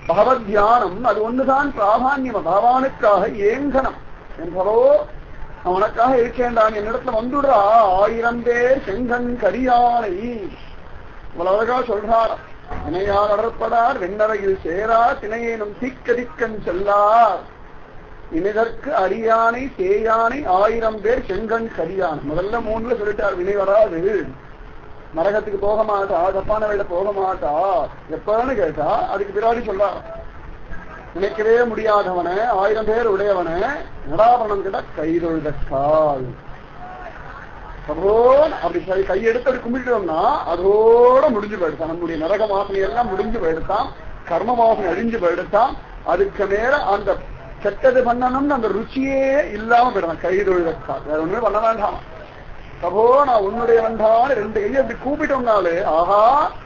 பகவத் தியானம் அது ஒண்ணுதான் பிராதான்யம் பகவானுக்காக ஏங்கனம் என்பதோ அவனுக்காக இருக்கேன்டான் என்னிடத்துல வந்துடுறா ஆயிரம் பேர் செங்கன் கரியானை இவ்வளவு அழகா சொல்றார் இணையார் அடற்படார் வெண்ணறையில் சேரா திணையேனும் திக்கதிக்கன் செல்லார் இனிதற்கு அரியானை தேயானை ஆயிரம் பேர் செங்கன் கரியான் முதல்ல மூணுல சொல்லிட்டார் வினை வராது நரகத்துக்கு போக மாட்டா தப்பான வேலை போக மாட்டா எப்பன்னு கேட்டா அதுக்கு பின்னாடி சொல்றா நினைக்கவே முடியாதவன ஆயிரம் பேர் உடையவன நடாபரணம் கிட்ட கைதொழுதக்கால் பிரபோ அப்படி கை கையெடுத்து அப்படி கும்பிட்டோம்னா அதோட முடிஞ்சு போயிடுத்தான் நம்முடைய நரக வாசனை எல்லாம் முடிஞ்சு போயிடுத்தான் கர்ம வாசனை அழிஞ்சு போயிடுத்தான் அதுக்கு மேல அந்த கெட்டது பண்ணணும்னு அந்த ருச்சியே இல்லாம போயிடுறான் கைதொழுதக்கால் வேற ஒண்ணுமே பண்ண வேண்டாம் பிரபோ நான் உன்னுடைய வந்தான் ரெண்டு கையை அப்படி கூப்பிட்டோம்னாலே ஆஹா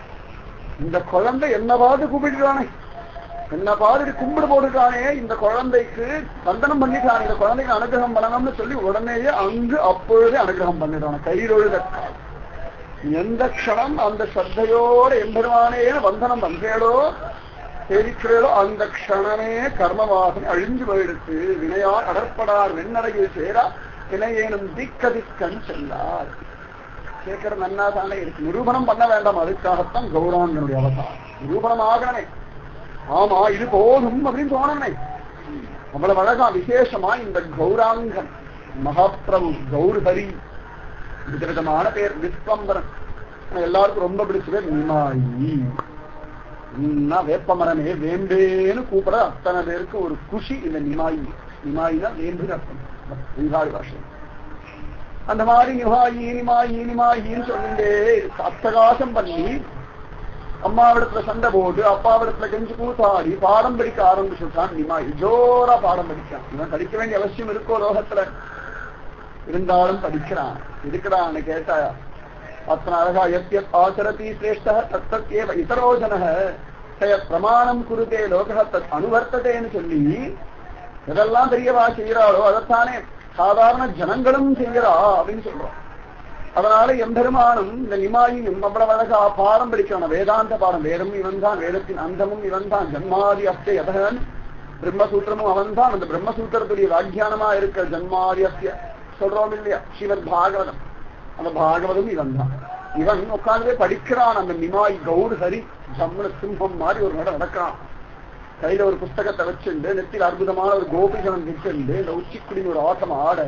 இந்த குழந்தை என்ன பார்த்து கூப்பிட்டுறானே என்ன பார்த்து கும்பிடு போட்டுட்டானே இந்த குழந்தைக்கு வந்தனம் பண்ணிட்டான் இந்த குழந்தைக்கு அனுகிரகம் பண்ணணும்னு சொல்லி உடனேயே அங்கு அப்பொழுதே அனுகிரகம் பண்ணிடுறான் கைரொழுதக்கால் எந்த க்ஷணம் அந்த ஸ்ரத்தையோட எம்பெருமானே வந்தனம் பண்றேடோ தெரிக்கிறேடோ அந்த க்ஷணமே கர்மவாசனை அழிஞ்சு போயிடுச்சு வினையார் அடற்படார் வெண்ணறையில் சேரா தினையேனும் திக்கதிக்கன் செல்லார் கேட்கிற நன்னா தானே இருக்கு நிரூபணம் பண்ண வேண்டாம் அதுக்காகத்தான் கௌரவங்களுடைய அவதாரம் நிரூபணம் ஆகணமே ஆமா இது போதும் அப்படின்னு தோணனே அவ்வளவு அழகா விசேஷமா இந்த கௌராங்கன் மகாபிரபு கௌர்ஹரி விதவிதமான பேர் விஸ்வம்பரன் ஆனா எல்லாருக்கும் ரொம்ப பிடிச்ச பேர் நிமாயி இன்னா வேப்பமரமே வேண்டேன்னு கூப்பிட அத்தனை பேருக்கு ஒரு குஷி இந்த நிமாயி நிமாயினா வேண்டுன்னு அர்த்தம் பீகாரி பாஷை அந்த மாதிரி நிமாயி நிமாயி நிமாயின்னு சொல்லிட்டே அத்தகாசம் பண்ணி அம்மாவிடத்துல சண்டை போட்டு அப்பாவிடத்துல கெஞ்சு கூத்தாடி பாடம் படிக்க ஆரம்பிச்சுட்டான் நிமாயி ஜோரா பாடம் படிக்கான் இவன் படிக்க வேண்டிய அவசியம் இருக்கோ லோகத்துல இருந்தாலும் படிக்கிறான் இருக்கிறான்னு கேட்டா அத்தனை அழகா எத் எத் ஆச்சரதி சிரேஷ்ட தத்தத் ஏவ இதரோ ஜனக சய பிரமாணம் குருதே லோக தத் அனுவர்த்ததேன்னு சொல்லி எதெல்லாம் பெரியவா செய்யறாளோ அதைத்தானே சாதாரண ஜனங்களும் செய்யறா அப்படின்னு சொல்றோம் அதனால எம்பெருமானும் இந்த நிமாயியும் அவ்வளவு அழகா பாடம் படிக்கிறான் வேதாந்த பாடம் வேதம் இவன் தான் வேதத்தின் அந்தமும் இவன் தான் ஜன்மாதி அஸ்ய எதகன் பிரம்மசூத்திரமும் அவன் தான் அந்த பிரம்மசூத்திரத்துடைய வியாக்கியானமா இருக்க ஜன்மாதி அஸ்ய சொல்றோம் இல்லையா ஸ்ரீமத் பாகவதம் அந்த பாகவதம் இவன் தான் இவன் உட்கார்ந்தே படிக்கிறான் அந்த நிமாய் கௌர் ஹரி ஜம்முன சிம்மம் மாதிரி ஒரு நட நடக்கிறான் கையில ஒரு புஸ்தகத்தை வச்சுண்டு நெத்தியில் அற்புதமான ஒரு கோபிகனம் வச்சுண்டு இந்த உச்சிக்குடின்னு ஒரு ஆட்டம் ஆட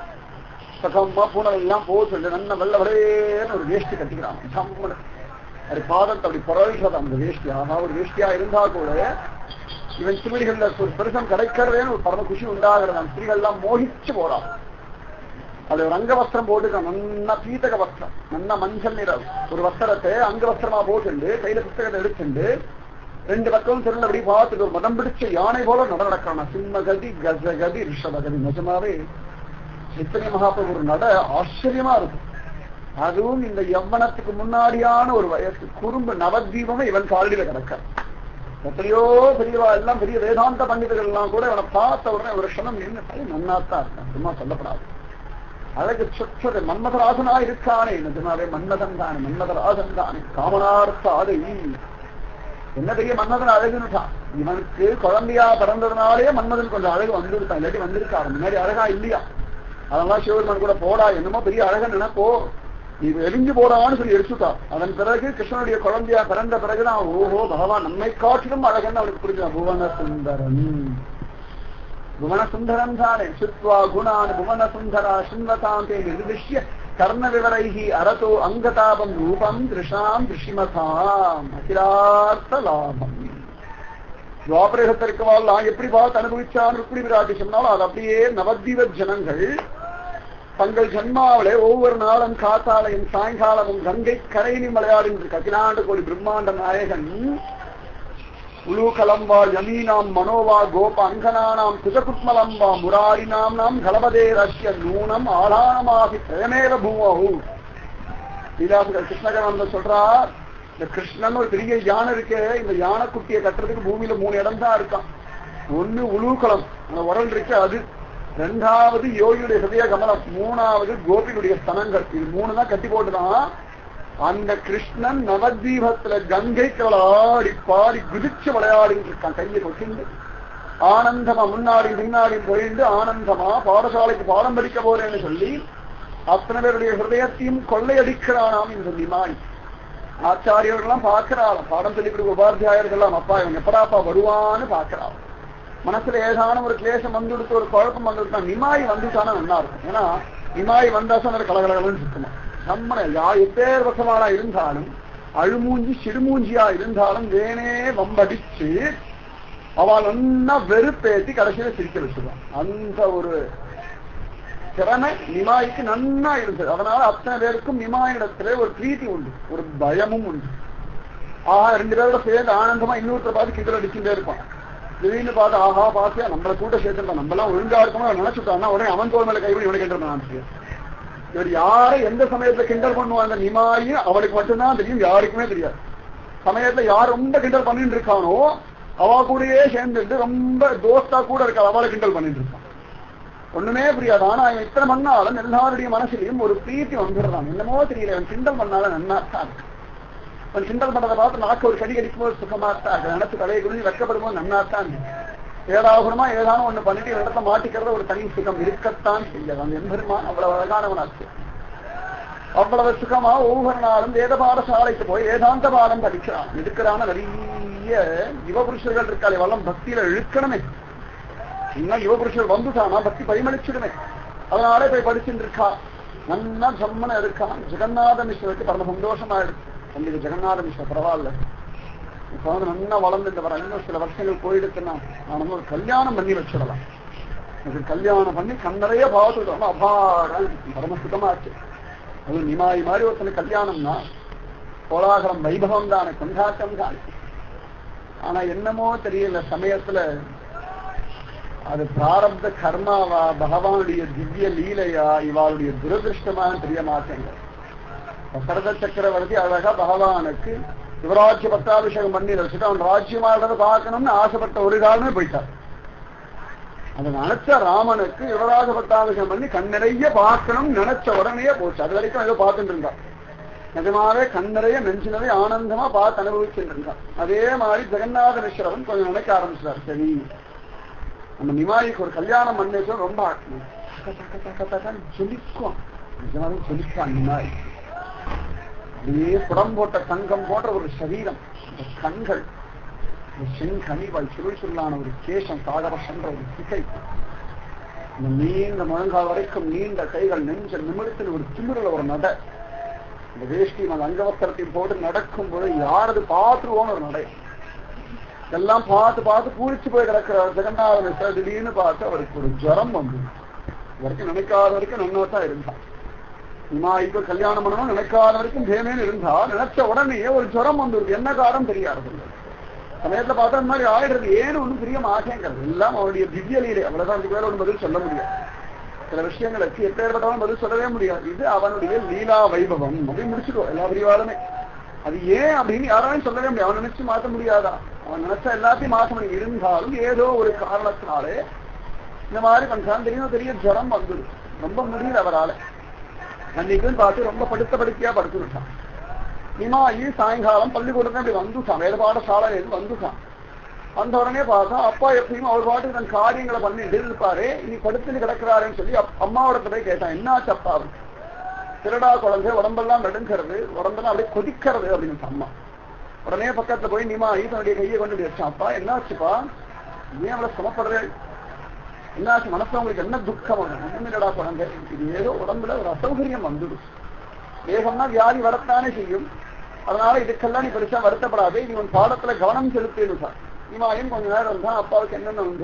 சகமா பூனை எல்லாம் போட்டு நல்ல வெள்ள வரையன்னு ஒரு வேஷ்டி கட்டிக்கிறான் ஜம்முன அது பாதத்தை அப்படி புறவிக்கிறது அந்த வேஷ்டி ஆனா ஒரு வேஷ்டியா இருந்தா கூட இவன் சிமிடிகள்ல ஒரு பெருசம் கிடைக்கிறதேன்னு ஒரு பரம குஷி உண்டாகிறது அந்த ஸ்திரீகள் எல்லாம் மோகிச்சு போறான் அது ஒரு அங்க வஸ்திரம் போட்டுக்க நல்லா பீத்தக வஸ்திரம் நல்லா மஞ்சள் நிறம் ஒரு வஸ்திரத்தை அங்க வஸ்திரமா போட்டுண்டு கையில புத்தகத்தை எடுத்துண்டு ரெண்டு பக்கம் திருநெல் அப்படி பார்த்துட்டு ஒரு மதம் பிடிச்ச யானை போல நட நடக்கிறான் சிம்மகதி கஜகதி ரிஷபகதி நிஜமாவே சித்தனை மகாபிரபு ஒரு நட ஆச்சரியமா இருக்கும் அதுவும் இந்த யவ்வனத்துக்கு முன்னாடியான ஒரு வயசு குறும்பு நவதீபமே இவன் காலடியில கிடக்க எத்தனையோ பெரியவா எல்லாம் பெரிய வேதாந்த பண்டிதர்கள் எல்லாம் கூட இவனை பார்த்த உடனே ஒரு க்ஷணம் நின்று பையன் நன்னாத்தான் இருக்கான் சும்மா சொல்லப்படாது அழகு சொற்றது மன்மதராசனா இருக்கானே நிஜமாவே மன்மதன் தானே மன்மதராசன் தானே காமனார்த்த ஆதை என்ன பெரிய மன்மதன் அழகுன்னுட்டான் இவனுக்கு குழந்தையா பிறந்ததுனாலே மன்மதன் கொஞ்சம் அழகு வந்துருக்கான் இல்லாட்டி வந்திருக்காரு முன்னாடி அழகா இல்லையா அதெல்லாம் சிவபெருமான் கூட போடா என்னமோ பெரிய அழகன் நினைப்போ நீ எரிஞ்சு போடான்னு சொல்லி எடுத்துட்டான் அதன் பிறகு கிருஷ்ணனுடைய குழந்தையா பிறந்த பிறகுதான் ஓஹோ பகவான் நம்மை காட்டிலும் அழகன் அவனுக்கு புரிஞ்சான் புவன சுந்தரன் புவன சுந்தரம் தானே சுத்வா குணான் புவன சுந்தரா சுந்ததாந்தே நிர்விஷ்ய கர்ண விவரைஹி அரதோ அங்கதாபம் ரூபம் திருஷாம் திருஷிமதாம் அகிலார்த்த லாபம் துவாபரகத்திற்கு வாழ்லாம் எப்படி பார்த்து அனுபவிச்சான் ருக்மிணி விராட்டி சொன்னாலும் அது அப்படியே நவதீப ஜனங்கள் தங்கள் ஜன்மாவிலே ஒவ்வொரு நாளும் காத்தாலையும் சாயங்காலமும் கங்கை கரையினும் விளையாடுகின்ற கதினாண்டு கோடி பிரம்மாண்ட நாயகன் உலூகலம்பா யமீனாம் மனோவா கோப அங்கனானாம் குஜகுட்மலம்பா முராரினாம் நாம் கலபதே ரஷ்ய நூனம் ஆளானமாகி பிரயமேவ பூமஹு லீலாசுகர் கிருஷ்ணகரானந்த சொல்றார் இந்த கிருஷ்ணன் ஒரு பெரிய யானை இருக்கே இந்த யானை குட்டியை கட்டுறதுக்கு பூமியில மூணு இடம் தான் இருக்கான் ஒண்ணு உலூகலம் அந்த உரல் இருக்கு அது ரெண்டாவது யோகியுடைய ஹிருதய கமலம் மூணாவது கோபியுடைய ஸ்தனங்கள் இது மூணு தான் கட்டி போட்டுதான் அந்த கிருஷ்ணன் நவதீபத்துல கங்கைக்கு ஆடி பாடி குதிச்சு விளையாடிட்டு இருக்கான் கையை கொட்டிண்டு ஆனந்தமா முன்னாடி பின்னாடி போயிட்டு ஆனந்தமா பாடசாலைக்கு பாடம் படிக்க போறேன்னு சொல்லி அத்தனை பேருடைய ஹிருதயத்தையும் கொள்ளையடிக்கிறானாம் இந்த நிமாய் ஆச்சாரியர்கள்லாம் பார்க்கிறாள் பாடம் சொல்லி கொடுக்க உபாத்தியாயர்கள்லாம் அப்பா இவன் எப்படாப்பா வருவான்னு பார்க்கிறாள் மனசுல ஏதான ஒரு கிளேசம் வந்துடுத்து ஒரு குழப்பம் வந்துடுத்தா நிமாய் வந்துட்டானா நல்லா இருக்கும் ஏன்னா நிமாய் வந்தா சொன்ன கலகலகலன்னு சுத்தமா நம்மள யா எப்பேர் பக்கமானா இருந்தாலும் அழுமூஞ்சி சிடுமூஞ்சியா இருந்தாலும் வேணே வம்படிச்சு அவள் நல்லா வெறுப்பேத்தி கடைசியில சிரிக்க வச்சுருவான் அந்த ஒரு திறமை நிமாய்க்கு நன்னா இருந்தது அதனால அத்தனை பேருக்கும் நிமாயிடத்திலே ஒரு பிரீத்தி உண்டு ஒரு பயமும் உண்டு ஆஹா ரெண்டு பேரோட சேர்ந்து ஆனந்தமா இன்னொருத்தர் பார்த்து கிண்டல் அடிச்சுட்டே இருப்பான் திடீர்னு பார்த்து ஆஹா பாத்தியா நம்மள கூட்ட சேர்த்துருப்பான் நம்ம எல்லாம் ஒழுங்கா இருக்கணும் நினைச்சுட்டான்னா உடனே அவன் தோல் மேல கைவிடி இவனை கிண்டல் பண்ண இவர் யாரை எந்த சமயத்துல கிண்டல் பண்ணுவாங்க நிமாயி அவளுக்கு மட்டும்தான் தெரியும் யாருக்குமே தெரியாது சமயத்துல யார் ரொம்ப கிண்டல் பண்ணிட்டு இருக்கானோ அவ கூடயே சேர்ந்துட்டு ரொம்ப தோஸ்தா கூட இருக்கா அவளை கிண்டல் பண்ணிட்டு இருக்கான் ஒண்ணுமே புரியாது ஆனா அவன் இத்தனை பண்ணாலும் எல்லாருடைய மனசுலயும் ஒரு பிரீத்தி வந்துடுறான் என்னமோ தெரியல அவன் கிண்டல் பண்ணாலும் நன்னா தான் இருக்கு அவன் கிண்டல் பண்றதை பார்த்து நாக்கு ஒரு கடி கடிக்கும் போது சுகமா தான் இருக்கு நினைச்சு தலையை குடிஞ்சு வெக்கப்படும் போது நன்னா தான் இருக்கு ஏதாகுறமா ஏதானும் ஒண்ணு பண்ணிட்டு இடத்த மாட்டிக்கிறத ஒரு தனி சுகம் இருக்கத்தான் செய்யாது அந்த எம்பெருமான் அவ்வளவு அழகானவனாச்சு அவ்வளவு சுகமா ஒவ்வொரு நாளும் வேத பாடசாலைக்கு போய் வேதாந்த பாடம் படிக்கிறான் இருக்கிறான நிறைய யுவபுருஷர்கள் இருக்காளே வல்லம் பக்தியில இழுக்கணுமே இன்னும் யுவபுருஷர் வந்துட்டானா பக்தி பரிமளிச்சிடுமே அதனாலே போய் படிச்சுட்டு இருக்கா நல்லா ஜம்மன இருக்கான் ஜெகநாத மிஸ்வருக்கு பரம சந்தோஷமா இருக்கு தம்பிக்கு ஜெகநாத மிஸ்வ பரவாயில்ல இப்ப வந்து நல்லா வளர்ந்துட்டு வர இன்னும் சில வருஷங்கள் போயிடுச்சுன்னா நான் வந்து ஒரு கல்யாணம் பண்ணி வச்சிடலாம் எனக்கு கல்யாணம் பண்ணி கண்ணறைய பார்த்துட்டோம் அபாரம் பரம சுத்தமாச்சு அது நிமாய் மாதிரி ஒருத்தனை கல்யாணம்னா கோலாகலம் வைபவம் தானே கொண்டாட்டம் தானே ஆனா என்னமோ தெரியல சமயத்துல அது பிராரப்த கர்மாவா பகவானுடைய திவ்ய லீலையா இவாளுடைய துரதிருஷ்டமான்னு தெரிய மாட்டேங்க தசரத சக்கரவர்த்தி அழகா பகவானுக்கு யுவராஜ்ய பட்டாபிஷேகம் பண்ணி வச்சுட்டு அவன் ராஜ்யமாகிறத பார்க்கணும்னு ஆசைப்பட்ட ஒரு காலமே போயிட்டார் அதை நினைச்ச ராமனுக்கு யுவராஜ பட்டாபிஷேகம் பண்ணி கண் நிறைய பார்க்கணும் நினைச்ச உடனே போச்சு அது வரைக்கும் ஏதோ பார்த்துட்டு இருந்தான் நிஜமாவே கண் நிறைய நெஞ்சு நிறைய ஆனந்தமா பார்த்து அனுபவிச்சுட்டு இருந்தான் அதே மாதிரி ஜெகநாத மிஸ்ரவன் கொஞ்சம் நினைக்க ஆரம்பிச்சார் சரி நம்ம நிமாய்க்கு ஒரு கல்யாணம் பண்ணேச்சோ ரொம்ப ஜொலிக்கும் நிஜமாவே ஜொலிப்பான் நிமாய் அப்படியே புடம் போட்ட தங்கம் போன்ற ஒரு சரீரம் இந்த கண்கள் இந்த செங்கனிவாய் சுருள் சொல்லான ஒரு கேசம் சாகரசன்ற ஒரு திசை இந்த நீண்ட முழங்கால் வரைக்கும் நீண்ட கைகள் நெஞ்ச நிமிடத்தில் ஒரு திமிரில் ஒரு நட இந்த வேஷ்டி அந்த அங்கவஸ்திரத்தையும் போட்டு நடக்கும் போது யாரது பார்த்துருவோன்னு ஒரு நடை எல்லாம் பார்த்து பார்த்து பூரிச்சு போய் கிடக்கிற ஜெகநாத திடீர்னு பார்த்து அவருக்கு ஒரு ஜரம் வந்து வரைக்கும் நினைக்காத வரைக்கும் நன்னோட்டா இருந்தான் இமாய்க்கு கல்யாணம் பண்ணணும் நினைக்காத வரைக்கும் பேமேன்னு இருந்தா நினைச்ச உடனே ஒரு ஜுரம் வந்துருக்கு என்ன காரணம் தெரியாது சமயத்துல பார்த்தா இந்த மாதிரி ஆயிடுறது ஏன்னு ஒண்ணும் புரிய மாட்டேங்கிறது எல்லாம் அவருடைய திவ்ய லீலை அவ்வளவுதான் அதுக்கு மேல ஒன்று பதில் சொல்ல முடியாது சில விஷயங்களுக்கு எப்பேற்பட்டவன் பதில் சொல்லவே முடியாது இது அவனுடைய லீலா வைபவம் அப்படின்னு முடிச்சுடுவோம் எல்லா பிரிவாலுமே அது ஏன் அப்படின்னு யாராலையும் சொல்லவே முடியாது அவன் நினைச்சு மாற்ற முடியாதா அவன் நினைச்சா எல்லாத்தையும் மாற்ற முடியும் இருந்தாலும் ஏதோ ஒரு காரணத்தினாலே இந்த மாதிரி பண்றான் தெரியும் பெரிய ஜுரம் வந்துடும் ரொம்ப முடியல அவரால் அன்னைக்குன்னு பார்த்து ரொம்ப படுத்த படுக்கையா படுத்து விட்டான் நிமாயி சாயங்காலம் பள்ளிக்கூடத்துல அப்படி வந்துட்டான் வேத பாடசாலையில வந்துட்டான் அந்த உடனே பார்த்தா அப்பா எப்பயும் அவர் பாட்டுக்கு தன் காரியங்களை பண்ணிட்டு இருப்பாரு இனி படுத்துன்னு கிடக்குறாருன்னு சொல்லி அம்மாவோட போய் கேட்டான் என்னாச்சு அப்பா திருடா குழந்தை உடம்பெல்லாம் நடுங்கிறது உடம்பெல்லாம் அப்படியே கொதிக்கிறது அப்படின்னு அம்மா உடனே பக்கத்துல போய் நிமாயி தன்னுடைய கையை கொண்டு வச்சான் அப்பா என்னாச்சுப்பா ஏன் அவளை சமப்படுறேன் என்னாச்சு மனசுல உங்களுக்கு என்ன துக்கம் ஒண்ணுமில்லடா குழந்தை இது ஏதோ உடம்புல ஒரு அசௌகரியம் வந்துடும் வேகம்னா வியாதி வரத்தானே செய்யும் அதனால இதுக்கெல்லாம் நீ பெருசா வருத்தப்படாதே நீ உன் பாடத்துல கவனம் செலுத்திடுவார் இமாயும் கொஞ்ச நேரம் இருந்தா அப்பாவுக்கு என்னென்ன உண்டோ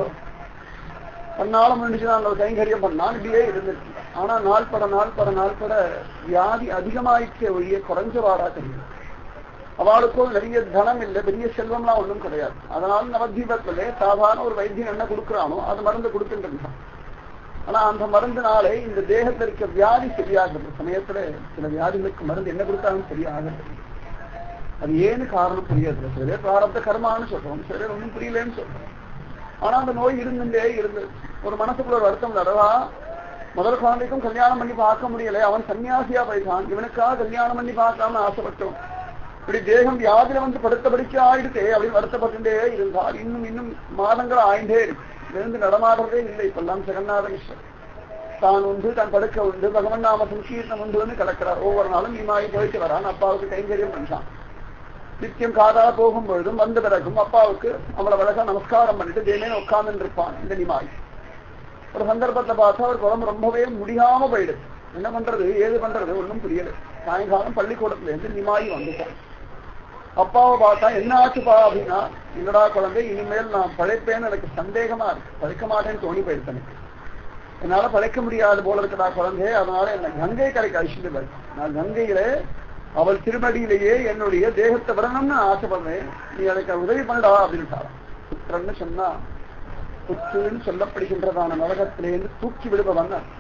தன்னால முடிஞ்சுதான் ஒரு கைங்கரியம் பண்ணான் இப்படியே இருந்துச்சு ஆனா நாள் பட நாள் பட நாள் பட வியாதி அதிகமாயிடுச்சே ஒழிய குறைஞ்சவாடா தெரியும் அவளுக்கும் நிறைய தனம் இல்லை பெரிய செல்வம்லாம் ஒண்ணும் கிடையாது அதனால நவதீபத்திலே சாதாரண ஒரு வைத்தியம் என்ன கொடுக்குறானோ அது மருந்து கொடுத்துட்டு இருந்தான் ஆனா அந்த மருந்துனாலே இந்த தேகத்துல இருக்க வியாதி சரியாகிறது சமயத்துல சில வியாதிகளுக்கு மருந்து என்ன கொடுத்தாலும் சரியாகிறது அது ஏன்னு காரணம் புரியாது சில பேர் பிராரப்த கர்மான்னு சொல்றோம் சில பேர் ஒன்றும் புரியலன்னு சொல்றோம் ஆனா அந்த நோய் இருந்துட்டே இருந்தது ஒரு மனசுக்குள்ள ஒரு வருத்தம் நடவா முதல் குழந்தைக்கும் கல்யாணம் பண்ணி பார்க்க முடியல அவன் சன்னியாசியா போயிட்டான் இவனுக்காக கல்யாணம் பண்ணி பார்க்காம ஆசைப்பட்டோம் இப்படி தேகம் வியாதியில வந்து படுத்தபடிக்கு ஆயிடுதே அப்படின்னு வருத்தப்பட்டுட்டே இருந்தால் இன்னும் இன்னும் மாதங்கள் ஆயிண்டே இருக்கு எழுந்து நடமாடுறதே இல்லை இப்பெல்லாம் ஜெகநாத மிஸ்ரர் தான் உண்டு தன் படுக்க உண்டு பகவன் நாம சங்கீர்த்தம் உண்டுன்னு கலக்கிறார் ஒவ்வொரு நாளும் நீமாயி போயிட்டு வரான் அப்பாவுக்கு கைங்கரியம் பண்ணான் நித்தியம் காதால போகும் பொழுதும் வந்த பிறகும் அப்பாவுக்கு அவளை வழக்கா நமஸ்காரம் பண்ணிட்டு தேனேன்னு உட்கார்ந்து இருப்பான் இந்த நிமாய் ஒரு சந்தர்ப்பத்துல பார்த்தா அவர் குழம்பு ரொம்பவே முடியாம போயிடுது என்ன பண்றது ஏது பண்றது ஒண்ணும் புரியல சாயங்காலம் பள்ளிக்கூடத்துல இருந்து நிமாயி வந்துட்டான் அப்பாவை பார்த்தா என்ன ஆச்சுப்பா அப்படின்னா என்னடா குழந்தை இனிமேல் நான் பழைப்பேன்னு எனக்கு சந்தேகமா இருக்கு பழைக்க மாட்டேன்னு தோணி போயிடுச்சு எனக்கு என்னால பழைக்க முடியாது போல இருக்கடா குழந்தை அதனால என்ன கங்கை கரைக்கு அழிச்சுட்டு போய் நான் கங்கையில அவள் திருமடியிலேயே என்னுடைய தேகத்தை விடணும்னு ஆசைப்படுறேன் நீ அதுக்கு உதவி பண்ணடா அப்படின்ட்டாராம் புத்திரன்னு சொன்னா புத்துன்னு சொல்லப்படுகின்றதான நரகத்திலேருந்து தூக்கி விடுபவன் அர்த்தம்.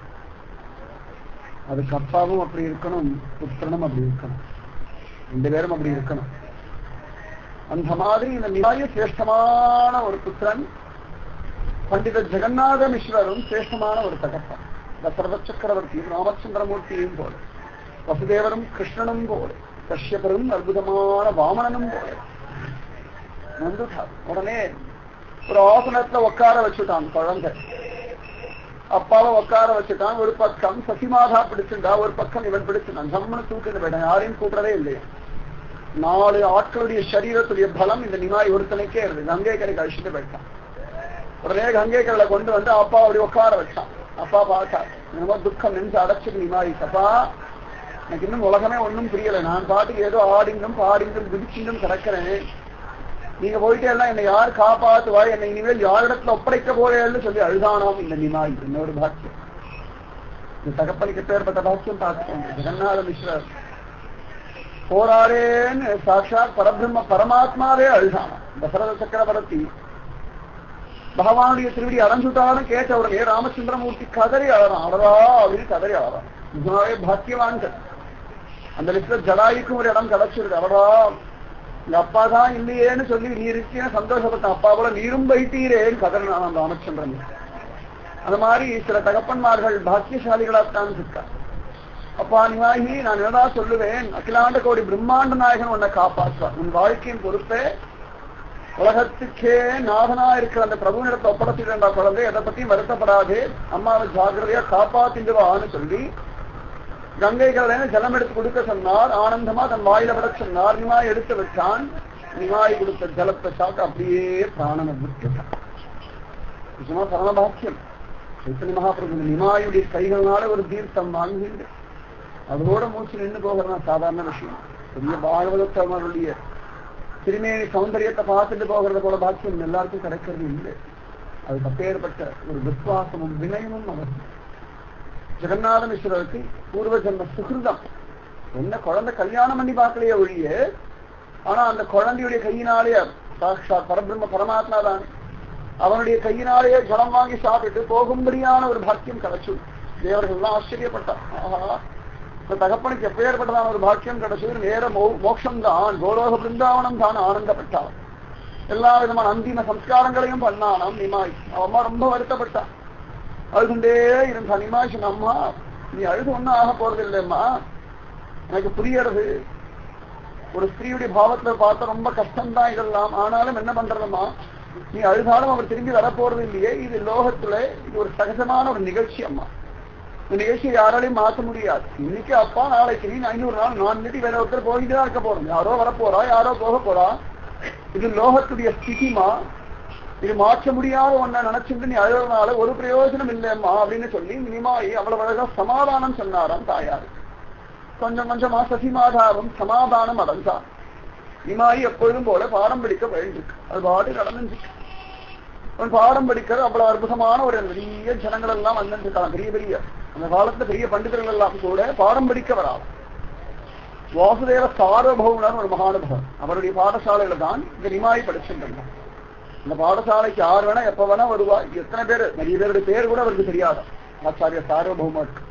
அதுக்கு அப்பாவும் அப்படி இருக்கணும் புத்திரனும் அப்படி இருக்கணும் ரெண்டு பேரும் அப்படி இருக்கணும் அந்த மாதிரி இந்த நியாய சிரேஷ்டமான ஒரு புத்திரன் பண்டித ஜெகநாத மிஸ்ரரும் சிரேஷ்டமான ஒரு தகப்பன் தசரத சக்கரவர்த்தியும் ராமச்சந்திரமூர்த்தியும் போல வசுதேவரும் கிருஷ்ணனும் போல கஷ்யபரும் அற்புதமான வாமனனும் போல வந்துட்டார் உடனே ஒரு ஆசனத்துல உட்கார வச்சுட்டான் குழந்தை அப்பாவை உட்கார வச்சுட்டான் ஒரு பக்கம் சசிமாதா பிடிச்சிருந்தா ஒரு பக்கம் இவன் பிடிச்சிருந்தான் ஜம்முன்னு தூக்கிட்டு போயிட்டான் யாரையும் கூப்பிடவே இல்லையா நாலு ஆட்களுடைய சரீரத்துடைய பலம் இந்த நிமாய் ஒருத்தனைக்கே இருந்து கங்கை கரைக்கு அழிச்சுட்டு போயிட்டான் உடனே கங்கை கரையில கொண்டு வந்து அப்பா அப்படி உட்கார வச்சான் அப்பா பார்த்தார் என்னமோ துக்கம் நின்று அடைச்சிட்டு நிமாய் அப்பா எனக்கு இன்னும் உலகமே ஒண்ணும் புரியல நான் பாட்டுக்கு ஏதோ ஆடிங்கும் பாடிங்கும் குதிச்சிங்கும் கிடக்கிறேன் நீங்க போயிட்டே எல்லாம் என்னை யார் காப்பாத்துவா என்னை இனிமேல் யாரிடத்துல ஒப்படைக்க போறேன்னு சொல்லி அழுதானாம் இந்த நிமாய் இன்னொரு பாக்கியம் இந்த தகப்பனுக்கு பேர்பட்ட பாக்கியம் பார்த்துக்கோங்க ஜெகநாத மிஸ்ரர் போராடேன்னு சாட்சாத் பரபிரம்ம பரமாத்மாவே அழுதானாம் தசரத சக்கரவர்த்தி பகவானுடைய திருவிடி அடைஞ்சுட்டான்னு கேட்ட உடனே ராமச்சந்திரமூர்த்தி கதறி அழறான் அழறா அப்படின்னு கதறி அழறான் நிஜமாவே பாக்கியவான்கள் அந்த லிஸ்ட்ல ஜடாய்க்கும் ஒரு இடம் கிடைச்சிருக்கு அழறா எங்க அப்பா தான் இல்லையேன்னு சொல்லி நீ இருக்கேன்னு சந்தோஷப்பட்ட அப்பா போல நீரும் வைத்தீரேன்னு கதறினான் அந்த ராமச்சந்திரன் அந்த மாதிரி சில தகப்பன்மார்கள் பாக்கியசாலிகளாத்தான் இருக்கா அப்பா நிவாகி நான் என்னடா சொல்லுவேன் அகிலாண்ட கோடி பிரம்மாண்ட நாயகன் உன்னை காப்பாற்றுவார் உன் வாழ்க்கையின் பொறுப்பே உலகத்துக்கே நாதனா இருக்கிற அந்த பிரபுனிடத்தை ஒப்படைச்சிடா குழந்தை எதை பத்தியும் வருத்தப்படாது அம்மாவை ஜாகிரதையா காப்பாத்திடுவான்னு சொல்லி கங்கை கரையில ஜலம் எடுத்து கொடுக்க சொன்னார் ஆனந்தமா தன் வாயில விட சொன்னார் நிமாய் எடுத்து வச்சான் நிமாய் கொடுத்த ஜலத்தை சாப்பிட்டு அப்படியே பிராணனை விட்டுட்டான் நிஜமா சரணபாக்கியம் சைத்தன்ய மகாபிரபு நிமாயுடைய கைகளால ஒரு தீர்த்தம் வாங்குகின்ற அதோட மூச்சு நின்று போகிறதா சாதாரண விஷயம் பெரிய பாகவதத்தவர்களுடைய திருமேனி சௌந்தரியத்தை பார்த்துட்டு போகிறது போல பாக்கியம் எல்லாருக்கும் கிடைக்கிறது இல்லை அது தப்பேற்பட்ட ஒரு விசுவாசமும் வினயமும் அவசியம் ஜெகநாத மிஸ்வருக்கு பூர்வ ஜென்ம சுகிருதம் என்ன குழந்தை கல்யாணம் பண்ணி பார்க்கலையே ஒழிய ஆனா அந்த குழந்தையுடைய கையினாலேயே சாட்சா பரபிரம்ம பரமாத்மா தான் அவனுடைய கையினாலேயே ஜலம் வாங்கி சாப்பிட்டு போகும்படியான ஒரு பாக்கியம் கிடைச்சு தேவர்கள் எல்லாம் ஆச்சரியப்பட்டார் ஆஹா இந்த தகப்பனுக்கு எப்பேற்பட்டதான ஒரு பாக்கியம் கிடைச்சது நேர மோட்சம் தான் கோலோக பிருந்தாவனம் தான் ஆனந்தப்பட்டார் எல்லா விதமான அந்திம சம்ஸ்காரங்களையும் பண்ணானாம் நிமாய் அவன் அம்மா ரொம்ப வருத்தப்பட்டான் அழுதுண்டே இருந்தா நிமாய் சொன்ன அம்மா நீ அழுது ஒண்ணும் ஆக போறது இல்லைம்மா எனக்கு புரியறது ஒரு ஸ்திரீயுடைய பாவத்துல பார்த்தா ரொம்ப கஷ்டம்தான் இதெல்லாம் ஆனாலும் என்ன பண்றதும்மா நீ அழுதாலும் அவர் திரும்பி வரப்போறது இல்லையே இது லோகத்துல இது ஒரு சகஜமான ஒரு நிகழ்ச்சி அம்மா இந்த நிகழ்ச்சியை யாராலையும் மாற்ற முடியாது இன்னைக்கு அப்பா நாளைக்கு நீ ஐநூறு நாள் நான் நிதி வேற ஒருத்தர் போயிட்டு தான் இருக்க போறோம் யாரோ வரப்போறா யாரோ போக போறா இது லோகத்துடைய ஸ்திதிமா இது மாற்ற முடியாத ஒன்ன நினைச்சிட்டு நீ அழுறதுனால ஒரு பிரயோஜனம் இல்லையம்மா அப்படின்னு சொல்லி நிமாயி அவ்வளவு அழகா சமாதானம் சொன்னாராம் தாயாரு கொஞ்சம் கொஞ்சமா சசிமாதாவும் சமாதானம் அடைஞ்சார் நிமாயி எப்பொழுதும் போல பாடம் படிக்க வேண்டியிருக்கு அது பாடு நடந்துருக்கு அவன் பாடம் படிக்கிறது அவ்வளவு அற்புதமான ஒரு பெரிய ஜனங்கள் எல்லாம் வந்துருக்காங்க பெரிய பெரிய அந்த காலத்துல பெரிய பண்டிதர்கள் எல்லாம் கூட பாடம் படிக்க வராது வாசுதேவ சார்வபௌமனர் ஒரு மகானுபவர் அவருடைய பாடசாலையில தான் இந்த நிமாய் படிச்சுட்டு இந்த பாடசாலைக்கு யார் வேணா எப்ப வேணா வருவா எத்தனை பேர் நிறைய பேருடைய பேர் கூட அவருக்கு தெரியாத ஆச்சாரிய சார்வபௌமருக்கு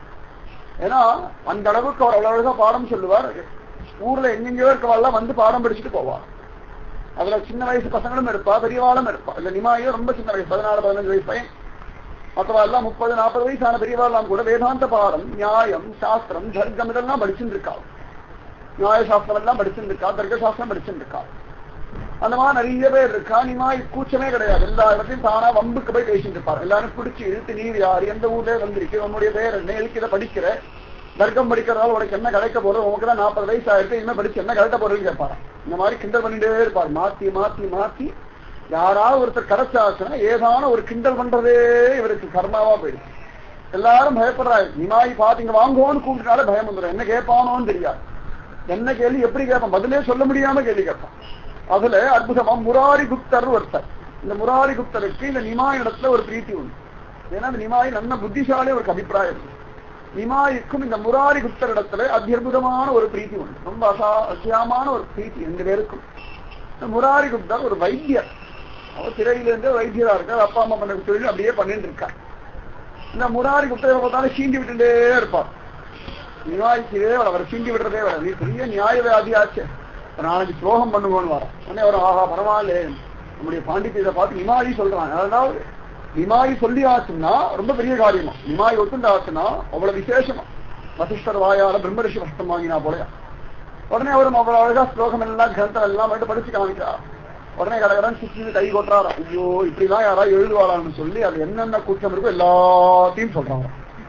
ஏன்னா அந்த அளவுக்கு அவர் அவ்வளவு அழகா பாடம் சொல்லுவார் ஊர்ல எங்கெங்கயோ இருக்கவாள்லாம் வந்து பாடம் படிச்சுட்டு போவார் அதுல சின்ன வயசு பசங்களும் இருப்பா பெரியவாளும் இருப்பா இல்ல நிமாயோ ரொம்ப சின்ன வயசு பதினாலு பதினஞ்சு வயசு பையன் மற்றவா எல்லாம் முப்பது நாற்பது வயசான பெரியவாள்லாம் கூட வேதாந்த பாடம் நியாயம் சாஸ்திரம் தர்க்கம் இதெல்லாம் படிச்சுட்டு இருக்கா நியாய சாஸ்திரம் எல்லாம் படிச்சுட்டு இருக்கா தர்க்க சாஸ்திரம் படிச்சுட்டு இருக்கா அந்த மாதிரி நிறைய பேர் இருக்கா நீமா கூச்சமே கிடையாது எல்லா இடத்தையும் தானா வம்புக்கு போய் பேசிட்டு இருப்பார் எல்லாரும் பிடிச்சி இழுத்து நீர் யார் எந்த ஊர்ல வந்திருக்கு உன்னுடைய பேர் என்ன எதுக்கு இதை படிக்கிற தர்க்கம் படிக்கிறதால உனக்கு என்ன கிடைக்க போறது உனக்கு தான் நாற்பது வயசு ஆயிருக்கு என்ன படிச்சு என்ன கிடைக்க போறதுன்னு கேட்பாரு இந்த மாதிரி கிண்டல் பண்ணிட்டே இருப்பார் மாத்தி மாத்தி மாத்தி யாராவது ஒருத்தர் கிடைச்சாச்சுன்னா ஏதான ஒரு கிண்டல் பண்றதே இவருக்கு கர்மாவா போயிடுச்சு எல்லாரும் பயப்படுறாரு நிமாய் பாத்தீங்க வாங்குவோன்னு கூப்பிட்டாலே பயம் வந்துடும் என்ன கேட்பானோன்னு தெரியாது என்ன கேள்வி எப்படி கேட்பான் பதிலே சொல்ல முடியாம கேள்வி கேட்பான் அதுல அற்புதமா முராரி குப்தர் ஒருத்தர் இந்த முராரி குப்தருக்கு இந்த நிமாய் இடத்துல ஒரு பிரீத்தி உண்டு ஏன்னா இந்த நிமாய் நல்ல புத்திசாலி ஒரு அபிப்பிராயம் இருக்கு நிமாய்க்கும் இந்த முராரி குப்தர் இடத்துல அத்தியுதமான ஒரு பிரீத்தி உண்டு ரொம்ப அசா அசியமான ஒரு பிரீத்தி ரெண்டு பேருக்கும் இந்த முராரி குப்தர் ஒரு வைத்தியர் அவர் சிறையிலிருந்து வைத்தியரா இருக்கார் அப்பா அம்மா பண்ண தொழில் அப்படியே பண்ணிட்டு இருக்கார் இந்த முராரி குப்தரை பார்த்தாலும் சீண்டி விட்டுட்டே இருப்பார் நியாய்க்கே வர அவர் சீண்டி விடுறதே வர நீ பெரிய நியாயவாதியாச்சு ஒரு நாளைக்கு துரோகம் பண்ணுவோன்னு வர உடனே அவர் ஆஹா பரவாயில்ல நம்முடைய பாண்டித்யத்தை பார்த்து நிமாயி சொல்றாங்க அதாவது நிமாயி சொல்லி ஆச்சுன்னா ரொம்ப பெரிய காரியமா நிமாயி ஒத்துண்டு ஆச்சுன்னா அவ்வளவு விசேஷமா வசிஷ்டர் வாயால பிரம்மரிஷி வஸ்தம் வாங்கினா போலயா உடனே அவரும் அவ்வளவு அழகா ஸ்லோகம் எல்லாம் கிரந்தம் எல்லாம் வந்து படிச்சு காமிக்கிறார் உடனே கடகடன் சுற்றி கை கொட்டுறாரா ஐயோ இப்படிலாம் யாராவது எழுதுவாரான்னு சொல்லி அது என்னென்ன குற்றம் இருக்கோ எல்லாத்தையும் சொல்றாங்க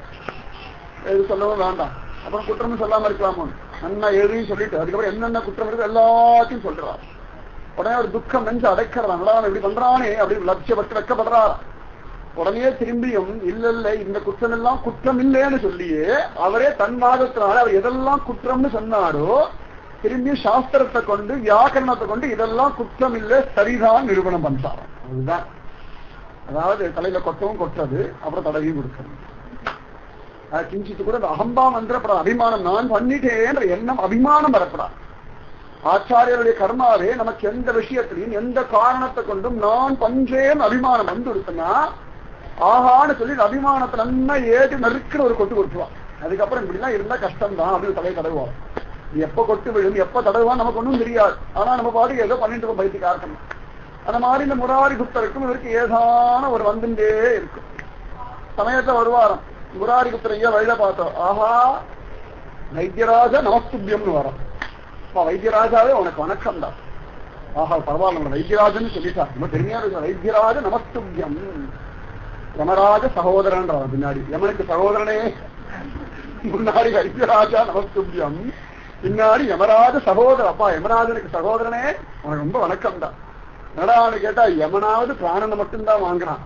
எது சொல்லவும் வேண்டாம் அப்புறம் குற்றம்னு சொல்லாம இருக்கலாமோ நன்னா எழுதி சொல்லிட்டு அதுக்கப்புறம் என்னென்ன குற்றம் இருக்கோ எல்லாத்தையும் சொல்றாரு உடனே ஒரு துக்கம் நெஞ்சு அடைக்கிறதாங்களா அவன் இப்படி பண்றானே அப்படின்னு லட்சியப்பட்டு வைக்கப்படுறாரா உடனே திரும்பியும் இல்ல இல்ல இந்த குற்றம் எல்லாம் குற்றம் இல்லைன்னு சொல்லியே அவரே தன் வாதத்தினால அவர் எதெல்லாம் குற்றம்னு சொன்னாரோ திரும்பி சாஸ்திரத்தை கொண்டு வியாக்கரணத்தை கொண்டு இதெல்லாம் குற்றம் இல்லை சரிதான் நிரூபணம் பண்றாரு அதுதான் அதாவது தலையில கொட்டவும் கொட்டுறது அப்புறம் தடவையும் கொடுக்கறது அது கிஞ்சித்து கூட அந்த அகம்பாம் வந்துடப்படாது அபிமானம் நான் பண்ணிட்டேன்ற எண்ணம் அபிமானம் வரப்படாது ஆச்சாரியருடைய கர்மாவே நமக்கு எந்த விஷயத்திலையும் எந்த காரணத்தை கொண்டும் நான் பண்றேன் அபிமானம் வந்து இருக்குன்னா ஆஹான்னு சொல்லி இந்த அபிமானத்தை நல்லா ஏற்றி நறுக்குன்னு ஒரு கொட்டு கொட்டுவான் அதுக்கப்புறம் இப்படிலாம் இருந்தா கஷ்டம் தான் அப்படின்னு தலையை தடவுவான் இது எப்ப கொட்டு விழும் எப்ப தடவுவான் நமக்கு ஒன்றும் தெரியாது ஆனா நம்ம பாட்டுக்கு ஏதோ பண்ணிட்டு இருக்கோம் பைத்தி காரணம் அந்த மாதிரி இந்த முராரி குப்தருக்கும் இவருக்கு ஏதான ஒரு வந்துட்டே இருக்கு சமயத்துல வருவாராம் முராரி குப்தர் ஐயா வழியில பார்த்தோம் ஆஹா வைத்தியராஜ நமஸ்துபியம்னு வரோம் அப்பா வைத்தியராஜாவே உனக்கு வணக்கம் தான் ஆஹா பரவாயில்ல நம்ம வைத்தியராஜன்னு சொல்லிட்டா ரொம்ப பெருமையா இருக்கு வைத்தியராஜ நமஸ்துபியம் யமராஜ சகோதரன் பின்னாடி யமனுக்கு சகோதரனே முன்னாடி வைத்தியராஜா நமஸ்துபியம் பின்னாடி யமராஜ சகோதரன் அப்பா யமராஜனுக்கு சகோதரனே உனக்கு ரொம்ப வணக்கம் தான் என்னடான்னு கேட்டா யமனாவது பிராணனை மட்டும்தான் வாங்குறான்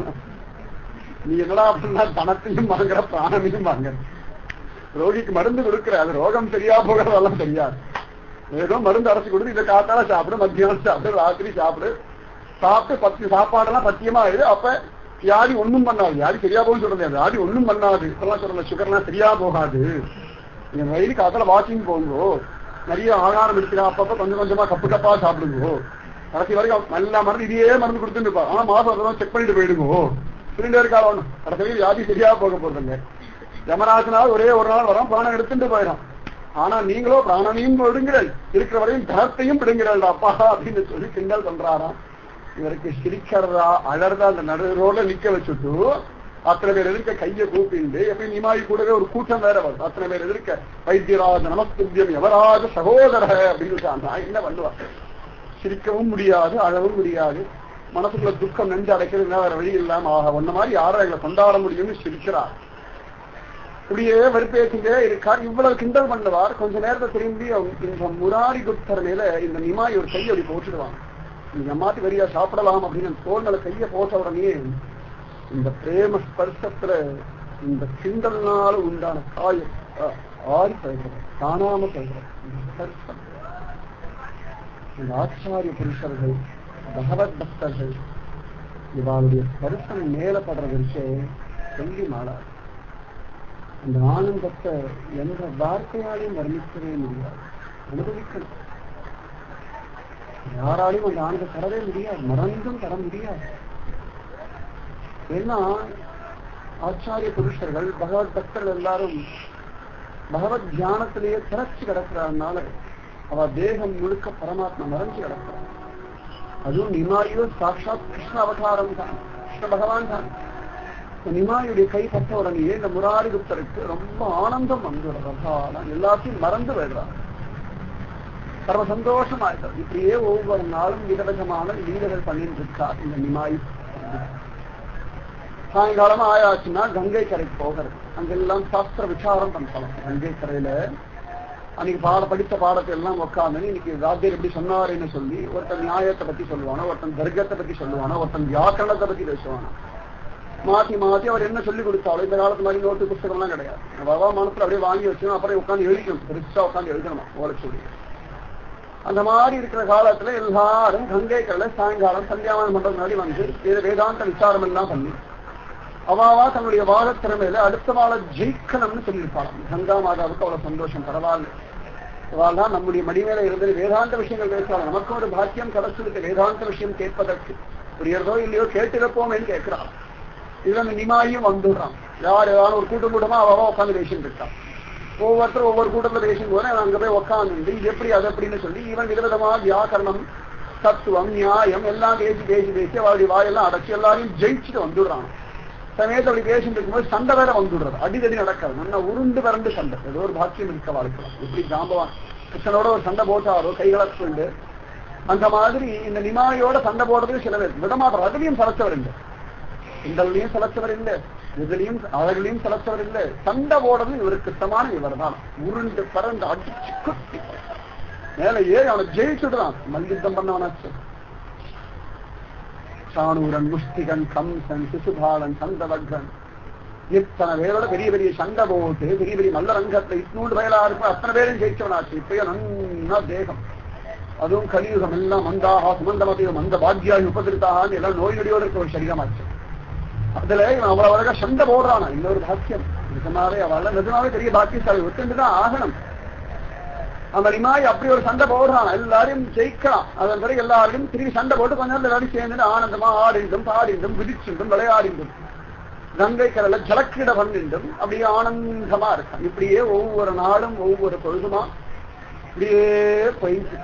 நீ என்னடா அப்படின்னா தனத்தையும் வாங்குற பிராணனையும் வாங்குற ரோகிக்கு மருந்து கொடுக்குற அது ரோகம் சரியா போகிறதெல்லாம் தெரியாது ஏதோ மருந்து அரைச்சு கொடுத்து இதை காத்தால சாப்பிடு மத்தியானம் சாப்பிடு ராத்திரி சாப்பிடு சாப்பிட்டு பத்து சாப்பாடெல்லாம் பத்தியமா ஆயிடுது அப்ப வியாதி ஒண்ணும் பண்ணாது வியாதி சரியா போகும் சொல்றது வியாதி ஒண்ணும் பண்ணாது இப்பெல்லாம் சொல்றல சுகர்லாம் சரியா போகாது நீங்க வயலுக்கு காத்தால வாக்கிங் போங்கோ நிறைய ஆகாரம் எடுத்துக்கா அப்பப்ப கொஞ்சம் கொஞ்சமா கப்பு கப்பா சாப்பிடுங்கோ கடைசி வரைக்கும் நல்ல மருந்து இதையே மருந்து கொடுத்துட்டு இருப்பா ஆனா மாசம் அதெல்லாம் செக் பண்ணிட்டு போயிடுங்கோ சிலிண்டர் காலம் கடைசி வரைக்கும் வியாதி சரியா போக போறதில்லை யமராஜனாவது ஒரே ஒரு நாள் வரோம் பிராணம் எடுத்துட்டு போயிடும் ஆனா நீங்களோ பிராணனையும் விடுங்கள் இருக்கிற வரையும் தரத்தையும் விடுங்கள் அப்பா அப்படின்னு சொல்லி கிண்டல் பண்றாராம் இவருக்கு சிரிக்கிறதா அழறதா அந்த நடு ரோட்ல நிக்க வச்சுட்டு அத்தனை பேர் எதிர்க்க கையை கூப்பிண்டு எப்படி நிமாயி கூடவே ஒரு கூட்டம் வேற வருது அத்தனை பேர் எதிர்க்க வைத்தியராஜ நமஸ்துபியம் எவராஜ சகோதர அப்படின்னு சொன்னா என்ன பண்ணுவார் சிரிக்கவும் முடியாது அழவும் முடியாது மனசுக்குள்ள துக்கம் நெஞ்சு அடைக்கிறது வேற வழி இல்லாம ஆக ஒன்ன மாதிரி யாரும் எங்களை கொண்டாட முடியும்னு சிரிக்கிறார் இப்படியே வெறுப்பேசிட்டே இருக்கார் இவ்வளவு கிண்டல் பண்ணுவார் கொஞ்ச நேரத்தை திரும்பி இந்த முராரி குப்தர் மேல இந்த நிமாய் ஒரு கையை அப்படி போட்டுடுவாங்க நீங்க அம்மாத்தி வரியா சாப்பிடலாம் அப்படின்னு தோல் மேல கையை போட்ட உடனே இந்த பிரேம ஸ்பர்சத்துல இந்த கிண்டல்னால உண்டான காயம் ஆறி பழகிறது காணாம பழகிறது இந்த ஸ்பர்சம் இந்த ஆச்சாரிய புருஷர்கள் பகவத் பக்தர்கள் இவாளுடைய ஸ்பர்சம் மேல படுறது விஷயம் சொல்லி மாளாது அந்த ஆனந்தத்தை எந்த வார்த்தையாலையும் வர்ணிக்கவே முடியாது அனுபவிக்கணும் யாராலையும் அந்த ஆனந்தம் தரவே முடியாது மறந்தும் தர முடியாது ஏன்னா ஆச்சாரிய புருஷர்கள் பகவத் பக்தர்கள் எல்லாரும் பகவத் தியானத்திலேயே திறச்சு கிடக்கிறதுனால அவ தேகம் முழுக்க பரமாத்மா மறைஞ்சு கிடக்கிறார் அதுவும் நிமாயோ சாட்சாத் கிருஷ்ண அவதாரம் தான் கிருஷ்ண பகவான் தான் நிமாயுடைய கை பட்ட உடனே இந்த முராரி குப்தருக்கு ரொம்ப ஆனந்தம் வந்துடுறது அதான் எல்லாத்தையும் மறந்து விடுறார் சர்வ சந்தோஷமாயிட்டார் இப்படியே ஒவ்வொரு நாளும் விதவிதமான லீலைகள் பண்ணிட்டு இருக்கார் இந்த நிமாய் சாயங்காலம் ஆயாச்சுன்னா கங்கை கரைக்கு போகிறது அங்கெல்லாம் சாஸ்திர விசாரம் பண்ணலாம் கங்கை கரையில அன்னைக்கு பாட படித்த பாடத்தை எல்லாம் உட்காந்து இன்னைக்கு ராஜ்யர் எப்படி சொன்னாருன்னு சொல்லி ஒருத்தன் நியாயத்தை பத்தி சொல்லுவானோ ஒருத்தன் தர்க்கத்தை பத்தி சொல்லுவானோ ஒருத்தன் வியாக்கரணத்தை பத்தி பேசுவானோ மாத்தி மாத்தி அவர் என்ன சொல்லி கொடுத்தாலும் இந்த காலத்து மாதிரி நோட்டு புஸ்தகம் எல்லாம் கிடையாது பாபா மனசுல அப்படியே வாங்கி வச்சு அப்புறம் உட்காந்து எழுதிக்கணும் பெருசா உட்காந்து எழுதணுமா ஓலை சொல்லி அந்த மாதிரி இருக்கிற காலத்துல எல்லாரும் கங்கை கடல சாயங்காலம் சந்தியாவனம் பண்றது முன்னாடி வந்து வேத வேதாந்த விசாரம் எல்லாம் பண்ணி அவாவா தன்னுடைய வாத திறமையில அடுத்த வாழ ஜெயிக்கணும்னு சொல்லியிருப்பாளாம் கங்கா மாதாவுக்கு அவ்வளவு சந்தோஷம் பரவாயில்ல அவள் தான் நம்முடைய மடி மேல இருந்தது வேதாந்த விஷயங்கள் பேசுவாங்க நமக்கும் ஒரு பாக்கியம் கிடைச்சிருக்கு வேதாந்த விஷயம் கேட்பதற்கு புரியறதோ இல்லையோ கேட்டிருப்போமேன்னு கேட்கிறாள் இதுல அந்த நிமாயும் வந்துடுறான் யார் ஏதாவது ஒரு கூட்டம் கூட்டமா அவ உட்காந்து பேசிட்டு இருக்கான் ஒவ்வொருத்தரும் ஒவ்வொரு கூட்டத்துல பேசும்போது அவன் அங்க போய் உட்காந்து இது எப்படி அது அப்படின்னு சொல்லி இவன் விதவிதமா வியாக்கரணம் தத்துவம் நியாயம் எல்லாம் பேசி பேசி பேசி அவருடைய வாயெல்லாம் அடைச்சு எல்லாரையும் ஜெயிச்சுட்டு வந்துடுறான் சமயத்தை அப்படி பேசிட்டு இருக்கும்போது சண்டை வேற வந்துடுறது அடிதடி நடக்காது நல்லா உருண்டு வறண்டு சண்டை ஏதோ ஒரு பாக்கியம் இருக்க வாழ்க்கலாம் எப்படி ஜாம்பவான் கிருஷ்ணனோட ஒரு சண்டை போட்டாரோ கைகலப்புண்டு அந்த மாதிரி இந்த நிமாயோட சண்டை போடுறதுக்கு சில பேர் விடமாட்டார் அதுலயும் சலைச்சவர் இல்லை இந்தலையும் செலச்சவர் இல்லை இதுலயும் அழகுலையும் செலச்சவர் இல்லை சண்டை போடுறது இவருக்கு கிட்டமான இவர் தான் உருண்டு பறந்து அடிச்சு குத்தி மேல ஏறி அவனை ஜெயிச்சுடுறான் மல்யுத்தம் பண்ணவனாச்சு சாணூரன் முஷ்டிகன் கம்சன் சிசுபாலன் சந்தவகன் இத்தனை பேரோட பெரிய பெரிய சண்டை போட்டு பெரிய பெரிய நல்ல ரங்கத்துல இட்நூண்டு வயலா இருக்கும் அத்தனை பேரும் ஜெயிச்சவனாச்சு இப்பயும் நன்னா தேகம் அதுவும் கலியுகம் எல்லாம் மந்தாகா சுமந்தமதியம் மந்த பாக்யாகி உபதிருத்தாகான்னு எல்லாம் நோய் நொடியோட இருக்க ஒரு சரீரமாச்சு அதுல இவன் அவ்வளவு அழகா சண்டை போடுறானா இன்னொரு பாக்கியம் நிஜமாவே அவள நிஜமாவே பெரிய பாக்கியசாலி ஒத்துண்டுதான் ஆகணும் அந்த நிமாய் அப்படி ஒரு சண்டை போடுறான் எல்லாரையும் ஜெயிக்கலாம் அதன் பிறகு எல்லாரையும் திரும்பி சண்டை போட்டு கொஞ்ச நேரம் எல்லாரும் சேர்ந்து ஆனந்தமா ஆடிண்டும் பாடிண்டும் விதிச்சுண்டும் விளையாடிண்டும் கங்கை கடல ஜலக்கிட பண்ணிண்டும் அப்படியே ஆனந்தமா இருக்கான் இப்படியே ஒவ்வொரு நாளும் ஒவ்வொரு பொழுதுமா இப்படியே போயிட்டு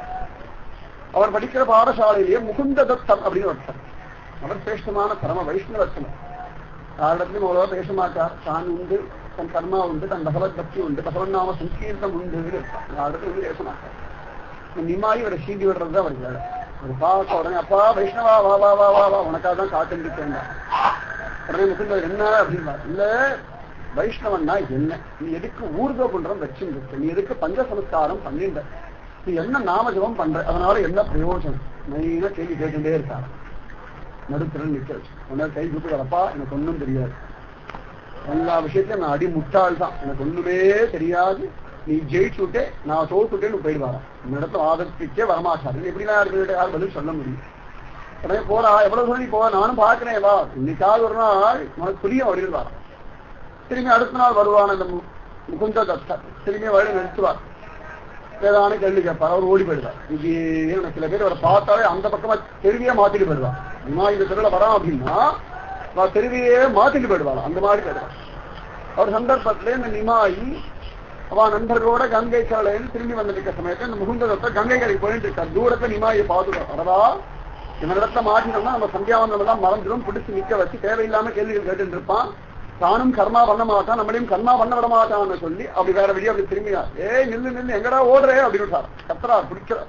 அவர் படிக்கிற பாடசாலையிலேயே முகுந்த தத்தம் அப்படின்னு ஒருத்தர் அவர் சிரேஷ்டமான பரம வைஷ்ணவத்தனம் யாரிடத்திலும் அவ்வளவா பேச மாட்டார் தான் உண்டு தன் கர்மா உண்டு தன் பகவத் பக்தி உண்டு பகவன் நாம சங்கீர்த்தம் உண்டு யாரிடத்திலும் பேச மாட்டார் இந்த நிமாயி ஒரு சீண்டி விடுறது அவர் வேலை ஒரு பார்த்த உடனே அப்பா வைஷ்ணவா வா வா வா வா வா உனக்காக தான் காத்துருக்கேன் உடனே முகுந்தர் என்ன அப்படின்னா இல்ல வைஷ்ணவன்னா என்ன நீ எதுக்கு ஊர்தோ பண்றம் வச்சுருக்க நீ எதுக்கு பஞ்ச சமஸ்காரம் பண்ணிண்ட நீ என்ன நாமஜபம் பண்ற அதனால என்ன பிரயோஜனம் மெயினா கேள்வி கேட்டுட்டே இருக்காரு நடுத்தரன் நிக்க வச்சு உடனே கை கூட்டு வரப்பா எனக்கு ஒண்ணும் தெரியாது எல்லா விஷயத்தையும் நான் அடி முட்டாள் தான் எனக்கு ஒண்ணுமே தெரியாது நீ ஜெயிச்சு விட்டே நான் தோத்துட்டேன்னு போயிடுவாரா இந்த இடத்துல ஆதரிக்கே வரமாட்டாரு எப்படிலாம் இருக்கு யார் பதில் சொல்ல முடியும் உடனே போறா எவ்வளவு சொல்லி போ நானும் பாக்குறேன் வா இன்னைக்காவது ஒரு நாள் உனக்கு புரியும் அப்படின்னு வரா திரும்பி அடுத்த நாள் வருவான் அந்த முகுந்த தத்தர் திரும்பி வழி நிறுத்துவார் ஏதான கேள்வி கேட்பார் அவர் ஓடி போயிடுவார் இது எனக்கு சில பேர் அவரை பார்த்தாலே அந்த பக்கமா தெருவியே மாத்திட்டு போயிடுவார் நிமா இந்த தெருவில் வரான் அப்படின்னா நான் தெருவியே மாத்திட்டு போயிடுவாள் அந்த மாதிரி போயிடுவார் அவர் சந்தர்ப்பத்துல இந்த நிமாயி அவ நண்பர்களோட கங்கை கரையில் திரும்பி வந்திருக்க சமயத்துல இந்த முகுந்ததத்தை கங்கை கரைக்கு போயிட்டு இருக்கார் தூரத்துல நிமாயை பார்த்துட்டார் அடடா இவனிடத்துல மாட்டினோம்னா நம்ம சந்தியாவந்தம் எல்லாம் மறந்துடும் பிடிச்சு நிக்க வச்சு தேவையில்லாம கேள்விகள் கேட்டு இருப்பான் தானும் கர்மா பண்ண மாட்டான் நம்மளையும் கர்மா பண்ண விட மாட்டான்னு சொல்லி அப்படி வேற வெளியே அப்படி திரும்பினார் ஏய் நில்லு நில்லு எங்கடா ஓடுறே அப்படின்னு கத்துறார் பிடிக்கிறார்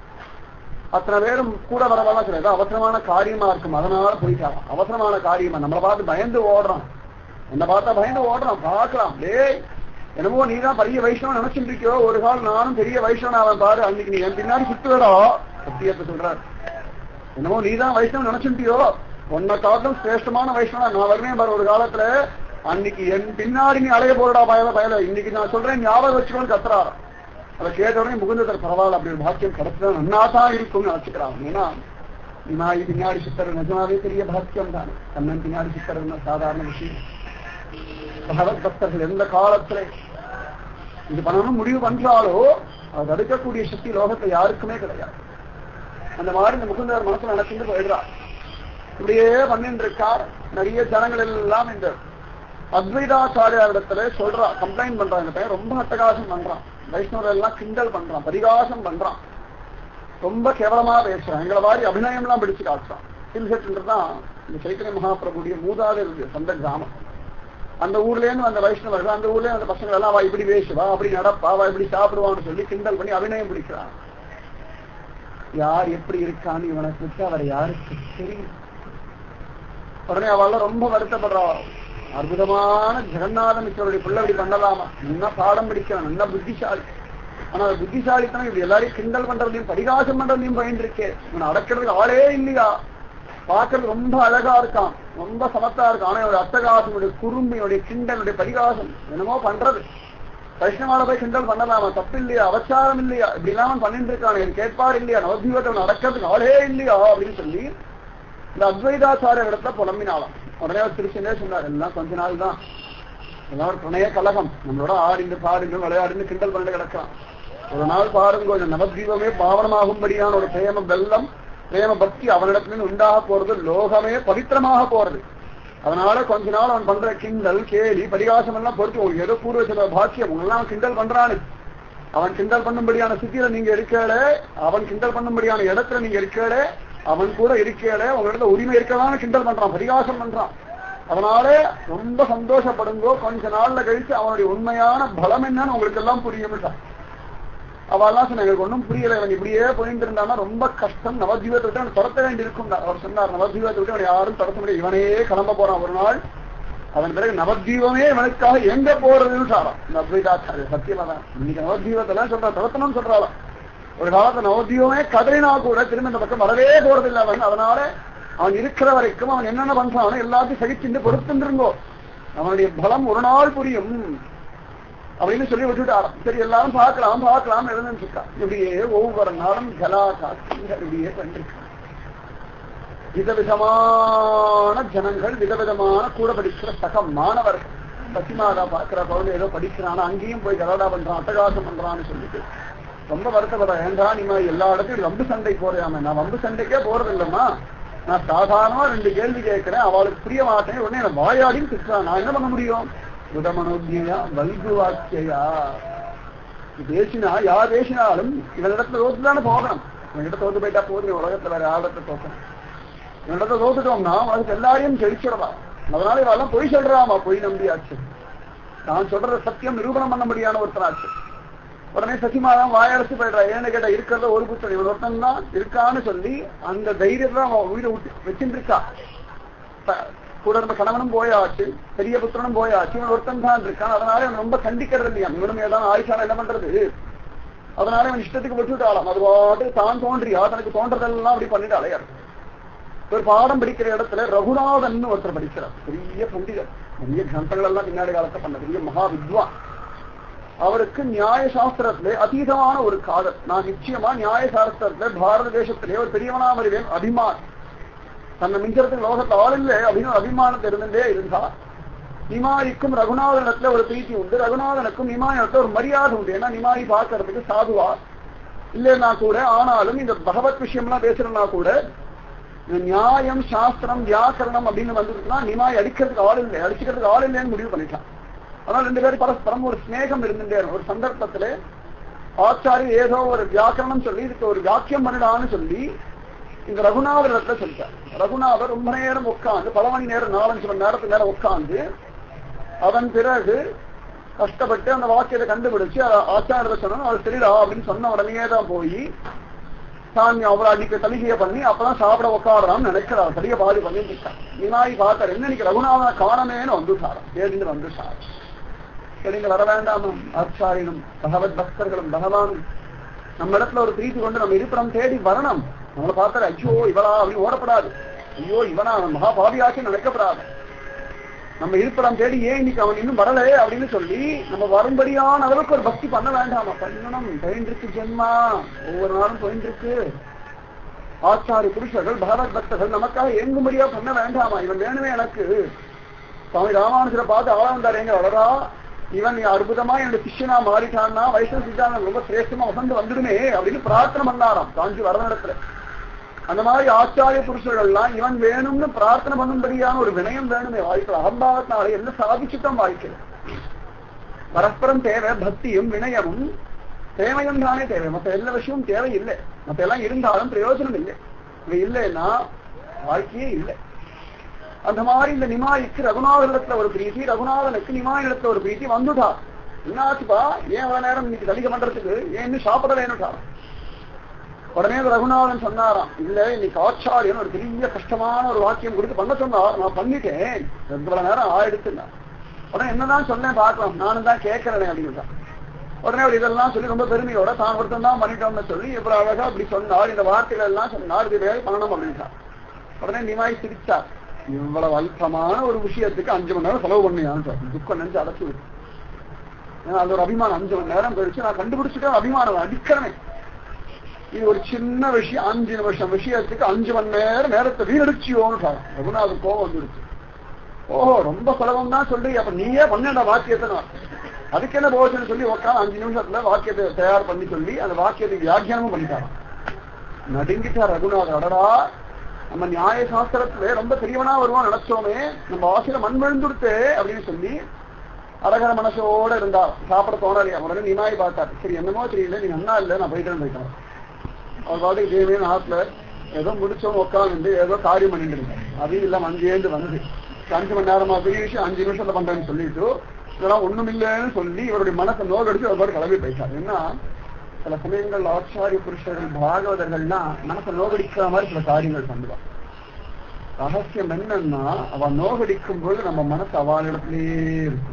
அத்தனை பேரும் கூட வரவெல்லாம் சொல்ல ஏதோ அவசரமான காரியமா இருக்கும் அதனால போயிட்டாராம் அவசரமான காரியமா நம்மளை பார்த்து பயந்து ஓடுறான் என்ன பார்த்தா பயந்து ஓடுறான் பார்க்கலாம் டேய் என்னமோ நீ தான் பெரிய வைஷ்ணவன் நினைச்சுட்டு இருக்கியோ ஒரு கால் நானும் பெரிய வைஷ்ணவன் அவன் பாரு அன்னைக்கு நீ என் பின்னாடி சுத்துவடா சத்தியத்தை சொல்றார் என்னமோ நீ தான் வைஷ்ணவன் நினைச்சுட்டியோ உன்னை காட்டும் சிரேஷ்டமான வைஷ்ணவன் நான் வருவேன் பாரு ஒரு காலத்துல அன்னைக்கு என் பின்னாடி நீ அலைய போறடா பயல பயல இன்னைக்கு நான் சொல்றேன் ஞாபகம் வச்சுக்கோன்னு கத்துறாரு அதை கேட்ட உடனே முகுந்தர் பரவாயில்ல அப்படி ஒரு பாக்கியம் கிடைச்சா நன்னா தான் இருக்கும்னு நினைச்சுக்கிறான் ஏன்னா நிமாயி பின்னாடி சித்தர் நிஜமாவே பெரிய பாக்கியம் தான் கண்ணன் பின்னாடி சித்தர் சாதாரண விஷயம் பகவத் பக்தர்கள் எந்த காலத்துல இது பண்ணணும் முடிவு பண்றாலோ அது தடுக்கக்கூடிய சக்தி லோகத்துல யாருக்குமே கிடையாது அந்த மாதிரி இந்த முகுந்தர் மனசுல நடக்கிட்டு போயிடுறார் இப்படியே பண்ணிட்டு இருக்கார் நிறைய ஜனங்கள் எல்லாம் இந்த அத்வைதாச்சாரியாரிடத்துல சொல்றா கம்ப்ளைண்ட் பண்றான் இந்த பையன் ரொம்ப அட்டகாசம் பண்றான் வைஷ்ணவர் எல்லாம் கிண்டல் பண்றான் பரிகாசம் பண்றான் ரொம்ப கேவலமா பேசுறான் எங்களை மாதிரி அபிநயம் எல்லாம் பிடிச்சு காட்டுறான் சில்ஹெட்ன்றதுதான் இந்த சைத்தன்ய மகாபிரபுடைய மூதாதையர் சொந்த கிராமம் அந்த ஊர்ல இருந்து வந்த வைஷ்ணவர்கள் அந்த ஊர்ல அந்த பசங்க எல்லாம் வா இப்படி பேசுவா அப்படி நடப்பா வா இப்படி சாப்பிடுவான்னு சொல்லி கிண்டல் பண்ணி அபிநயம் பிடிக்கிறான் யார் எப்படி இருக்கான்னு இவனுக்கு விட்டு அவர் யாருக்கு தெரியும் உடனே அவள் ரொம்ப வருத்தப்படுறா அற்புதமான ஜெகநாதன் மிச்சருடைய பிள்ளை இப்படி பண்ணலாமா நல்லா பாடம் படிக்கிறான் நல்லா புத்திசாலி ஆனா அந்த புத்திசாலித்தனம் இப்படி எல்லாரையும் கிண்டல் பண்றதையும் பரிகாசம் பண்றதையும் பயந்துருக்கே இவன் அடக்கிறதுக்கு ஆளே இல்லையா பார்க்கறது ரொம்ப அழகா இருக்கான் ரொம்ப சமத்தா இருக்கான் ஆனா இவருடைய அட்டகாசனுடைய குறும்பினுடைய கிண்டலுடைய பரிகாசம் என்னமோ பண்றது வைஷ்ணவால போய் கிண்டல் பண்ணலாமா தப்பு இல்லையா அவசாரம் இல்லையா இப்படி இல்லாம பண்ணிட்டு இருக்கான் இது கேட்பார் இல்லையா நவதீபத்தை நடக்கிறதுக்கு ஆளே இல்லையா அப்படின்னு சொல்லி இந்த அத்வைதாச்சாரிய இடத்துல புலம்பினாலாம் உடனே அவர் திருச்சினே சொன்னார் எல்லாம் கொஞ்ச நாள் தான் எல்லாம் ஒரு பிரணய கலகம் நம்மளோட ஆடிந்து பாடுங்க விளையாடுன்னு கிண்டல் பண்ணிட்டு கிடக்கலாம் ஒரு நாள் பாருங்க இந்த நவதீபமே பாவனமாகும்படியான ஒரு பிரேம வெள்ளம் பிரேம பக்தி அவனிடத்துல உண்டாக போறது லோகமே பவித்திரமாக போறது அதனால கொஞ்ச நாள் அவன் பண்ற கிண்டல் கேலி பரிகாசம் எல்லாம் பொறுத்து உங்களுக்கு ஏதோ பூர்வ சில பாக்கியம் உங்களெல்லாம் கிண்டல் பண்றானு அவன் கிண்டல் பண்ணும்படியான சித்தியில நீங்க இருக்கல அவன் கிண்டல் பண்ணும்படியான இடத்துல நீங்க இருக்கல அவன் கூட இருக்கல உங்களிடத்துல உரிமை இருக்கலாம்னு கிண்டல் பண்றான் பரிகாசம் பண்றான் அதனால ரொம்ப சந்தோஷப்படுங்கோ கொஞ்ச நாள்ல கழிச்சு அவனுடைய உண்மையான பலம் என்னன்னு உங்களுக்கு எல்லாம் புரியும் அவெல்லாம் சொன்ன எங்களுக்கு ஒன்றும் புரியல இவன் இப்படியே போயிட்டு இருந்தானா ரொம்ப கஷ்டம் நவஜீவத்தை விட்டு அவன் துரத்த வேண்டி இருக்கும் அவர் சொன்னார் நவஜீவத்தை விட்டு அவன் யாரும் துரத்த முடியும் இவனே கிளம்ப போறான் ஒரு நாள் அதன் பிறகு நவஜீவமே இவனுக்காக எங்க போறதுன்னு சாராம் இந்த அத்வைதாச்சாரிய சத்தியமா தான் இன்னைக்கு நவஜீவத்தெல்லாம் சொல்றா துரத்தணும்னு சொல்றாளாம் ஒரு காலத்துல நவஜீவமே கதறினா கூட திரும்ப இந்த பக்கம் வரவே போறதில்லை அவன் அதனால அவன் இருக்கிற வரைக்கும் அவன் என்னென்ன பண்றானோ எல்லாத்தையும் சகிச்சுட்டு பொறுத்துருங்கோ அவனுடைய பலம் ஒரு நாள் புரியும் அப்படின்னு சொல்லி விட்டுட்டாராம் சரி எல்லாரும் பார்க்கலாம் பார்க்கலாம் இருந்துட்டு இருக்கா இப்படியே ஒவ்வொரு நாளும் கலா காட்சிகள் இப்படியே பண்ணிருக்கான் விதவிதமான ஜனங்கள் விதவிதமான கூட படிக்கிற சக மாணவர்கள் பசிமாதா பாக்குற குழந்தை ஏதோ படிக்கிறான் அங்கேயும் போய் கலாடா பண்றான் அட்டகாசம் பண்றான்னு சொல்லிட்டு ரொம்ப வருத்தப்படுற ஏண்டா நீங்க எல்லா இடத்தையும் வம்பு சண்டை போறியாம நான் வம்பு சண்டைக்கே போறது இல்லம்மா நான் சாதாரணமா ரெண்டு கேள்வி கேட்கிறேன் அவளுக்கு புரிய மாட்டேன் உடனே என்ன வாயாடின்னு திட்டுறான் நான் என்ன பண்ண முடியும் புதமனோஜியா வல்கு வாக்கியா பேசினா யார் பேசினாலும் இவனிடத்துல தோத்து தானே போகணும் இவன்கிட்ட தோத்து போயிட்டா போதும் உலகத்துல வேற ஆழத்தை தோக்கணும் இவனிடத்துல தோத்துட்டோம்னா அதுக்கு எல்லாரையும் ஜெயிச்சிடலாம் அதனால இவெல்லாம் பொய் சொல்றாமா பொய் நம்பியாச்சு நான் சொல்ற சத்தியம் நிரூபணம் பண்ண முடியாத ஒருத்தனாச்சு உடனே சசிமாதான் வாயரசு போயிடுறா ஏன்னு கேட்டா இருக்கிறத ஒரு புத்தகம் இவன் ஒருத்தன் தான் இருக்கான்னு சொல்லி அந்த தைரியத்துல அவன் உயிரை விட்டு வச்சுட்டு இருக்கா கூட இருந்த கணவனும் போயாச்சு பெரிய புத்திரனும் போயாச்சு இவன் ஒருத்தன் தான் இருக்கான் அதனால இவன் ரொம்ப கண்டிக்கிறது இல்லையா இவனும் ஏதாவது ஆயுஷான என்ன பண்றது அதனால இவன் இஷ்டத்துக்கு விட்டுட்டாலாம் அது பாட்டு தான் தோன்றியா தனக்கு தோன்றதெல்லாம் அப்படி பண்ணிட்டு அலையாரு ஒரு பாடம் படிக்கிற இடத்துல ரகுநாதன் ஒருத்தர் படிக்கிறார் பெரிய பண்டிதர் பெரிய கிரந்தங்கள் எல்லாம் பின்னாடி காலத்தை பண்ண பெரிய மகா வித்வான் அவருக்கு நியாய சாஸ்திரத்திலே அதீதமான ஒரு காதல் நான் நிச்சயமா நியாய சாஸ்திரத்துல பாரத தேசத்திலே ஒரு பெரியவனா வருவேன் அபிமான் தன்னை மிஞ்சறதுக்கு லோகத்தை ஆள் இல்லை அப்படின்னு அபிமானத்தை இருந்துட்டே இருந்தா நிமாய்க்கும் ரகுநாதனத்துல ஒரு பிரீத்தி உண்டு ரகுநாதனுக்கும் நிமாயத்துல ஒரு மரியாதை உண்டு ஏன்னா நிமாயி பார்க்கறதுக்கு சாதுவா இல்லைன்னா கூட ஆனாலும் இந்த பகவத் விஷயம்லாம் பேசுறதுனா கூட நியாயம் சாஸ்திரம் வியாக்கரணம் அப்படின்னு வந்துருக்குன்னா நிமாய் அடிக்கிறதுக்கு ஆள் இல்லை அடிச்சுக்கிறதுக்கு ஆள் இல்லைன்னு முடிவு பண்ணிட்டான் ஆனால் ரெண்டு பேரும் பரஸ்பரம் ஒரு ஸ்நேகம் இருந்துட்டே ஒரு சந்தர்ப்பத்துல ஆச்சாரி ஏதோ ஒரு வியாக்கரணம் சொல்லி இதுக்கு ஒரு வாக்கியம் பண்ணிடான்னு சொல்லி இந்த ரகுநாதர் இடத்துல சொல்லிட்டார் ரகுநாதர் ரொம்ப நேரம் உட்காந்து பல மணி நேரம் நாலஞ்சு மணி நேரத்துக்கு நேரம் உட்காந்து அதன் பிறகு கஷ்டப்பட்டு அந்த வாக்கியத்தை கண்டுபிடிச்சு ஆச்சாரத்தை சொன்னா அது தெரியலா அப்படின்னு சொன்ன உடனே தான் போய் தான் அவ்வளவு அடிக்க தலிகைய பண்ணி அப்பதான் சாப்பிட உட்காடுறான்னு நினைக்கிறார் சரியா பாதி பண்ணிட்டு இருக்கான் வினாய் பார்த்தார் என்ன இன்னைக்கு ரகுநாதனை காணமேன்னு வந்துட்டாராம் தேடிந்து வந்துட்டார் சரிங்க வர வேண்டாமும் ஆச்சாரியனும் பகவத் பக்தர்களும் பகவானும் நம்ம இடத்துல ஒரு பிரீத்தி கொண்டு நம்ம இருப்பிடம் தேடி வரணும் நம்மளை பார்த்தாரு ஐயோ இவளா அப்படின்னு ஓடப்படாது ஐயோ இவனா அவன் மகாபாவியாச்சு நினைக்கப்படாது நம்ம இருப்பிடம் தேடி ஏன் இன்னைக்கு அவன் இன்னும் வரலையே அப்படின்னு சொல்லி நம்ம வரும்படியான அளவுக்கு ஒரு பக்தி பண்ண வேண்டாமா பண்ணணும் பயின்றிருக்கு ஜென்மா ஒவ்வொரு நாளும் பயின்றிருக்கு ஆச்சாரி புருஷர்கள் பகவத் பக்தர்கள் நமக்காக ஏங்கும்படியா பண்ண வேண்டாமா இவன் வேணுமே எனக்கு சுவாமி ராமானுஜரை பார்த்து ஆள வந்தார் எங்க வளரா இவன் நீ அற்புதமா என்னோட சிஷ்யனா மாறிட்டான்னா வைஷ்ணவ சித்தாந்தம் ரொம்ப சிரேஷ்டமா வசந்து வந்துடுமே அப்படின்னு பிரார்த்தனை பண்ணாராம் காஞ்சி வரதனிடத்துல அந்த மாதிரி ஆச்சாரிய புருஷர்கள்லாம் இவன் வேணும்னு பிரார்த்தனை பண்ணும்படியான ஒரு வினயம் வேணுமே வாழ்க்கை அகம்பாவத்தினால என்ன சாதிச்சுட்டம் வாழ்க்கை பரஸ்பரம் தேவை பக்தியும் வினயமும் தேவையும் தானே தேவை மற்ற எல்லா விஷயமும் தேவை இல்லை மற்ற எல்லாம் இருந்தாலும் பிரயோஜனம் இல்லை இது இல்லைன்னா வாழ்க்கையே இல்லை அந்த மாதிரி இந்த நிமாய்க்கு ரகுநாதனிடத்துல ஒரு பிரீத்தி ரகுநாதனுக்கு நிமாயிடத்துல ஒரு பிரீத்தி வந்துட்டா என்னாச்சுப்பா ஏன் அவ்வளவு நேரம் இன்னைக்கு தலிக பண்றதுக்கு ஏன் இன்னும் சாப்பிட வேணும்டா உடனே இந்த ரகுநாதன் சொன்னாராம் இல்ல இன்னைக்கு ஆச்சாரியன் ஒரு பெரிய கஷ்டமான ஒரு வாக்கியம் கொடுத்து பண்ண சொன்னார் நான் பண்ணிட்டேன் இவ்வளவு நேரம் ஆயிடுச்சுன்னா உடனே என்னதான் சொன்னேன் பார்க்கலாம் நானும் தான் கேட்கிறேன் அப்படின்னு உடனே அவர் இதெல்லாம் சொல்லி ரொம்ப பெருமையோட தான் ஒருத்தன் தான் பண்ணிட்டோம்னு சொல்லி இவ்வளவு அழகா அப்படி சொன்னார் இந்த வார்த்தைகள் எல்லாம் சொன்னார் இது வேலை பண்ணணும் அப்படின்ட்டார் உடனே நிமாய் சிரிச்சார் இவ்வளவு அல்பமான ஒரு விஷயத்துக்கு அஞ்சு மணி நேரம் செலவு பண்ணியான்னு சார் துக்கம் நினைச்சு அடைச்சு விட்டு ஏன்னா அது ஒரு அபிமானம் அஞ்சு மணி நேரம் கழிச்சு நான் கண்டுபிடிச்சிட்டேன் அபிமானம் அடிக்கிறேன் இது ஒரு சின்ன விஷயம் அஞ்சு நிமிஷம் விஷயத்துக்கு அஞ்சு மணி நேரம் நேரத்தை வீணடிச்சியோன்னு சார் ரகுநாதர் கோபம் வந்துடுச்சு ஓஹோ ரொம்ப சுலபம் தான் சொல்லி அப்ப நீயே பண்ணேன்டா வாக்கியத்தை நான் அதுக்கு என்ன போச்சுன்னு சொல்லி உட்காந்து அஞ்சு நிமிஷத்துல வாக்கியத்தை தயார் பண்ணி சொல்லி அந்த வாக்கியத்துக்கு வியாக்கியானமும் பண்ணிட்டாராம் நடுங்கிட்டார் ரகுநாதர் அடடா நம்ம நியாய சாஸ்திரத்துல ரொம்ப பெரியவனா வருவான் நினைச்சோமே நம்ம வாசியில மண் விழுந்துடுத்து அப்படின்னு சொல்லி அரகர மனசோட இருந்தா சாப்பிட தோணலையா உடனே நிமாய் பார்த்தார் சரி என்னமோ தெரியல நீ அண்ணா இல்ல நான் போயிட்டு போயிட்டான் அவர் பாட்டுக்கு தேவையே நாட்டுல ஏதோ முடிச்சவங்க உட்காந்து ஏதோ காரியம் பண்ணிட்டு இருந்தார் அது இல்லாம அங்கேருந்து வந்து அஞ்சு மணி நேரமா பெரிய விஷயம் அஞ்சு நிமிஷத்துல பண்றேன்னு சொல்லிட்டு இதெல்லாம் ஒண்ணும் இல்லைன்னு சொல்லி இவருடைய மனசை நோக்கடிச்சு அவர் பாட்டு கிளம்பி போயிட்டார் ஏன்னா சில சமயங்கள் ஆச்சாரிய புருஷர்கள் பாகவதர்கள்னா மனசை நோகடிக்கிற மாதிரி சில காரியங்கள் பண்ணுவான் ரகசியம் என்னன்னா அவ நோகடிக்கும் போது நம்ம மனசு அவளிடத்திலேயே இருக்கும்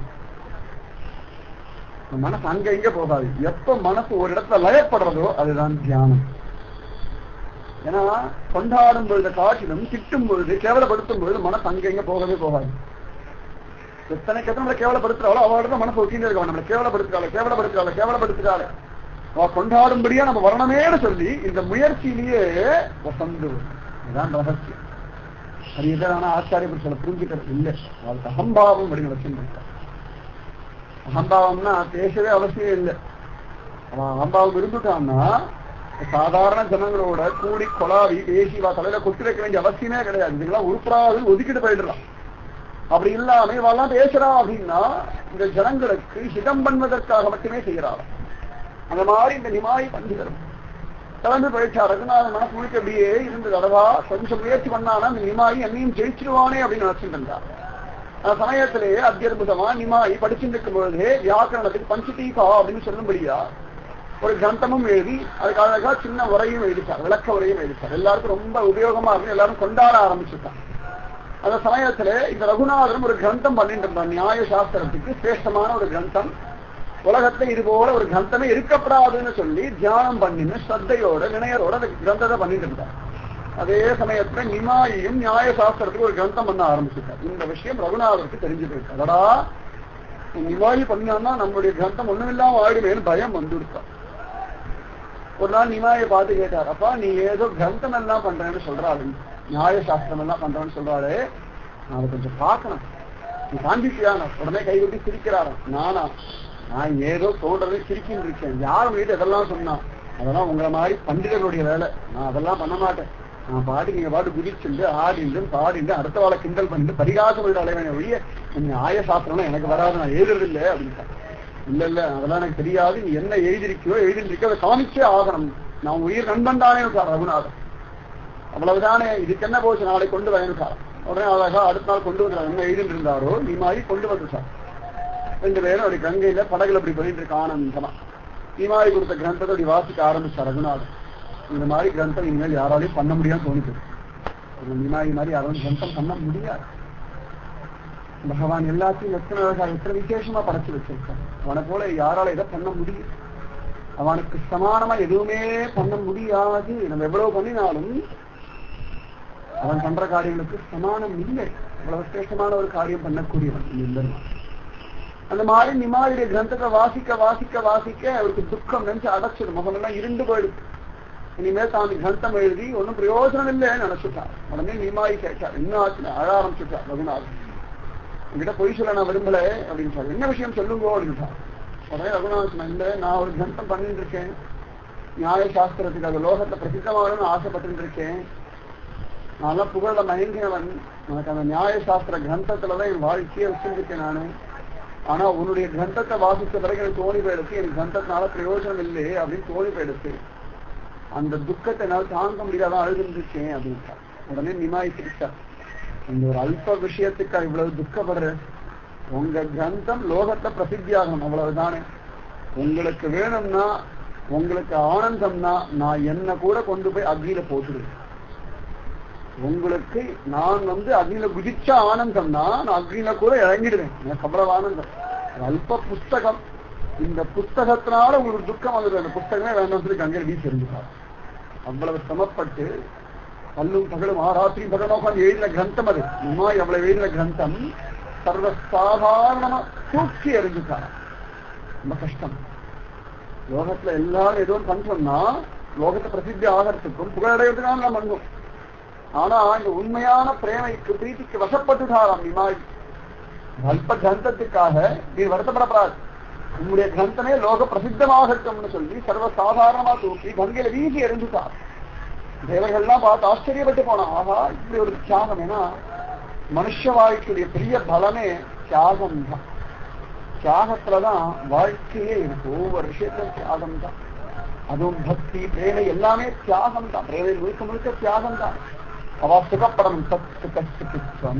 நம்ம மனசு அங்க இங்க போகாது எப்ப மனசு ஒரு இடத்துல லயப்படுறதோ அதுதான் தியானம் ஏன்னா கொண்டாடும் பொழுது காட்டிலும் திட்டும் பொழுது கேவலப்படுத்தும் பொழுது மனசு அங்க இங்க போகவே போகாது எத்தனைக்கு எத்தனை நம்மளை கேவலப்படுத்துறாளோ அவளோட தான் மனசு ஒட்டின்னு இருக்கா நம்மளை கேவலப்படுத்துறாள் கேவலப்படுத்துறாள் கேவலப்படுத்துறாள் அவ கொண்டாடும்படியா நம்ம வரணுமேனு சொல்லி இந்த முயற்சியிலேயே வசந்து இதுதான் ரகசியம் அது எதான ஆச்சாரிய புருஷனை புரிஞ்சுக்கிறது இல்லை அவளுக்கு அகம்பாவம் அப்படின்னு வச்சுருக்கா அகம்பாவம்னா பேசவே அவசியம் இல்லை அவன் அகம்பாவம் இருந்துட்டான்னா சாதாரண ஜனங்களோட கூடி கொலாவி பேசி வா தலையில கொட்டி வைக்க வேண்டிய அவசியமே கிடையாது இதுக்கெல்லாம் உருப்படாது ஒதுக்கிட்டு போயிடுறான் அப்படி இல்லாம இவெல்லாம் பேசுறா அப்படின்னா இந்த ஜனங்களுக்கு ஹிதம் பண்ணுவதற்காக மட்டுமே செய்யறாள் அந்த மாதிரி இந்த நிமாய் பண்டிதரும் கிளம்பி போயிட்டா ரகுநாதன் மனசு முழுக்க அப்படியே இருந்தது அடவா கொஞ்சம் முயற்சி பண்ணானா இந்த நிமாயி என்னையும் ஜெயிச்சிருவானே அப்படின்னு நினைச்சிட்டு இருந்தார் அந்த சமயத்திலேயே அத்தியற்புதமா நிமாயி படிச்சுட்டு இருக்கும் பொழுதே வியாக்கரணத்துக்கு பஞ்சதீகா அப்படின்னு சொல்லும்படியா ஒரு கிரந்தமும் எழுதி அதுக்கு அழகா சின்ன உரையும் எழுதிட்டார் விளக்க உரையும் எழுதிட்டார் எல்லாருக்கும் ரொம்ப உபயோகமா இருக்கு எல்லாரும் கொண்டாட ஆரம்பிச்சுட்டான் அந்த சமயத்துல இந்த ரகுநாதன் ஒரு கிரந்தம் பண்ணிட்டு இருந்தான் நியாய சாஸ்திரத்துக்கு சிரேஷ்டமான ஒரு கிரந்தம் உலகத்துல இது போல ஒரு கிரந்தமே இருக்கப்படாதுன்னு சொல்லி தியானம் பண்ணின்னு ஸ்ரத்தையோட வினயரோட அந்த கிரந்தத்தை பண்ணிட்டு இருந்தார் அதே சமயத்துல நிமாயும் நியாய சாஸ்திரத்துக்கு ஒரு கிரந்தம் பண்ண ஆரம்பிச்சுட்டார் இந்த விஷயம் ரகுநாதருக்கு தெரிஞ்சு போயிருக்கு அதடா நிமாயி பண்ணான்னா நம்மளுடைய கிரந்தம் ஒண்ணுமில்லாம ஆயிடுவேன்னு பயம் வந்துடுத்தான் ஒரு நாள் நிமாயை பார்த்து கேட்டார் அப்பா நீ ஏதோ கிரந்தம் எல்லாம் பண்றேன்னு சொல்றாள் நியாய சாஸ்திரம் எல்லாம் பண்றேன்னு சொல்றாளே நான் அதை கொஞ்சம் பார்க்கணும் நீ காண்பிப்பியான உடனே கைவிட்டு சிரிக்கிறாராம் நானா நான் ஏதோ தோன்றதை சிரிக்கின்னு இருக்கேன் யார் வீட்டு இதெல்லாம் சொன்னான் அதெல்லாம் உங்களை மாதிரி பண்டிதர்களுடைய வேலை நான் அதெல்லாம் பண்ண மாட்டேன் நான் பாட்டு நீங்க பாட்டு குதிச்சுண்டு ஆடிண்டு பாடிண்டு அடுத்த வாழை கிண்டல் பண்ணிட்டு பரிகாசம் விட அலைவேன் ஒழிய நியாய சாஸ்திரம் எனக்கு வராது நான் எழுதுறது இல்லை அப்படின்னு இல்ல இல்ல அதெல்லாம் எனக்கு தெரியாது நீ என்ன எழுதிருக்கியோ எழுதிருக்கோ அதை காமிச்சே ஆகணும் நான் உயிர் நண்பன் தானே சார் ரகுநாதன் அவ்வளவுதானே இதுக்கு என்ன போச்சு நாளை கொண்டு வரேன் சார் உடனே அழகா அடுத்த நாள் கொண்டு வந்துட்டார் என்ன எழுதிட்டு இருந்தாரோ நீ மாதிரி கொண்டு வந்து சார் ரெண்டு பேரும் அப்படி கங்கையில படகுல அப்படி போயிட்டு இருக்க ஆனந்தமா நீ மாதிரி கொடுத்த கிரந்தத்தை அப்படி வாசிக்க ஆரம்பிச்சார் ரகுநாதன் இந்த மாதிரி கிரந்தம் இனிமேல் யாராலையும் பண்ண முடியாது தோணிச்சு நிமாயி மாதிரி யாரும் கிரந்தம் பண்ண முடியாது பகவான் எல்லாத்தையும் எத்தனை அழகா எத்தனை விசேஷமா படைச்சு வச்சிருக்கான் அவனை போல யாரால இதை பண்ண முடியும் அவனுக்கு சமானமா எதுவுமே பண்ண முடியாது நம்ம எவ்வளவு பண்ணினாலும் அவன் பண்ற காரியங்களுக்கு சமானம் இல்லை அவ்வளவு விசேஷமான ஒரு காரியம் பண்ணக்கூடியவன் இல்லைன்னா அந்த மாதிரி நிமாயுடைய கிரந்தத்தை வாசிக்க வாசிக்க வாசிக்க அவருக்கு துக்கம் நினைச்சு அடைச்சிடும் முகமெல்லாம் இருண்டு போயிடுச்சு இனிமேல் தான் கிரந்தம் எழுதி ஒன்னும் பிரயோஜனம் இல்லைன்னு நினைச்சுட்டான் உடனே நிமாயி கேட்டார் என்ன ஆச்சு அழ ஆரம்பிச்சுட்டார் ரகுநாதன் உங்ககிட்ட பொய் சொல்ல நான் விரும்பல அப்படின்னு சொல்லி என்ன விஷயம் சொல்லுங்க அப்படின்ட்டான் உடனே ரகுநாதன் இல்ல நான் ஒரு கிரந்தம் பண்ணிட்டு இருக்கேன் நியாய சாஸ்திரத்துக்கு அது லோகத்தை பிரசித்தமாகணும்னு ஆசைப்பட்டு இருக்கேன் நான் புகழ மயங்கினவன் எனக்கு அந்த நியாய சாஸ்திர கிரந்தத்துலதான் என் வாழ்க்கையை வச்சிருக்கேன் நானு ஆனா உன்னுடைய கிரந்தத்தை வாசித்த பிறகு எனக்கு தோணி போயிடுச்சு எனக்கு கிரந்தத்தினால பிரயோஜனம் இல்லை அப்படின்னு தோணி போயிடுச்சு அந்த துக்கத்தை என்னால் தாங்க முடியாதான் அழுதுருந்துச்சேன் அப்படின்ட்டா உடனே நிமாய் சிரிச்சா இந்த ஒரு அல்ப விஷயத்துக்கா இவ்வளவு துக்கப்படுற உங்க கிரந்தம் லோகத்தை பிரசித்தியாகணும் அவ்வளவுதானே உங்களுக்கு வேணும்னா உங்களுக்கு ஆனந்தம்னா நான் என்ன கூட கொண்டு போய் அக்னியில போட்டுடுவேன் உங்களுக்கு நான் வந்து அக்னியில குதிச்ச ஆனந்தம்னா நான் அக்னியில கூட இறங்கிடுவேன் எனக்கு அவ்வளவு ஆனந்தம் ஒரு அல்ப புஸ்தகம் இந்த புஸ்தகத்தினால உங்களுக்கு துக்கம் வந்துடும் அந்த புஸ்தகமே வேண்டாம் சொல்லி கங்கையில் வீசி எறிஞ்சுட்டார் அவ்வளவு சிரமப்பட்டு பல்லும் பகலும் ஆராத்திரி பகலோகம் எழுதின கிரந்தம் அது நிமாய் அவ்வளவு எழுதின கிரந்தம் சர்வ சாதாரணமா தூக்கி எறிஞ்சுட்டார் ரொம்ப கஷ்டம் லோகத்துல எல்லாரும் ஏதோ பண்றோம்னா லோகத்தை பிரசித்தி ஆகிறதுக்கும் புகழடைகிறதுக்காக நம்ம பண்ணுவோம் ஆனா இந்த உண்மையான பிரேமைக்கு பிரீத்திக்கு வசப்பட்டுட்டாராம் நிமாய் அல்ப கிரந்தத்துக்காக நீ வருத்தப்படப்படாது உங்களுடைய கிரந்தமே லோக பிரசித்தமாகட்டும்னு சொல்லி சர்வ சாதாரணமா தூக்கி கங்கையில வீசி எறிஞ்சுட்டார் தேவர்கள்லாம் பார்த்து ஆச்சரியப்பட்டு போனா ஆஹா இப்படி ஒரு தியாகம் ஏன்னா மனுஷ வாழ்க்கையுடைய பெரிய பலமே தியாகம் தான் தியாகத்துலதான் வாழ்க்கையே இருக்கு ஒவ்வொரு விஷயத்திலும் தியாகம் தான் அதுவும் பக்தி பிரேமை எல்லாமே தியாகம் தான் பிரேமை முழுக்க முழுக்க தியாகம் தான் அவ சுகப்படணும் சத்து கஷ்ட கிச்சம்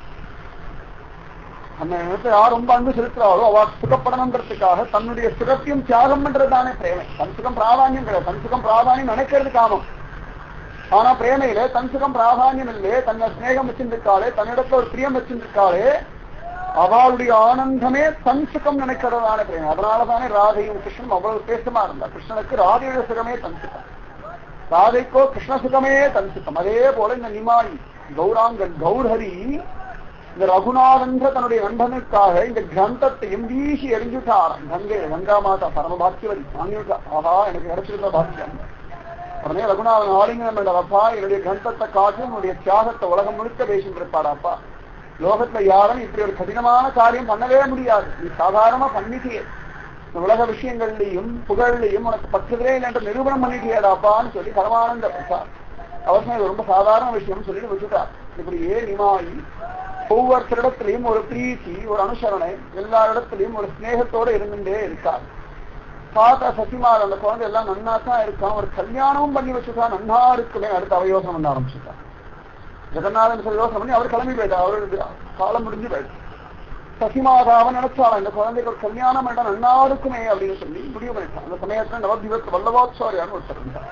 அந்த இடத்துல யார் ரொம்ப அன்பு செலுத்துறாரோ அவ சுகப்படணுன்றதுக்காக தன்னுடைய சுகத்தையும் தியாகம் பண்றதுதானே பிரேமை தன் சுகம் பிராதானியம் கிடையாது தன் சுகம் பிராதானியம் நினைக்கிறது காமம் ஆனா பிரேமையில தன் சுகம் பிராதானியம் இல்லையே தன்னை ஸ்நேகம் வச்சிருக்காளே தன்னிடத்துல ஒரு பிரியம் வச்சிருக்காளே அவளுடைய ஆனந்தமே தன் சுகம் நினைக்கிறதான பிரேமை அதனாலதானே ராதையும் கிருஷ்ணன் அவ்வளவு பேசமா இருந்தா கிருஷ்ணனுக்கு ராதையோட சுகமே தன் சுகம் ராதைக்கோ கிருஷ்ண சுகமே தன் சுகம் அதே போல இந்த நிமாயி கௌராங்கன் கௌர்ஹரி இந்த ரகுநாதன்ற தன்னுடைய நண்பனுக்காக இந்த கிரந்தத்தையும் வீசி எரிஞ்சுட்டார் கங்கை கங்கா மாதா பரம பாக்கியவதி வாங்கிவிட்டா ஆஹா எனக்கு கிடைச்சிருந்த பாக்கியம் உடனே ரகுநாதன் ஆலிங்கனம் அப்பா என்னுடைய கிரந்தத்தை காட்டி உன்னுடைய தியாகத்தை உலகம் முழுக்க பேசிட்டு அப்பா லோகத்துல யாரும் இப்படி ஒரு கடினமான காரியம் பண்ணவே முடியாது நீ சாதாரணமா பண்ணிட்டியே இந்த உலக விஷயங்கள்லையும் புகழ்லையும் உனக்கு பற்றுதலே இல்லை என்று நிரூபணம் பண்ணிட்டியடாப்பான்னு சொல்லி பரமானந்த பிரசாத் அவசியம் இது ரொம்ப சாதாரண விஷயம் சொல்லிட்டு விட்டுட்டார் இப்படி ஏன் நிமாயி ஒவ்வொருத்தரிடத்திலையும் ஒரு பிரீத்தி ஒரு அனுசரணை எல்லா இடத்துலயும் ஒரு ஸ்நேகத்தோட இருந்துட்டே இருக்கார் பார்த்தா சசிமார் அந்த குழந்தை எல்லாம் நன்னா தான் இருக்கான் ஒரு கல்யாணமும் பண்ணி வச்சுட்டா நன்னா இருக்குமே அடுத்து அவ யோசனை பண்ண ஆரம்பிச்சுட்டான் ஜெகநாதன் சொல்லி யோசனை பண்ணி அவர் கிளம்பி போயிட்டா அவருக்கு காலம் முடிஞ்சு போயிட்டு சசிமாதாவை நினைச்சாலும் இந்த குழந்தைக்கு ஒரு கல்யாணம் வேண்டாம் நன்னா இருக்குமே அப்படின்னு சொல்லி முடிவு பண்ணிட்டான் அந்த சமயத்துல நவதிவத் வல்லவாச்சாரியான்னு ஒருத்தர் இருந்தார்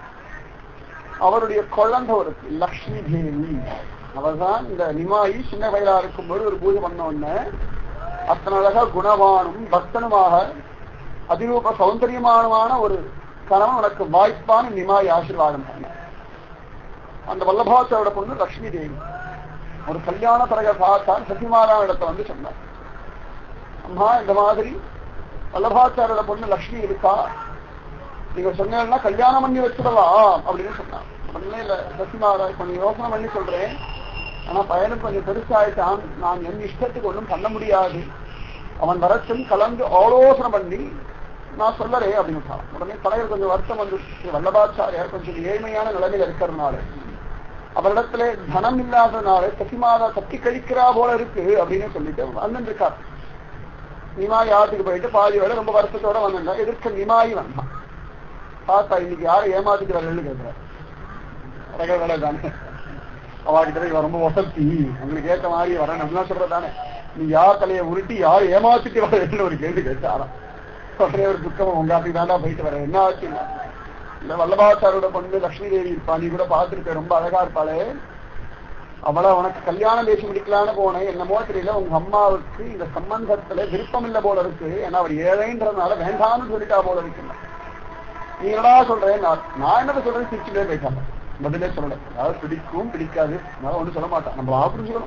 அவருடைய குழந்தை ஒரு லக்ஷ்மி தேவி அவர்தான் இந்த நிமாயி சின்ன வயலா இருக்கும்போது ஒரு பூஜை பண்ண உடனே அத்தனை அழகா குணவானும் பக்தனுமாக அதிரூப சௌந்தரியமானமான ஒரு கணவன் உனக்கு வாய்ப்பான நிமாய் ஆசீர்வாதம் பண்ண அந்த வல்லபாச்சாரோட பொண்ணு லக்ஷ்மி தேவி ஒரு கல்யாண தரக பார்த்தான் சசிமாரா இடத்த வந்து சொன்னார் அம்மா இந்த மாதிரி வல்லபாச்சாரோட பொண்ணு லக்ஷ்மி இருக்கா நீங்க சொன்னீங்கன்னா கல்யாணம் பண்ணி வச்சிடலாம் அப்படின்னு சொன்னான் உடனே இல்ல சசிமாரா இப்ப நீ யோசனை பண்ணி சொல்றேன் ஆனா பையனுக்கு கொஞ்சம் பெருசாயிட்டான் நான் என் இஷ்டத்துக்கு ஒன்றும் பண்ண முடியாது அவன் வரச்சும் கலந்து ஆலோசனை பண்ணி நான் சொல்லறே அப்படின்னு உடனே தலைவர் கொஞ்சம் வருத்தம் வந்து வல்லபாச்சாரியார் கொஞ்சம் ஏழ்மையான நிலைமையில இருக்கிறதுனால அவரிடத்துல தனம் இல்லாததுனால சசிமாதா தட்டி கழிக்கிறா போல இருக்கு அப்படின்னு சொல்லிட்டு வந்து இருக்கார் நிமாய் ஆட்டுக்கு போயிட்டு பாதியோட ரொம்ப வருஷத்தோட வந்தா எதிர்க்க நிமாயி வந்தான் பார்த்தா இன்னைக்கு யாரை ஏமாத்திக்கிறார்கள் கேட்கிறார் ரக வேலை தானே அவாகிட்ட இவன் ரொம்ப வசதி உங்களுக்கு ஏற்ற மாதிரி வர நல்லா சொல்றதானே நீ யார் தலையை உருட்டி யார் ஏமாத்திட்டு வரன்னு ஒரு கேள்வி கேட்டாராம் உடனே ஒரு துக்கம் உங்க அப்படி வேண்டாம் போயிட்டு வர என்ன ஆச்சு இந்த வல்லபாச்சாரோட பொண்ணு லட்சுமி தேவி இருப்பா நீ கூட பார்த்துருக்க ரொம்ப அழகா இருப்பாளே அவளை உனக்கு கல்யாணம் பேசி முடிக்கலான்னு போனேன் என்னமோ தெரியல உங்க அம்மாவுக்கு இந்த சம்பந்தத்துல விருப்பம் இல்ல போல இருக்கு ஏன்னா அவர் ஏழைன்றதுனால வேண்டாம்னு சொல்லிட்டா போல இருக்கு நீ என்னடா சொல்றேன் நான் என்ன சொல்றேன் சிரிச்சுட்டே போயிட்டாங்க பதிலே சொல்லல அதாவது பிடிக்கும் பிடிக்காது நான் ஒண்ணும் சொல்ல மாட்டான் நம்மளா புரிஞ்சுக்கணும்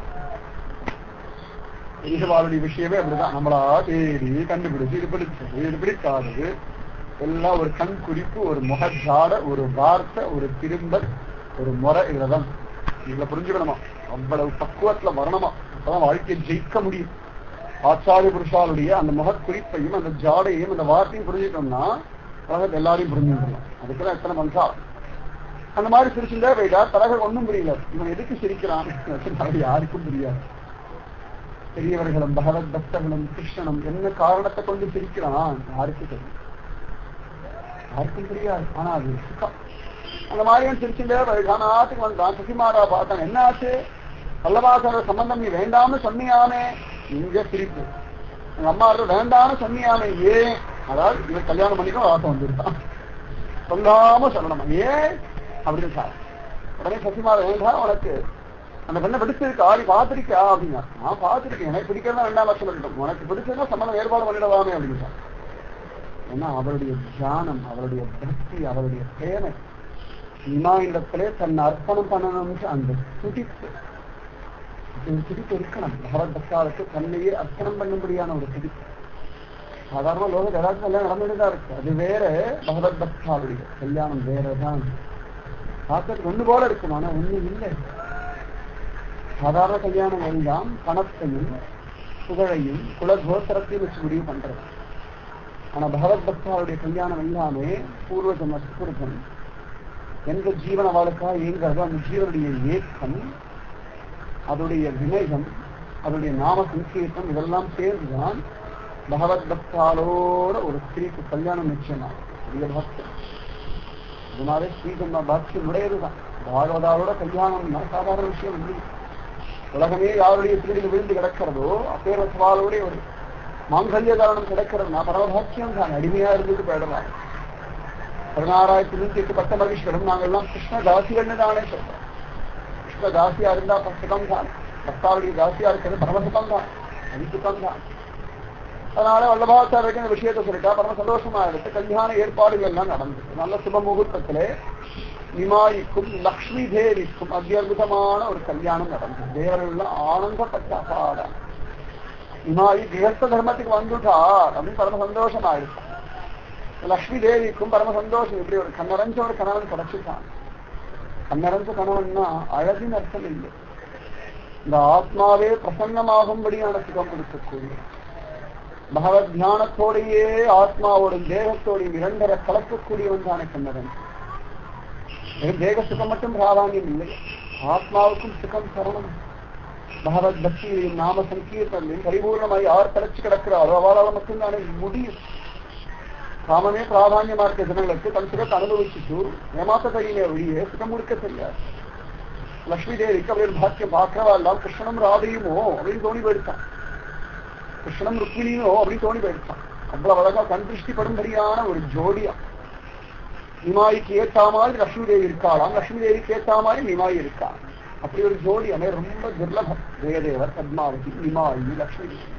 ஈசவாளுடைய விஷயமே அப்படிதான் நம்மளா தேடி கண்டுபிடிச்சு இது பிடிச்சது இது பிடிக்காதது எல்லாம் ஒரு கண் குறிப்பு ஒரு முகஜாட ஒரு வார்த்தை ஒரு திரும்பல் ஒரு முறை இதுலதான் இதுல புரிஞ்சுக்கணுமா அவ்வளவு பக்குவத்துல வரணுமா அப்பதான் வாழ்க்கையை ஜெயிக்க முடியும் ஆச்சாரிய புருஷாளுடைய அந்த முகக்குறிப்பையும் அந்த ஜாடையும் அந்த வார்த்தையும் புரிஞ்சுட்டோம்னா உலகத்தை எல்லாரையும் புரிஞ்சுக்கணும் அதுக்கெல்லாம் எத்தனை மனுஷா அந்த மாதிரி சிரிச்சுட்டே போயிட்டா தலகர் ஒண்ணும் புரியல இவன் எதுக்கு சிரிக்கிறான் அது யாருக்கும் புரியாது பெரியவர்களும் பகவத் பக்தர்களும் கிருஷ்ணனும் என்ன காரணத்தை கொண்டு சிரிக்கிறான் யாருக்கும் தெரியும் யாருக்கும் தெரியாது ஆனா அது சுகம் அந்த மாதிரியும் திருச்சிண்டே காணாத்துக்கு வந்தான் சசிமாதா பார்த்தான் என்ன ஆச்சு வல்லபாசோட சம்பந்தம் நீ வேண்டாம்னு சொன்னியாமே இங்க சிரிப்பு எங்க அம்மா அவர்கள் வேண்டாம்னு சொன்னியாமே ஏன் அதாவது இவன் கல்யாணம் பண்ணிக்கும் ஆசை வந்துருக்கான் சொல்லாம சொல்லணுமா ஏன் அப்படின்னு சார் உடனே சசிமாதா வேண்டாம் உனக்கு அந்த பெண்ணை பிடிச்சிருக்கா நீ பார்த்திருக்கா அப்படின்னா நான் பார்த்திருக்கேன் எனக்கு பிடிக்கிறதா வேண்டாம் சொல்லட்டும் உனக்கு பிடிச்சதுன்னா சம்மந்தம் ஏற்பாடு பண்ணிடலாமே அப்படின்னு ஏன்னா அவருடைய தியானம் அவருடைய பக்தி அவருடைய சேவை இமாயிடத்திலே தன்னை அர்ப்பணம் பண்ணணும்னு அந்த துடிப்பு ஒரு துடிப்பு இருக்கணும் பகவத் பக்தாவுக்கு தன்னையே அர்ப்பணம் பண்ணும்படியான ஒரு துடிப்பு சாதாரண லோகத்தில் எல்லாருக்கும் எல்லாம் நடந்துட்டுதான் இருக்கு அது வேற பகவத் பக்தாவுடைய கல்யாணம் வேறதான் பார்க்கறதுக்கு ஒண்ணு போல இருக்கும் ஆனா ஒண்ணு இல்லை சாதாரண கல்யாணம் எல்லாம் பணத்தையும் புகழையும் குலகோத்திரத்தையும் வச்சு முடிவு பண்றது ஆனா பகவத் பக்தாவுடைய கல்யாணம் எல்லாமே பூர்வ ஜன்ம சுக்கிருத்தம் எந்த ஜீவன வாழ்க்கா இயங்கிறதோ அந்த ஜீவனுடைய ஏக்கம் அதோடைய வினயம் அதோடைய நாம சங்கீர்த்தம் இதெல்லாம் சேர்ந்துதான் பகவத் பக்தாலோட ஒரு ஸ்திரீக்கு கல்யாணம் நிச்சயமா அதிக பக்தம் இதனாலே ஸ்ரீஜன்ம பாக்கியம் உடையதுதான் பாகவதாவோட கல்யாணம் சாதாரண விஷயம் இல்லை உலகமே யாருடைய திருடியில் விழுந்து கிடக்கிறதோ அப்பேரவாளுடைய ஒரு மாங்கல்ய காரணம் கிடைக்கிறதுனா பரமபாக்கியம் தான் அடிமையா இருந்துட்டு போயிடலாம் பதினாறாயிரத்தி நூத்தி எட்டு பட்ட மகிழ்ச்சிகளும் நாங்கெல்லாம் கிருஷ்ண தாசிகள்னு தானே சொல்றோம் கிருஷ்ண தாசியா இருந்தா சுகம் தான் பக்தாவுடைய தாசியா இருக்கிறது பரமசுகம் தான் அதிசுகம் தான் அதனால வல்லபாச்சாரியருக்கு இந்த விஷயத்தை சொல்லிட்டா பரம சந்தோஷமா இருக்கு கல்யாண ஏற்பாடுகள் எல்லாம் நடந்தது நல்ல சுப முகூர்த்தத்திலே நிமாய்க்கும் லக்ஷ்மி தேவிக்கும் அத்தியுதமான ஒரு கல்யாணம் நடந்தது தேவர்கள் ஆனந்தப்பட்ட அபாடம் நிமாயி கிரகஸ்த தர்மத்துக்கு வந்துட்டார் அப்படின்னு பரம சந்தோஷமா இருக்கும் லக்ஷ்மி தேவிக்கும் பரம சந்தோஷம் இப்படி ஒரு கண்ணரஞ்ச ஒரு கணவன் கிடைச்சிட்டான் கண்ணரஞ்ச கணவன்னா அழகின் அர்த்தம் இல்லை இந்த ஆத்மாவே பிரசன்னமாகும்படியான சுகம் கொடுக்கக்கூடிய பகவத் தியானத்தோடையே ஆத்மாவோடும் தேகத்தோடையும் இரண்டரை கலக்கக்கூடியவன் தானே கண்ணரன் தேக சுகம் மட்டும் பிராதானியம் இல்லை ஆத்மாவுக்கும் சுகம் தரணும் பகவத் பக்தியையும் நாம சங்கீர்த்தனையும் பரிபூர்ணமாய் யார் தலைச்சு கிடக்கிறாரோ அவளால் மட்டும்தானே முடியும் காமமே பிராதானியமா இருக்க ஜனங்களுக்கு தன் சுகத்தை அனுபவிச்சுட்டு ஏமாத்த தெரியுமே ஒழிய சுகம் முடிக்க தெரியாது லட்சுமி தேவிக்கு அப்படி பாக்கியம் பார்க்கறவா எல்லாம் கிருஷ்ணனும் ராதையுமோ அப்படின்னு தோணி போயிடுச்சான் கிருஷ்ணனும் ருக்மிணியுமோ அப்படின்னு தோணி போயிடுச்சான் அவ்வளவு அழகா கண் திருஷ்டிப்படும்படியான ஒரு ஜோடியா நிமாய்க்கு ஏத்தா மாதிரி லட்சுமி தேவி இருக்காளாம் லட்சுமி தேவிக்கு ஏத்தா மாதிரி நிமாய் இருக்கா அப்படி ஒரு ஜோடி அமே ரொம்ப துர்லபம் ஜெயதேவர் பத்மாவதி நிமாயி லட்சுமி தேவி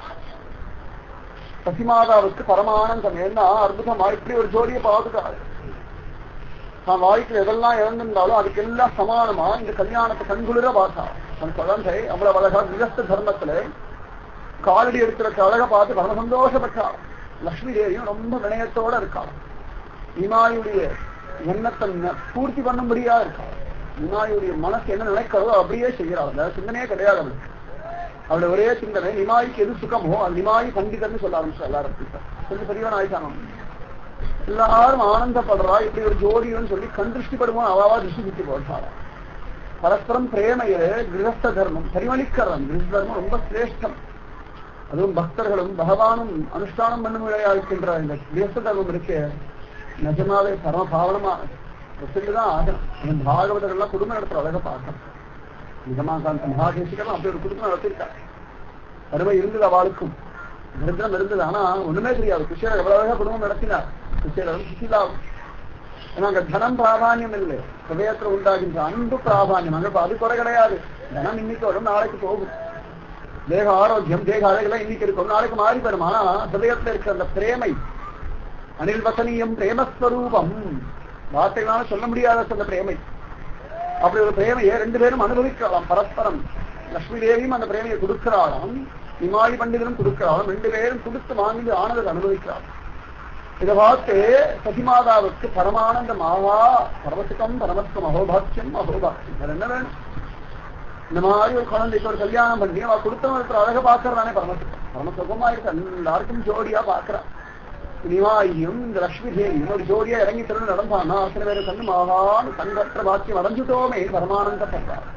சசிமாதாவுக்கு பரமானந்தம் ஏன்னா அற்புதமா இப்படி ஒரு ஜோடியை பார்த்துட்டாரு தான் வாழ்க்கையில் எதெல்லாம் இழந்திருந்தாலும் அதுக்கெல்லாம் சமானமா இந்த கல்யாணத்தை கண்குளிர பார்த்தா தன் குழந்தை அவ்வளவு அழகா கிரஸ்த தர்மத்துல காலடி எடுத்துறக்க அழகா பார்த்து பரம சந்தோஷப்பட்டாள் லக்ஷ்மி தேவியும் ரொம்ப வினயத்தோட இருக்காள் இமாயுடைய எண்ணத்தை பூர்த்தி பண்ணும்படியா இருக்காள் இமாயுடைய மனசு என்ன நினைக்கிறதோ அப்படியே செய்யறாள் அந்த சிந்தனையே கிடையாது அவளுக்கு அவளோட ஒரே சிந்தனை நிமாய்க்கு எது சுகமோ அது நிமாயி பண்டிதர்னு சொல்ல ஆரம்பிச்சு எல்லாரும் கொஞ்சம் பெரியவன் ஆயிட்டான் எல்லாரும் ஆனந்தப்படுறா இப்படி ஒரு ஜோடின்னு சொல்லி கண் திருஷ்டிப்படுவோம் அவாவா திருஷ்டி சுத்தி போட்டாரா பரஸ்பரம் பிரேமையில கிரகஸ்த தர்மம் பரிமளிக்கிறோம் கிரகஸ்த தர்மம் ரொம்ப சிரேஷ்டம் அதுவும் பக்தர்களும் பகவானும் அனுஷ்டானம் பண்ணும்படியா இருக்கின்ற இந்த கிரகஸ்த தர்மம் இருக்கு நிஜமாவே பரம பாவனமா ஒத்துட்டுதான் ஆகணும் இந்த பாகவதர்கள்லாம் குடும்பம் நடத்துற அழக பார்க்கணும் நிஜமாகாந்த மகாதேசிகரும் அப்படி ஒரு குடும்பம் நடத்திருக்காரு அருமை இருந்தது அவளுக்கும் தரித்திரம் இருந்தது ஆனா ஒண்ணுமே தெரியாது குஷேரர் எவ்வளவு அழகா குடும்பம் நடத்தினார் குஷேரரும் சுசிலாவும் ஏன்னா அங்க தனம் பிராதானியம் இல்லை ஹதயத்துல உண்டாகின்ற அன்பு பிராதானியம் அங்க அது குறை கிடையாது தனம் இன்னைக்கு வரும் நாளைக்கு போகும் தேக ஆரோக்கியம் தேக அழகெல்லாம் இன்னைக்கு இருக்கும் நாளைக்கு மாறி வரும் ஆனா ஹதயத்துல இருக்கிற அந்த பிரேமை அனில் வசனியம் பிரேமஸ்வரூபம் வார்த்தைகளால சொல்ல முடியாத அந்த பிரேமை அப்படி ஒரு பிரேமையை ரெண்டு பேரும் அனுபவிக்கலாம் பரஸ்பரம் லட்சுமி தேவியும் அந்த பிரேமையை கொடுக்கிறாளாம் நிமாயி பண்டிதரும் கொடுக்கிறாளாம் ரெண்டு பேரும் கொடுத்து வாங்கி ஆனதை அனுபவிக்கிறாள் இதை பார்த்து சசிமாதாவுக்கு பரமானந்தம் ஆவா பரமசுகம் பரமசுகம் அகோபாக்கியம் அகோபாக்கியம் அது என்ன வேணும் இந்த மாதிரி ஒரு குழந்தைக்கு ஒரு கல்யாணம் பண்ணி அவ கொடுத்தவன் இருக்கிற அழக பாக்குறதானே பரமசுகம் பரமசுகமா இருக்கு எல்லாருக்கும் ஜோடியா பாக்குறான் நிவாயும் இந்த லட்சுமி தேவியும் ஒரு ஜோடியா இறங்கி திறந்து நடந்தான்னா அத்தனை பேர் கண்ணு மகான் கண்கற்ற பாக்கியம் அடைஞ்சுட்டோமே பரமானந்தப்படுறார்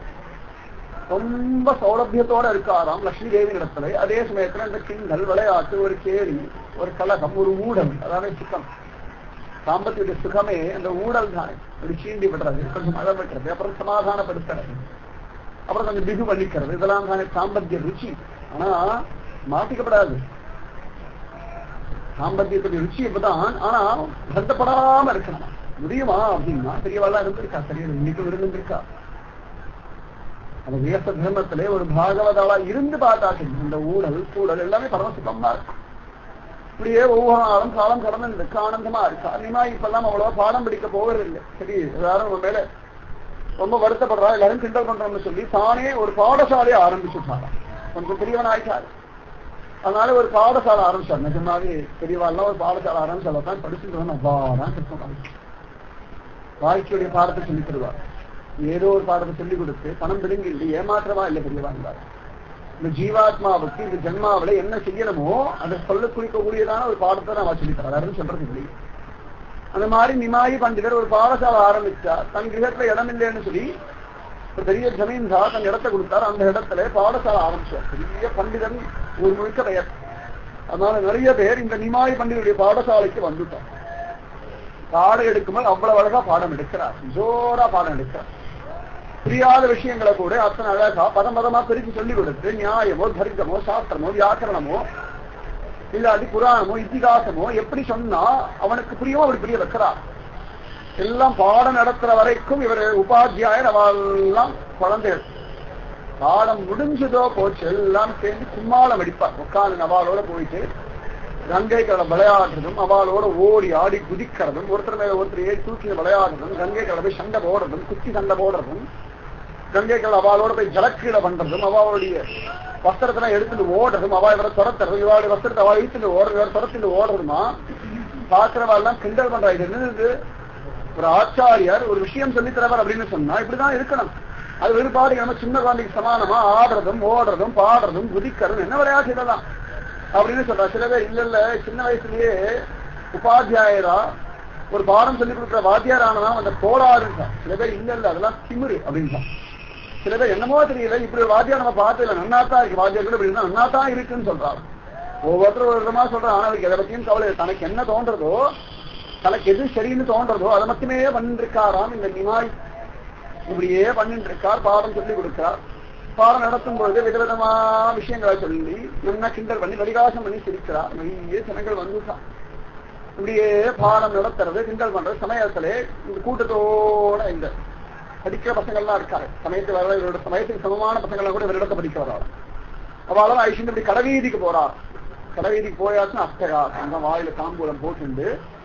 ரொம்ப சௌலபியத்தோட இருக்காராம் லட்சுமி தேவி இடத்துல அதே சமயத்துல இந்த கிண்டல் விளையாட்டு ஒரு கேலி ஒரு கலகம் ஒரு ஊடம் அதாவது சிக்கம் சாம்பத்தியுடைய சுகமே அந்த ஊழல் தானே ஒரு சீண்டி விடுறது கொஞ்சம் மழை விட்டுறது அப்புறம் சமாதானப்படுத்துறது அப்புறம் கொஞ்சம் பிகு பண்ணிக்கிறது இதெல்லாம் தானே சாம்பத்திய ருச்சி ஆனா மாட்டிக்கப்படாது சாம்பத்தியத்துடைய ருச்சி இப்பதான் ஆனா வருத்தப்படாம இருக்கணும் முடியுமா அப்படின்னா பெரியவாள்லாம் இருந்திருக்கா சரியா இன்னைக்கும் இருந்திருக்கா அந்த வேச தர்மத்திலே ஒரு பாகவதாளா இருந்து பார்த்தாச்சு இந்த ஊழல் கூடல் எல்லாமே பரம சுகமா இருக்கும் இப்படியே ஒவ்வொரு நாளும் காலம் கடந்து இருக்கு ஆனந்தமா இருக்கு அதிகமா இப்பெல்லாம் அவ்வளவா பாடம் பிடிக்க போவதில்லை சரி எல்லாரும் நம்ம மேல ரொம்ப வருத்தப்படுறா எல்லாரும் கிண்டல் பண்றோம்னு சொல்லி தானே ஒரு பாடசாலையை ஆரம்பிச்சுட்டாராம் கொஞ்சம் பெரியவன் ஆயிட்டாரு அதனால ஒரு பாடசாலை ஆரம்பிச்சார் நிஜமாவே பெரியவாள்லாம் ஒரு பாடசாலை ஆரம்பிச்சால தான் படிச்சுட்டு வந்து அவ்வாறான் கிருஷ்ணன் வாழ்க்கையுடைய பாடத்தை சொல்லி தருவார் ஏதோ ஒரு பாடத்தை சொல்லி கொடுத்து பணம் பிடுங்கி இல்லை ஏமாற்றமா இல்லை பெரியவாங்கிறார் இந்த ஜீவாத்மாவுக்கு இந்த ஜென்மாவில என்ன செய்யணுமோ அதை சொல்ல குறிக்கக்கூடியதான ஒரு பாடத்தை நான் சொல்லி தராருன்னு சொல்றது இல்லை அந்த மாதிரி நிமாயி பண்டிதர் ஒரு பாடசாலை ஆரம்பிச்சா தன் கிரகத்துல இடம் இல்லைன்னு சொல்லி ஒரு பெரிய ஜமீன்தார் தன் இடத்தை கொடுத்தார் அந்த இடத்துல பாடசாலை ஆரம்பிச்சார் பெரிய பண்டிதன் ஒரு முழுக்க பெயர் அதனால நிறைய பேர் இந்த நிமாய் பண்டிதருடைய பாடசாலைக்கு வந்துட்டார் பாடம் எடுக்கும்போது அவ்வளவு அழகா பாடம் எடுக்கிறார் ஜோரா பாடம் எடுக்கிறார் புரியாத விஷயங்களை கூட அத்தனை அழகா பதம் பதமா பிரிச்சு சொல்லி கொடுத்து நியாயமோ தரிசனமோ சாஸ்திரமோ வியாக்கரணமோ இல்லாட்டி புராணமோ இத்திகாசமோ எப்படி சொன்னா அவனுக்கு புரியுமோ அவர் புரிய வைக்கிறார் எல்லாம் பாடம் நடத்துற வரைக்கும் இவர் உபாத்தியாயர் அவெல்லாம் குழந்தைகள் பாடம் முடிஞ்சதோ போச்சு எல்லாம் சேர்ந்து கும்மாளம் அடிப்பார் உட்காந்து அவளோட போயிட்டு கங்கை கடலை விளையாடுறதும் அவளோட ஓடி ஆடி குதிக்கிறதும் ஒருத்தர் மேல ஒருத்தர் ஏறி தூக்கி விளையாடுறதும் கங்கை கடலை போய் சண்டை போடுறதும் குத்தி சண்டை போடுறதும் கங்கை கடல் அவளோட போய் ஜலக்கீழ பண்றதும் அவளுடைய வஸ்திரத்தெல்லாம் எடுத்துட்டு ஓடுறதும் அவ இவரை துரத்துறதும் இவாளுடைய வஸ்திரத்தை அவள் இழுத்துட்டு ஓடுறது இவர் துரத்துட்டு ஓடுறதுமா பாக்குறவா எல்லாம் கிண்டல் பண்றா இது என்னது ஒரு ஆச்சாரியார் ஒரு விஷயம் சொல்லி தரவர் அப்படின்னு சொன்னா இப்படிதான் இருக்கணும் அது வேறுபாடு நம்ம சின்ன குழந்தைக்கு சமானமா ஆடுறதும் ஓடுறதும் பாடுறதும் குதிக்கிறதும் என்ன விளையாட்டு இதெல்லாம் அப்படின்னு சொல்றா சில பேர் இல்ல இல்ல சின்ன வயசுலயே உபாத்தியாயரா ஒரு பாடம் சொல்லி கொடுக்குற வாத்தியார் ஆனதான் அந்த கோளாறுன்றா சில பேர் இல்ல இல்ல அதெல்லாம் திமிரு அப்படின்றான் சில பேர் என்னமோ தெரியல இப்படி ஒரு வாத்தியார் நம்ம பார்த்ததுல நன்னாத்தான் இருக்கு வாத்தியார் கூட இப்படி இருந்தா நன்னாத்தான் இருக்குன்னு சொல்றாரு ஒவ்வொருத்தரும் ஒரு விதமா சொல்றான் ஆனா அவருக்கு எதை பத்தியும் கவலை இல்லை. தனக்கு என்ன தோன்றதோ தனக்கு எது சரின்னு தோன்றதோ அதை மட்டுமே பண்ணிருக்காராம் இந்த நிமாய் இப்படியே பண்ணிட்டு இருக்கார் பாடம் சொல்லி கொடுக்கிறார் பாடம் நடத்தும் பொழுது விதவிதமா விஷயங்களை சொல்லி என்ன கிண்டல் பண்ணி நடிகாசம் பண்ணி சிரிக்கிறார் நிறைய ஜனங்கள் வந்துட்டான் இப்படியே பாடம் நடத்துறது கிண்டல் பண்றது சமயத்திலே இந்த கூட்டத்தோட இந்த படிக்கிற பசங்கள்லாம் இருக்காரு சமயத்தில் வர இவரோட சமயத்துக்கு சமமான பசங்கள்லாம் கூட இவரிடத்தை படிக்க வராரு அவளால் ஐஷன் இப்படி கடைவீதிக்கு போறார் கடைவீதிக்கு போயாச்சுன்னா அஷ்டகா அந்த வாயில தாம்பூலம் போட்டுண்டு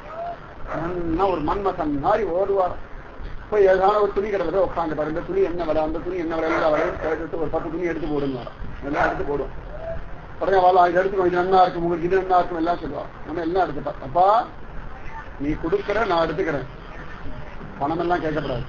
நல்லா ஒரு மன்மசன் மாதிரி ஓடுவார் போய் ஏதான ஒரு துணி கிடக்குது உட்காந்து பாரு இந்த துணி என்ன விலை அந்த துணி என்ன விலை எல்லா விலையும் கேட்டு ஒரு பத்து துணி எடுத்து போடுங்க எல்லாம் எடுத்து போடுவோம் உடனே அவள் இது எடுத்துக்கோ இது என்ன இருக்கும் உங்களுக்கு இது என்ன இருக்கும் எல்லாம் சொல்லுவா நம்ம எல்லாம் எடுத்துப்பா அப்பா நீ கொடுக்குற நான் எடுத்துக்கிறேன் பணம் எல்லாம் கேட்கக்கூடாது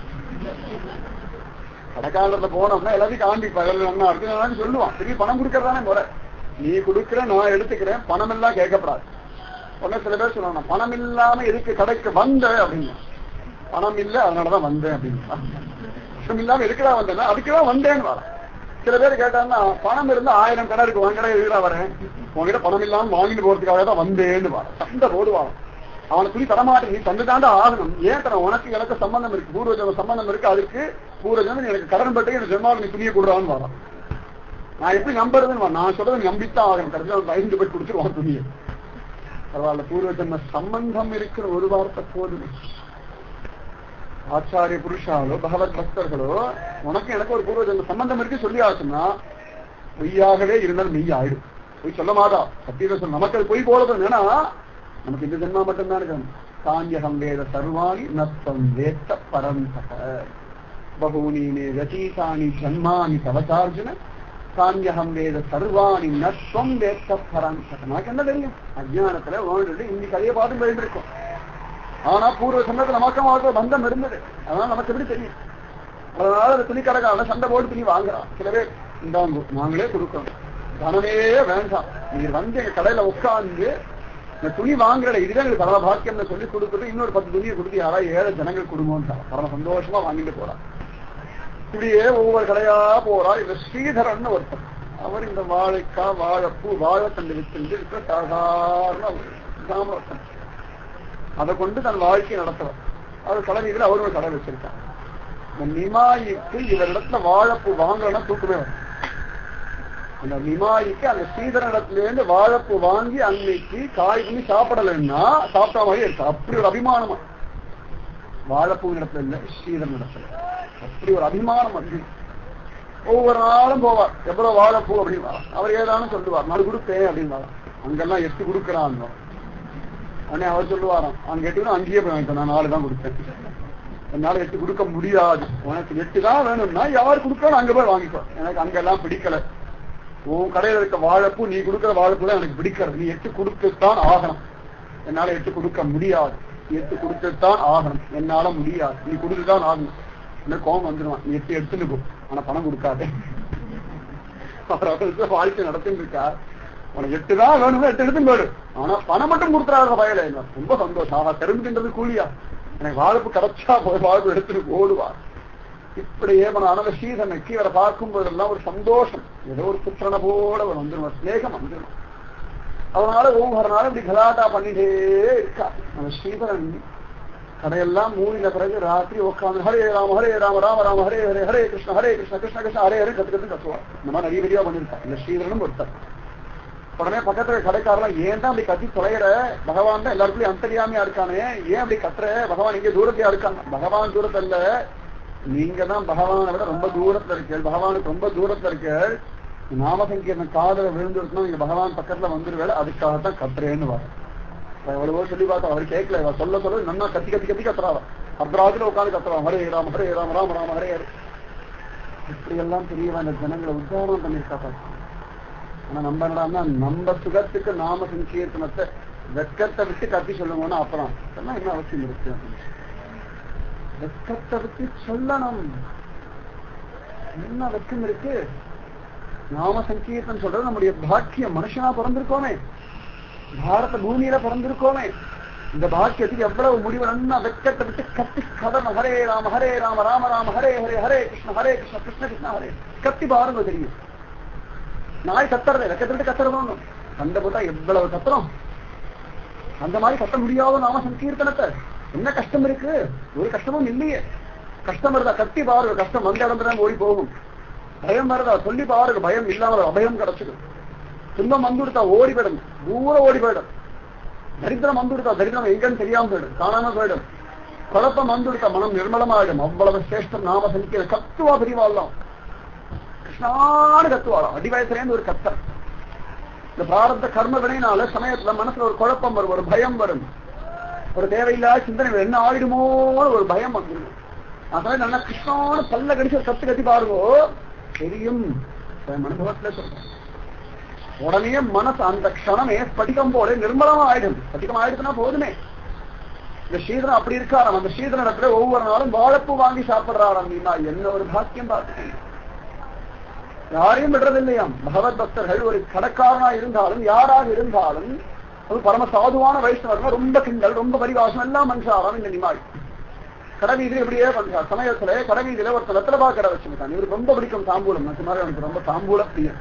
கடைக்காலத்துல போனோம்னா எல்லாத்தையும் காண்பிப்பா எல்லாம் என்ன இருக்கு எல்லாம் சொல்லுவான் திரும்பி பணம் கொடுக்கறதானே முறை நீ கொடுக்குற நான் எடுத்துக்கிறேன் பணம் எல்லாம் கேட்கப்படாது உடனே சில பேர் சொல்லுவாங்க பணம் இல்லாம எதுக்கு கடைக்கு வந்த அப்படின்னு பணம் இல்ல அதனாலதான் வந்தேன் அப்படின்னு பணம் இல்லாம எதுக்குடா வந்தேன்னா அதுக்குதான் வந்தேன்னு வர சில பேர் கேட்டாங்கன்னா பணம் இருந்தா ஆயிரம் கடை இருக்கு உங்ககிட்ட எதுக்குடா வரேன் உங்ககிட்ட பணம் இல்லாம வாங்கிட்டு போறதுக்காக தான் வந்தேன்னு வர சண்டை போடுவான் அவனை துணி தரமாட்டேன் நீ தந்துதாண்டா ஆகணும் ஏன் தர உனக்கு எனக்கு சம்பந்தம் இருக்கு பூர்வஜன சம்பந்தம் இருக்கு அதுக்கு பூர்வஜனம் எனக்கு கடன் பட்டு எனக்கு ஜென்மாவில் நீ துணியை கொடுறான்னு வரான் நான் எப்படி நம்புறதுன்னு வா- நான் சொல்றது நம்பித்தான் ஆகணும் கடைசியில் அவன் பயந்து போய் கொடுத்துருவான் துணியை பரவாயில்ல பூர்வ ஜென்ம சம்பந்தம் இருக்கிற ஒரு வார்த்தை போதுமே ஆச்சாரிய புருஷாலோ பகவத் பக்தர்களோ உனக்கு எனக்கு ஒரு பூர்வ ஜென்ம சம்பந்தம் இருக்கு சொல்லி ஆச்சுன்னா பொய்யாகவே இருந்தால் மெய் ஆயிடும் பொய் சொல்ல மாட்டா சத்தியத்தை சொல்ல நமக்கு அது பொய் போல ஏன்னா நமக்கு இந்த ஜென்மா மட்டும்தான் இருக்கணும் காஞ்யகம் வேத சர்வாணி நத்தம் வேத்த பரந்தக பகூனி மே ரச்சீதானி ஜன்மானி தவச்சார்ஜுன காஞ்யகம் வேத சர்வாணி நத்வம் வேத்த பரந்தக நமக்கு என்ன தெரியும் அஜ்ஞானத்துல வாழ்ந்துட்டு இன்னைக்கு அதே பாட்டு போயிட்டு இருக்கோம் ஆனா பூர்வ சமயத்துல நமக்கும் அவருக்கு பந்தம் இருந்தது அதனால நமக்கு எப்படி தெரியும் அதனால அந்த துணி கடைக்காரன் சண்டை போட்டு துணி வாங்குறான் சில பேர் இந்தாங்க நாங்களே கொடுக்கணும் தனமே வேண்டாம் நீர் வந்து எங்க கடையில உட்கார்ந்து இந்த துணி வாங்குற இதுவே எங்களுக்கு பரம பாக்கியம்னு சொல்லி கொடுத்துட்டு இன்னொரு பத்து துணியை கொடுத்து யாராவது ஏழை ஜனங்கள் குடும்பம்ட்டாங்க பரம சந்தோஷமா வாங்கிட்டு போறான் இப்படியே ஒவ்வொரு கடையா போறா இந்த ஸ்ரீதரன் ஒருத்தர் அவர் இந்த வாழைக்காய் வாழைப்பூ வாழைத்தண்டு வித்துண்டு இருக்கிற சாதாரண ஒரு கிராம ஒருத்தன். அதை கொண்டு தன் வாழ்க்கையை நடத்துவார் அவர் கடமைகள் அவர் ஒரு கடை வச்சிருக்கார் இந்த நிமாயிக்கு இவரிடத்துல வாழைப்பூ வாங்கலன்னா தூக்கமே வரும் அந்த நிமாயிக்கு அந்த ஸ்ரீதரனிடத்துல இருந்து வாழைப்பூ வாங்கி அன்னைக்கு காய் பண்ணி சாப்பிடலைன்னா சாப்பிட்ட மாதிரி இருக்கு அப்படி ஒரு அபிமானமா வாழைப்பூ இடத்துல இல்ல ஸ்ரீதரன் இடத்துல அப்படி ஒரு அபிமானம் வந்து ஒவ்வொரு நாளும் போவார் எவ்வளவு வாழைப்பூ அப்படின்னு அவர் ஏதானும் சொல்லுவார் நாலு கொடுப்பேன் அப்படின்னு அங்கெல்லாம் எட்டு கொடுக்குறான் உடனே அவர் சொல்லுவாராம் அங்க எட்டு அங்கேயே போய் வாங்கிட்டேன் நான் நாலு தான் கொடுப்பேன் என்னால எட்டு கொடுக்க முடியாது உனக்கு எட்டு தான் வேணும்னா யார் கொடுக்கணும் அங்க போய் வாங்கிக்கோ எனக்கு அங்கெல்லாம் பிடிக்கல உன் கடையில இருக்க வாழைப்பூ நீ கொடுக்கிற வாழைப்பூ தான் எனக்கு பிடிக்கிறது நீ எட்டு கொடுத்துத்தான் ஆகணும் என்னால எட்டு கொடுக்க முடியாது எட்டு கொடுத்துத்தான் ஆகணும் என்னால முடியாது நீ கொடுத்துதான் ஆகணும் என்ன கோபம் வந்துடுவான் நீ எட்டு எடுத்துன்னு போ ஆனா பணம் கொடுக்காதே அவர் அவருக்கு வாழ்க்கை நடத்திட்டு இருக்கா உனக்கு எட்டு தான் வேணுமோ எட்டு எடுத்து போயிடு ஆனா பணம் மட்டும் கொடுத்துறாரு பயல ரொம்ப சந்தோஷம் ஆஹா தெரிஞ்சுக்கின்றது கூலியா எனக்கு வாழ்ப்பு கிடைச்சா போய் வாழ்வு எடுத்துட்டு ஓடுவார் இப்படியே మన அனல சீதனுக்கு இவரை பார்க்கும் போதெல்லாம் ஒரு சந்தோஷம் ஏதோ ஒரு புத்திரனை போல அவர் வந்துடும் ஸ்நேகம் வந்துடும் அதனால ஒவ்வொரு நாளும் இப்படி கலாட்டா பண்ணிட்டே இருக்கா நம்ம ஸ்ரீதரன் கடையெல்லாம் மூடின பிறகு ராத்திரி உட்காந்து ஹரே ராம ஹரே ராம ராம ராம ஹரே ஹரே ஹரே கிருஷ்ண ஹரே கிருஷ்ண கிருஷ்ண கிருஷ்ண ஹரே ஹரே கத்து கத்து கத்துவார் இந்த மாதிரி நிறைய பெரிய பண்ணிருக்கான் இந்த ஸ்ரீதரனும் ஒருத்தர் உடனே பக்கத்துல கடைக்காரலாம் ஏன் தான் அப்படி கத்தி தொலைகிற பகவான் தான் எல்லாருக்குள்ளயும் அந்தரியாமையா இருக்கானே ஏன் அப்படி கத்துற பகவான் இங்க தூரத்தையா இருக்காங்க பகவான் தூரத்துல நீங்க தான் பகவானை விட ரொம்ப தூரத்துல இருக்கீள் பகவானுக்கு ரொம்ப தூரத்துல இருக்கீள் நாம சங்கீர்ணம் காதல விழுந்துருக்கணும் நீங்க பகவான் பக்கத்துல வந்துருவேல அதுக்காகத்தான் கத்துறேன்னு வர எவ்வளவோ சொல்லி பார்த்தா அவர் கேட்கல இவ சொல்ல சொல்ல நல்லா கத்தி கத்தி கத்தி கத்துறாவ அர்த்தராஜில உட்காந்து கத்துறான் ஹரே ராம ஹரே ராம ராம ராம ஹரே ஹரே இப்படி எல்லாம் பெரியவன் ஜனங்களை உத்தாரணம் பண்ணிருக்கா பாரு ஆனா நம்ம என்னடா நம்ம சுகத்துக்கு நாம சங்கீர்த்தனத்தை வெக்கத்தை விட்டு கத்தி சொல்லுங்கன்னா அப்புறம் அதெல்லாம் என்ன அவசியம் இருக்கு அப்படின்னு. வெக்கத்தை விட்டு சொல்லணும் என்ன வெக்கம் இருக்கு நாம சங்கீர்த்தம் சொல்றது நம்முடைய பாக்கியம் மனுஷனா பிறந்திருக்கோமே பாரத பூமியில பிறந்திருக்கோமே இந்த பாக்கியத்துக்கு எவ்வளவு முடிவு நன்னா வெக்கத்தை விட்டு கத்தி கதணும் ஹரே ராம ஹரே ராம ராம ராம ஹரே ஹரே ஹரே கிருஷ்ண ஹரே கிருஷ்ண கிருஷ்ண கிருஷ்ண ஹரே கத்தி பாருங்க தெரியும் நாய் கத்துறது வெக்கத்தை விட்டு கத்துறதும் சண்டை போட்டா எவ்வளவு கத்துறோம் அந்த மாதிரி கத்த முடியாத நாம சங்கீர்த்தனத்தை என்ன கஷ்டம் இருக்கு ஒரு கஷ்டமும் இல்லையே கஷ்டம் வருதா கத்தி பாருங்க கஷ்டம் வந்த இடத்துல ஓடி போகும் பயம் வருதா சொல்லி பாருங்க பயம் இல்லாம அபயம் கிடைச்சிடும் துன்பம் வந்துடுத்தா ஓடி போயிடும் தூரம் ஓடி போயிடும் தரித்திரம் வந்துடுத்தா தரித்திரம் எங்கன்னு தெரியாம போயிடும் காணாம போயிடும் குழப்பம் வந்துடுத்தா மனம் நிர்மலமாயிடும் அவ்வளவு சிரேஷ்டம் நாம சங்கிற கத்துவா பிரிவாள்லாம் கிருஷ்ணான்னு கத்துவாளாம் அடி வயசுலேருந்து ஒரு கத்தர் இந்த பிராரத்த கர்ம வினைனால சமயத்துல மனசுல ஒரு குழப்பம் வரும் ஒரு பயம் வரும் ஒரு தேவையில்லாத சிந்தனை வரும். என்ன ஆயிடுமோ ஒரு பயம் வந்துடும் அதனால நல்லா கிருஷ்ணான பல்ல கடிச்சு ஒரு கத்து கத்தி பாருங்கோ தெரியும் என் அனுபவத்துல சொல்றேன் உடனே மனசு அந்த க்ஷணமே ஸ்படிகம் போல நிர்மலமா ஆயிடும் ஸ்படிகம் ஆயிடுச்சுன்னா போதுமே இந்த ஸ்ரீதரன் அப்படி இருக்காராம் அந்த ஸ்ரீதரன் இடத்துல ஒவ்வொரு நாளும் வாழைப்பூ வாங்கி சாப்பிடுறாராம் நீனா என்ன ஒரு பாக்கியம் பார்த்துக்கீங்க யாரையும் விடுறது இல்லையாம் பகவத் பக்தர்கள் ஒரு கடக்காரனா இருந்தாலும் யாராக இருந்தாலும் அது பரம சாதுவான வைஷ்ணவர்கள் ரொம்ப கிண்டல் ரொம்ப பரிவாசம் எல்லாம் மனுஷாராம் இந்த நிமாய் கடவீதியில் இப்படியே பண்றார் சமயத்துல கடவீதியில ஒருத்தர் வெத்தலபா கடை வச்சிருக்கான் இவருக்கு ரொம்ப பிடிக்கும் தாம்பூலம் மற்ற மாதிரி எனக்கு ரொம்ப தாம்பூல பிரியம்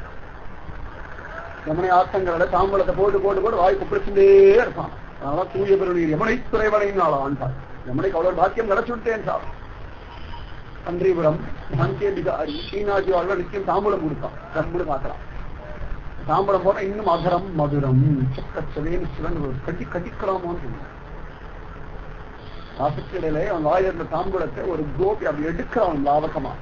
யமுனை ஆத்தங்களோட தாம்பூலத்தை போட்டு போட்டு போட்டு வாய் குப்பிடிச்சுட்டே இருப்பான் அதனால தூய பெருநீர் யமுனை துறைவனையும் நாள் ஆண்டாள் யமுனைக்கு அவ்வளவு பாக்கியம் கிடைச்சு விட்டேன் சார் கன்றிபுரம் சாந்தியதிகாரி ஸ்ரீநாஜி வாழ்ல நிச்சயம் தாம்பூலம் கொடுத்தான் ரம்புடு பார்க்கலாம் தாம்பூலம் போனா இன்னும் அதரம் மதுரம் சக்கச்சவேன் சிவன் ஒரு கட்டி கட்டிக்கலாமான்னு சொன்னான் ராசத்திடையில அவன் வாயிருந்த தாம்பூலத்தை ஒரு கோபி அப்படி எடுக்கிறான் லாவகமா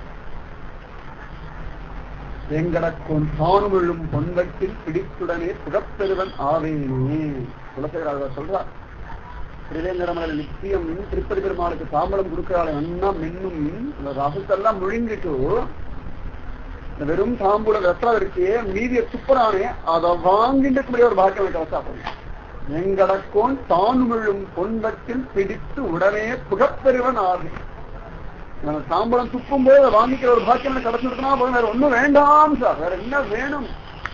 வெங்கடக்கோன் தானுமிழும் பொன்வட்டில் பிடித்துடனே புகப்பெருவன் ஆவேனே குலசேகராக சொல்றார் திருவேங்கடமலை நித்தியம் திருப்பதி பெருமாளுக்கு தாம்பலம் கொடுக்கிறாள் அண்ணா மின்னும் அந்த ரசத்தெல்லாம் முழுங்கிட்டு இந்த வெறும் தாம்பூலம் ரத்தம் இருக்கே மீதிய துப்புறானே அதை வாங்கிட்டு முடிய ஒரு பாக்கியம் எனக்கு அவசாப்படும் எங்கடக்கோன் தானுமிழும் பொன்பத்தில் பிடித்து உடனே புகப்பெருவன் ஆகும் நம்ம தாம்பூலம் துப்பும் போது அதை வாங்கிக்கிற ஒரு பாக்கியம் எனக்கு கிடைச்சிருக்குன்னா போதும் வேற ஒண்ணும் வேண்டாம் சார் வேற என்ன வேணும்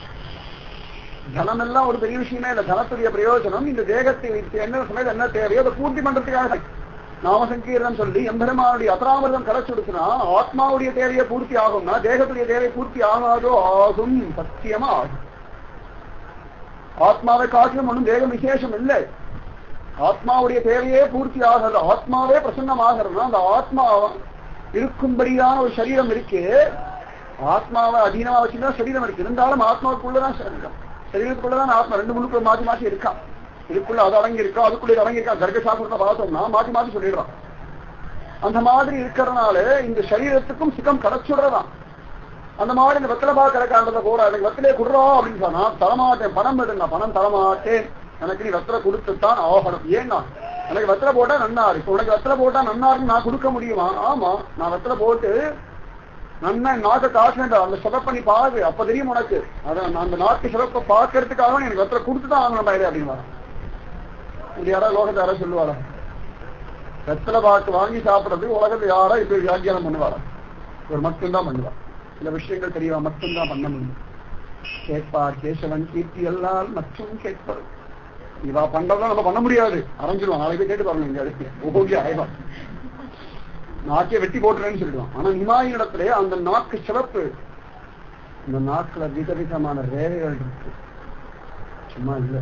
தனம் எல்லாம் ஒரு பெரிய விஷயமே இல்ல தனத்துடைய பிரயோஜனம் இந்த தேகத்தை வைத்து என்ன சமயத்தில் என்ன தேவையோ அதை பூர்த்தி பண்றதுக்காக நாம சங்கீர்ணம் சொல்லி எம்பெருமானுடைய அபராமிரதம் கிடைச்சிடுச்சுன்னா ஆத்மாவுடைய தேவையை பூர்த்தி ஆகும்னா தேகத்துடைய தேவை பூர்த்தி ஆகாதோ ஆகும் சத்தியமா ஆகும் ஆத்மாவை காட்டிலும் ஒன்றும் தேகம் விசேஷம் இல்லை ஆத்மாவுடைய தேவையே பூர்த்தி ஆகிறது ஆத்மாவே பிரசன்னமாகிறதுனா அந்த ஆத்மா இருக்கும்படியான ஒரு சரீரம் இருக்கு ஆத்மாவை அதீனமா வச்சுதான் சரீரம் இருக்கு இருந்தாலும் ஆத்மாவுக்குள்ளதான் சரீரம் சரீரத்துக்குள்ளதான் ஆத்மா ரெண்டு முழுக்க மாற்றி மாற்றி இருக்கான் இதுக்குள்ள அது அடங்கி இருக்கா அதுக்குள்ள இது அடங்கி இருக்கா கர்க்க சாஸ்திரத்தை பார்த்தோம்னா மாற்றி மாற்றி சொல்லிடுறான் அந்த மாதிரி இருக்கிறதுனால இந்த சரீரத்துக்கும் சுகம் கிடைச்சுடுறதான் அந்த மாதிரி இந்த வெத்தலை பாக்க கிடக்காண்டத கூட எனக்கு வெத்தலையே குடுறோம் அப்படின்னு சொன்னா தரமாட்டேன் பணம் எடுங்க பணம் தரமாட்டேன் எனக்கு நீ வெத்தலை கொடுத்துத்தான் ஆகணும் ஏன்னா எனக்கு வெத்தலை போட்டா நன்னா இருக்கு உனக்கு வெத்தலை போட்டா நன்னா இருக்கு நான் கொடுக்க முடியுமா ஆமா நான் வெத்தலை போட்டு நன்னா நாட்டை காட்டுறேன் அந்த சிறப்பை நீ பாரு அப்ப தெரியும் உனக்கு அதான் நான் அந்த நாட்டு சிறப்பை பார்க்கறதுக்காக எனக்கு வெத்தலை கொடுத்துதான் ஆகணும் பயிரே அப்படின்னு வர இப்படி யாராவது லோகத்தை யாராவது சொல்லுவாரா வெத்தலை பாக்கு வாங்கி சாப்பிடுறது உலகத்துல யாரா இப்ப வியாக்கியானம் பண்ணுவாரா இவர் மட்டும்தான் பண்ணுவார் சில விஷயங்கள் தெரியவா மட்டும்தான் பண்ண முடியும் கேட்பார் கேசவன் கீர்த்தி எல்லால் மற்றும் கேட்பார் இவா பண்றதா நம்ம பண்ண முடியாது அரைஞ்சிருவான் நாளைக்கு போய் கேட்டு பாருங்க இங்க ஓகே ஆயிடும் நாக்கே வெட்டி போட்டுறேன்னு சொல்லிடுவான் ஆனா நிமாயின் இடத்துல அந்த நாக்கு சிறப்பு இந்த நாக்குல விதவிதமான ரேகைகள் இருக்கு சும்மா இல்ல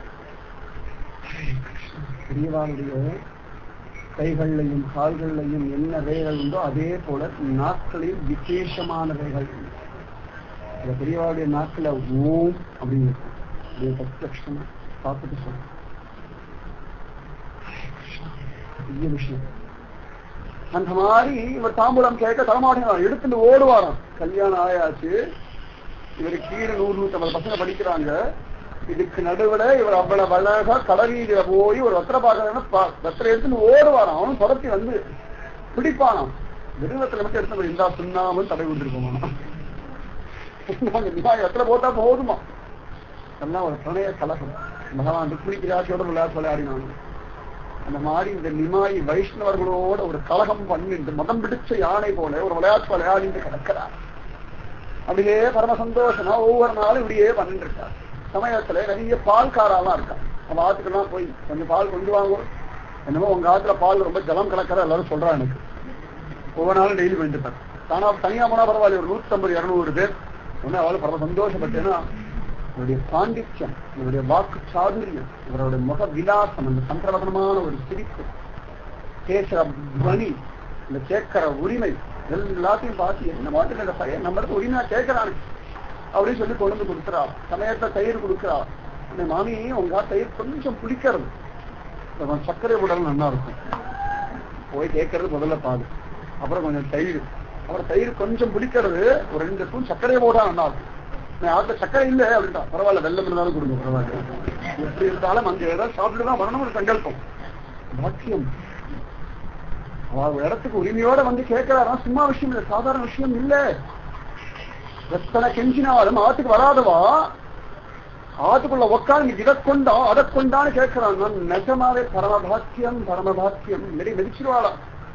பெரியவாளுடைய கைகள்லையும் கால்கள்லையும் என்ன ரேகைகள் உண்டோ அதே போல நாட்களில் விசேஷமான ரேகைகள் உண்டு இந்த பெரியவாளுடைய நாக்குல ஓம் அப்படின்னு இருக்கும் அப்படியே பிரத்யக்ஷமா பார்த்துட்டு சொல்றேன் பெரிய விஷயம் அந்த மாதிரி இவர் தாம்பூலம் கேட்க தரமாட்டேன் எடுத்துட்டு ஓடுவாராம் கல்யாணம் ஆயாச்சு இவர் கீழே நூறு நூத்தம்பது பசங்க படிக்கிறாங்க இதுக்கு நடுவுல இவர் அவ்வளவு அழகா கடலீதில போய் ஒரு வெத்தலை பார்க்கறதுன்னு வெத்தலை எடுத்துன்னு ஓடுவாராம் அவனும் துரத்தி வந்து பிடிப்பானாம் விருவத்துல மட்டும் எடுத்து இந்தா சுண்ணாமல் தடை விட்டுருக்கோமா வெத்தலை போட்டா போதுமா எல்லாம் ஒரு பிரணய கலகம் பகவான் ருக்மிணிக்கு ராசியோட விளையாட்டு விளையாடினாங்க அந்த மாதிரி இந்த நிமாய் வைஷ்ணவர்களோட ஒரு கலகம் பண்ணிட்டு மதம் பிடிச்ச யானை போல ஒரு விளையாட்டு விளையாடிட்டு கிடக்கிறார் அப்படியே பரம சந்தோஷமா ஒவ்வொரு நாளும் இப்படியே பண்ணிட்டு இருக்கார் சமயத்துல நிறைய பால்காரெல்லாம் இருக்கா அவன் ஆத்துக்கெல்லாம் போய் கொஞ்சம் பால் கொண்டு வாங்க என்னமோ உங்க ஆத்துல பால் ரொம்ப ஜலம் கலக்கிற எல்லாரும் சொல்றா எனக்கு ஒவ்வொரு நாளும் டெய்லி பண்ணிட்டு தானா தனியா போனா பரவாயில்ல ஒரு நூத்தம்பது இருநூறு பேர் ஒன்னு அவளை பரம சந்தோஷப்பட்டேன்னா இவருடைய பாண்டித்யம் இவருடைய வாக்கு சாதுரியம் இவருடைய முக விலாசம் அந்த சந்திரவதனமான ஒரு சிரிப்பு பேசுற துவனி இந்த கேட்கிற உரிமை எல்லாத்தையும் பார்த்து என்ன மாட்டுக்கு இந்த பையன் நம்மளுக்கு உரிமையா கேட்கிறானு அப்படின்னு சொல்லி கொண்டு வந்து கொடுக்குறா சமயத்தை தயிர் கொடுக்குறா இந்த மாமி உங்க தயிர் கொஞ்சம் புளிக்கிறது கொஞ்சம் சர்க்கரை உடல் நல்லா இருக்கும் போய் கேட்கறது முதல்ல பாடு அப்புறம் கொஞ்சம் தயிர் அப்புறம் தயிர் கொஞ்சம் புளிக்கிறது ஒரு ரெண்டு ஸ்பூன் சர்க்கரை போடா நல்லா இருக்கும் ஆத்த சக்கரை இல்ல அப்படின்ட்டா பரவாயில்ல வெள்ளம் இருந்தாலும் கொடுங்க பரவாயில்ல எப்படி இருந்தாலும் அங்க ஏதாவது சாப்பிட்டு தான் வரணும் ஒரு சங்கல்பம் பாக்கியம் அவ இடத்துக்கு உரிமையோட வந்து கேட்கிறாரா சும்மா விஷயம் இல்ல சாதாரண விஷயம் இல்ல எத்தனை கெஞ்சினாலும் ஆத்துக்கு வராதவா ஆத்துக்குள்ள உட்காந்து இதை கொண்டா அதை கொண்டான்னு கேட்கிறான் நான் நிஜமாவே பரமபாக்கியம் பரமபாக்கியம் நெறி மெதிச்சிருவாளா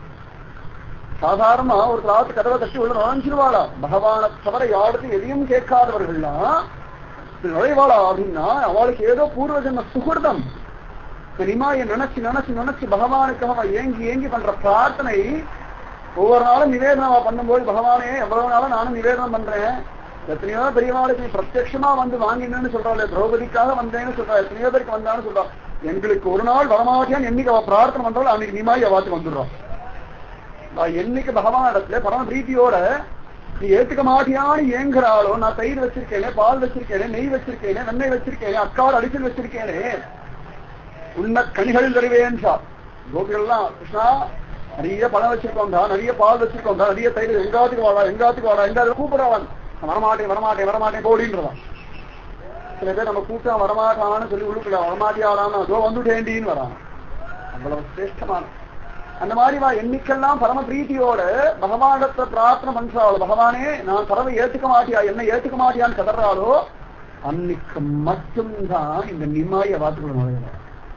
சாதாரணமா ஒரு ராத்து கதவை தட்டி உள்ள நுழைஞ்சிருவாளா பகவானை தவிர யாருக்கு எதையும் கேட்காதவர்கள்லாம் நுழைவாளா அப்படின்னா அவளுக்கு ஏதோ பூர்வ ஜென்ம சுகிருதம் நிமாயை நினைச்சு நினைச்சு நினைச்சு பகவானுக்காக ஏங்கி ஏங்கி பண்ற பிரார்த்தனை ஒவ்வொரு நாளும் நிவேதனமா பண்ணும்போது பகவானே எவ்வளவு நாளும் நானும் நிவேதனம் பண்றேன் எத்தனையோ பெரியவாளுக்கு பிரத்யட்சமா வந்து வாங்கினேன்னு சொல்றாள் திரௌபதிக்காக வந்தேன்னு சொல்றா எத்தனையோ பேருக்கு வந்தான்னு சொல்றா எங்களுக்கு ஒரு நாள் வரமாட்டேன்னு என்னைக்கு அவ பிரார்த்தனை பண்றாள் அன்னைக்கு நிமாய் அவாத்துக்கு வந்துடுறான் நான் என்னைக்கு பகவான் இடத்துல பரம பிரீத்தியோட நீ ஏத்துக்க மாட்டியான்னு ஏங்குறாளோ நான் தயிர் வச்சிருக்கேனே பால் வச்சிருக்கேனே நெய் வச்சிருக்கேனே வெண்ணெய் வச்சிருக்கேனே அக்காடு அடிச்சல் வச்சிருக்கேனே உன்ன கனிகள் தருவேன் சார் கோபிகள்லாம் கிருஷ்ணா நிறைய பழம் வச்சிருக்கோம்டா நிறைய பால் வச்சிருக்கோம்டா நிறைய தயிர் எங்காத்துக்கு வாடா எங்காத்துக்கு வாடா எங்காவது கூப்பிடுறான் வரமாட்டேன் வரமாட்டேன் வரமாட்டேன் போடின்றதான் சில பேர் நம்ம கூட்டம் வரமாட்டான்னு சொல்லி உள்ளுக்குள்ள வரமாட்டியாடான்னு அதோ வந்துட்டேண்டின்னு வரான் அவ்வளவு சிரேஷ்டமான அந்த மாதிரி வா என்னைக்கெல்லாம் பரம பிரீத்தியோட பகவானத்தை பிரார்த்தனை பண்றாளோ பகவானே நான் பறவை ஏத்துக்க மாட்டியா என்ன ஏத்துக்க மாட்டியான்னு கதறாளோ அன்னைக்கு மட்டும்தான் இந்த நிம்மாய வாத்துக்குள்ள நுழையணும்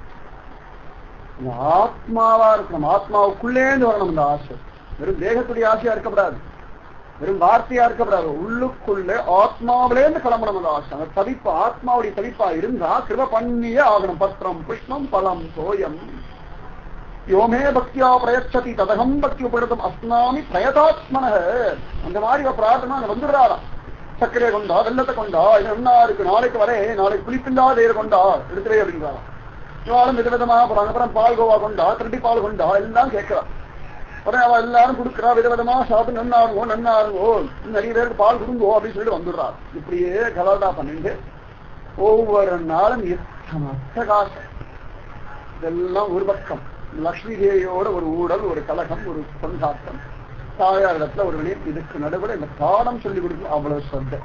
இந்த ஆத்மாவா இருக்கணும் ஆத்மாவுக்குள்ளேந்து வரணும் இந்த ஆசை வெறும் தேகத்துடைய ஆசையா இருக்கக்கூடாது வெறும் வார்த்தையா இருக்கக்கூடாது உள்ளுக்குள்ள ஆத்மாவிலேருந்து கிளம்பணும் அந்த ஆசை அந்த தவிப்பு ஆத்மாவுடைய தவிப்பா இருந்தா கிருப பண்ணியே ஆகணும் பத்திரம் புஷ்பம் பலம் சோயம் யோமே பக்தியா பிரயச்சதி ததகம் பக்தி உபரிதம் அஸ்னாமி பிரயதாத்மன அந்த மாதிரி ஒரு பிரார்த்தனை அங்க வந்துடுறாராம் சர்க்கரை கொண்டா வெள்ளத்தை கொண்டா இது என்ன இருக்கு நாளைக்கு வரேன் நாளைக்கு புளிப்பில்லா தேர் கொண்டா எடுத்துறே அப்படின்றாராம் இவாளும் விதவிதமா போறாங்க அப்புறம் பால் கோவா கொண்டா திருட்டி பால் கொண்டா எல்லாம் கேட்கிறா உடனே அவ எல்லாரும் கொடுக்குறா விதவிதமா சாப்பிட்டு நன்னாருங்கோ நன்னாருங்கோ நிறைய பேருக்கு பால் கொடுங்கோ அப்படின்னு சொல்லிட்டு வந்துடுறா இப்படியே கலாட்டா பண்ணிட்டு ஒவ்வொரு நாளும் எத்தனை அட்டகாசம் இதெல்லாம் ஒரு பக்கம் லக்ஷ்மி தேவியோட ஒரு ஊழல் ஒரு கலகம் ஒரு கொண்டாட்டம் தாயார் இடத்துல ஒரு வினயம் இதுக்கு நடுவில் இந்த பாடம் சொல்லி கொடுக்கும் அவ்வளவு சொந்த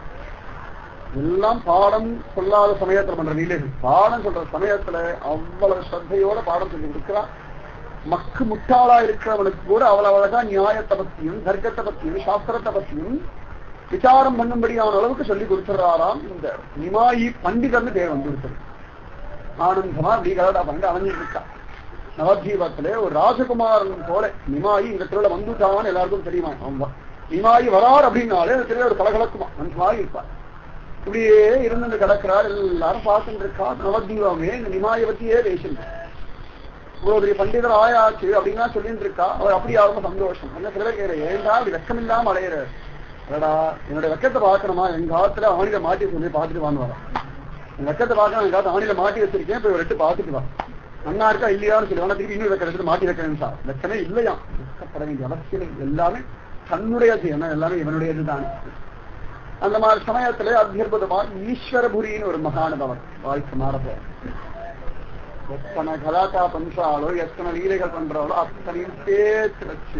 எல்லாம் பாடம் சொல்லாத சமயத்துல பண்ற லீலைகள் பாடம் சொல்ற சமயத்துல அவ்வளவு ஸ்ரத்தையோட பாடம் சொல்லி கொடுக்கிறான் மக்கு முட்டாளா இருக்கிறவனுக்கு கூட அவ்வளவு அழகா நியாயத்தை பத்தியும் தர்க்கத்தை பத்தியும் சாஸ்திரத்தை பத்தியும் விசாரம் பண்ணும்படியான அளவுக்கு சொல்லி கொடுத்துறாராம் இந்த நிமாயி பண்டிதர்னு பேர் வந்து கொடுத்தது ஆனந்தமா அப்படி கலடா பண்ணிட்டு அலைஞ்சிட்டு இருக்கா நவதீபத்திலே ஒரு ராஜகுமாரன் போல நிமாயி இந்த திருவிழா வந்துட்டான்னு எல்லாருக்கும் தெரியுமா ஆமா நிமாயி வரார் அப்படின்னாலே அந்த திருவிழா ஒரு கலகலக்குமா அந்த மாதிரி இருப்பார் இப்படியே இருந்து கிடக்கிறார் எல்லாரும் பார்த்துட்டு இருக்கா நவதீபமே இந்த நிமாயை பத்தியே பேசுங்க இவ்வளவு பெரிய பண்டிதர் ஆயாச்சு அப்படின்னா சொல்லிட்டு இருக்கா அவர் அப்படி ஆகும் சந்தோஷம் என்ன சில பேர் கேட்கிற ஏண்டா அப்படி வெக்கம் இல்லாம அலையிற அடடா என்னோட வெக்கத்தை பார்க்கணுமா எங்க காலத்துல ஆணில மாட்டி சொல்லி பார்த்துட்டு வான்னு வரேன் என் வெக்கத்தை பார்க்கணும் எங்க காலத்துல ஆணில மாட்டி வச்சிருக்கேன் போய் ஒரு எட்டு பார்த்துட்டு வா அண்ணா இருக்கா இல்லையான்னு சொல்லி வேணா திருப்பி இன்னொரு வெக்கம் எடுத்து மாட்டி வைக்கிறேன் சார் வெக்கமே இல்லையா வெக்கப்பட வேண்டிய அவசியம் இல்லை. எல்லாமே தன்னுடையது என்ன எல்லாமே இவனுடையது தானே அந்த மாதிரி சமயத்துல அத்தியுதமா ஈஸ்வரபுரின்னு ஒரு மகானுபவன் வாழ்க்கை மாறப்போ எத்தனை கலாட்டா பண்றாளோ எத்தனை லீலைகள் பண்றாளோ அத்தனையும் சேர்த்து வச்சு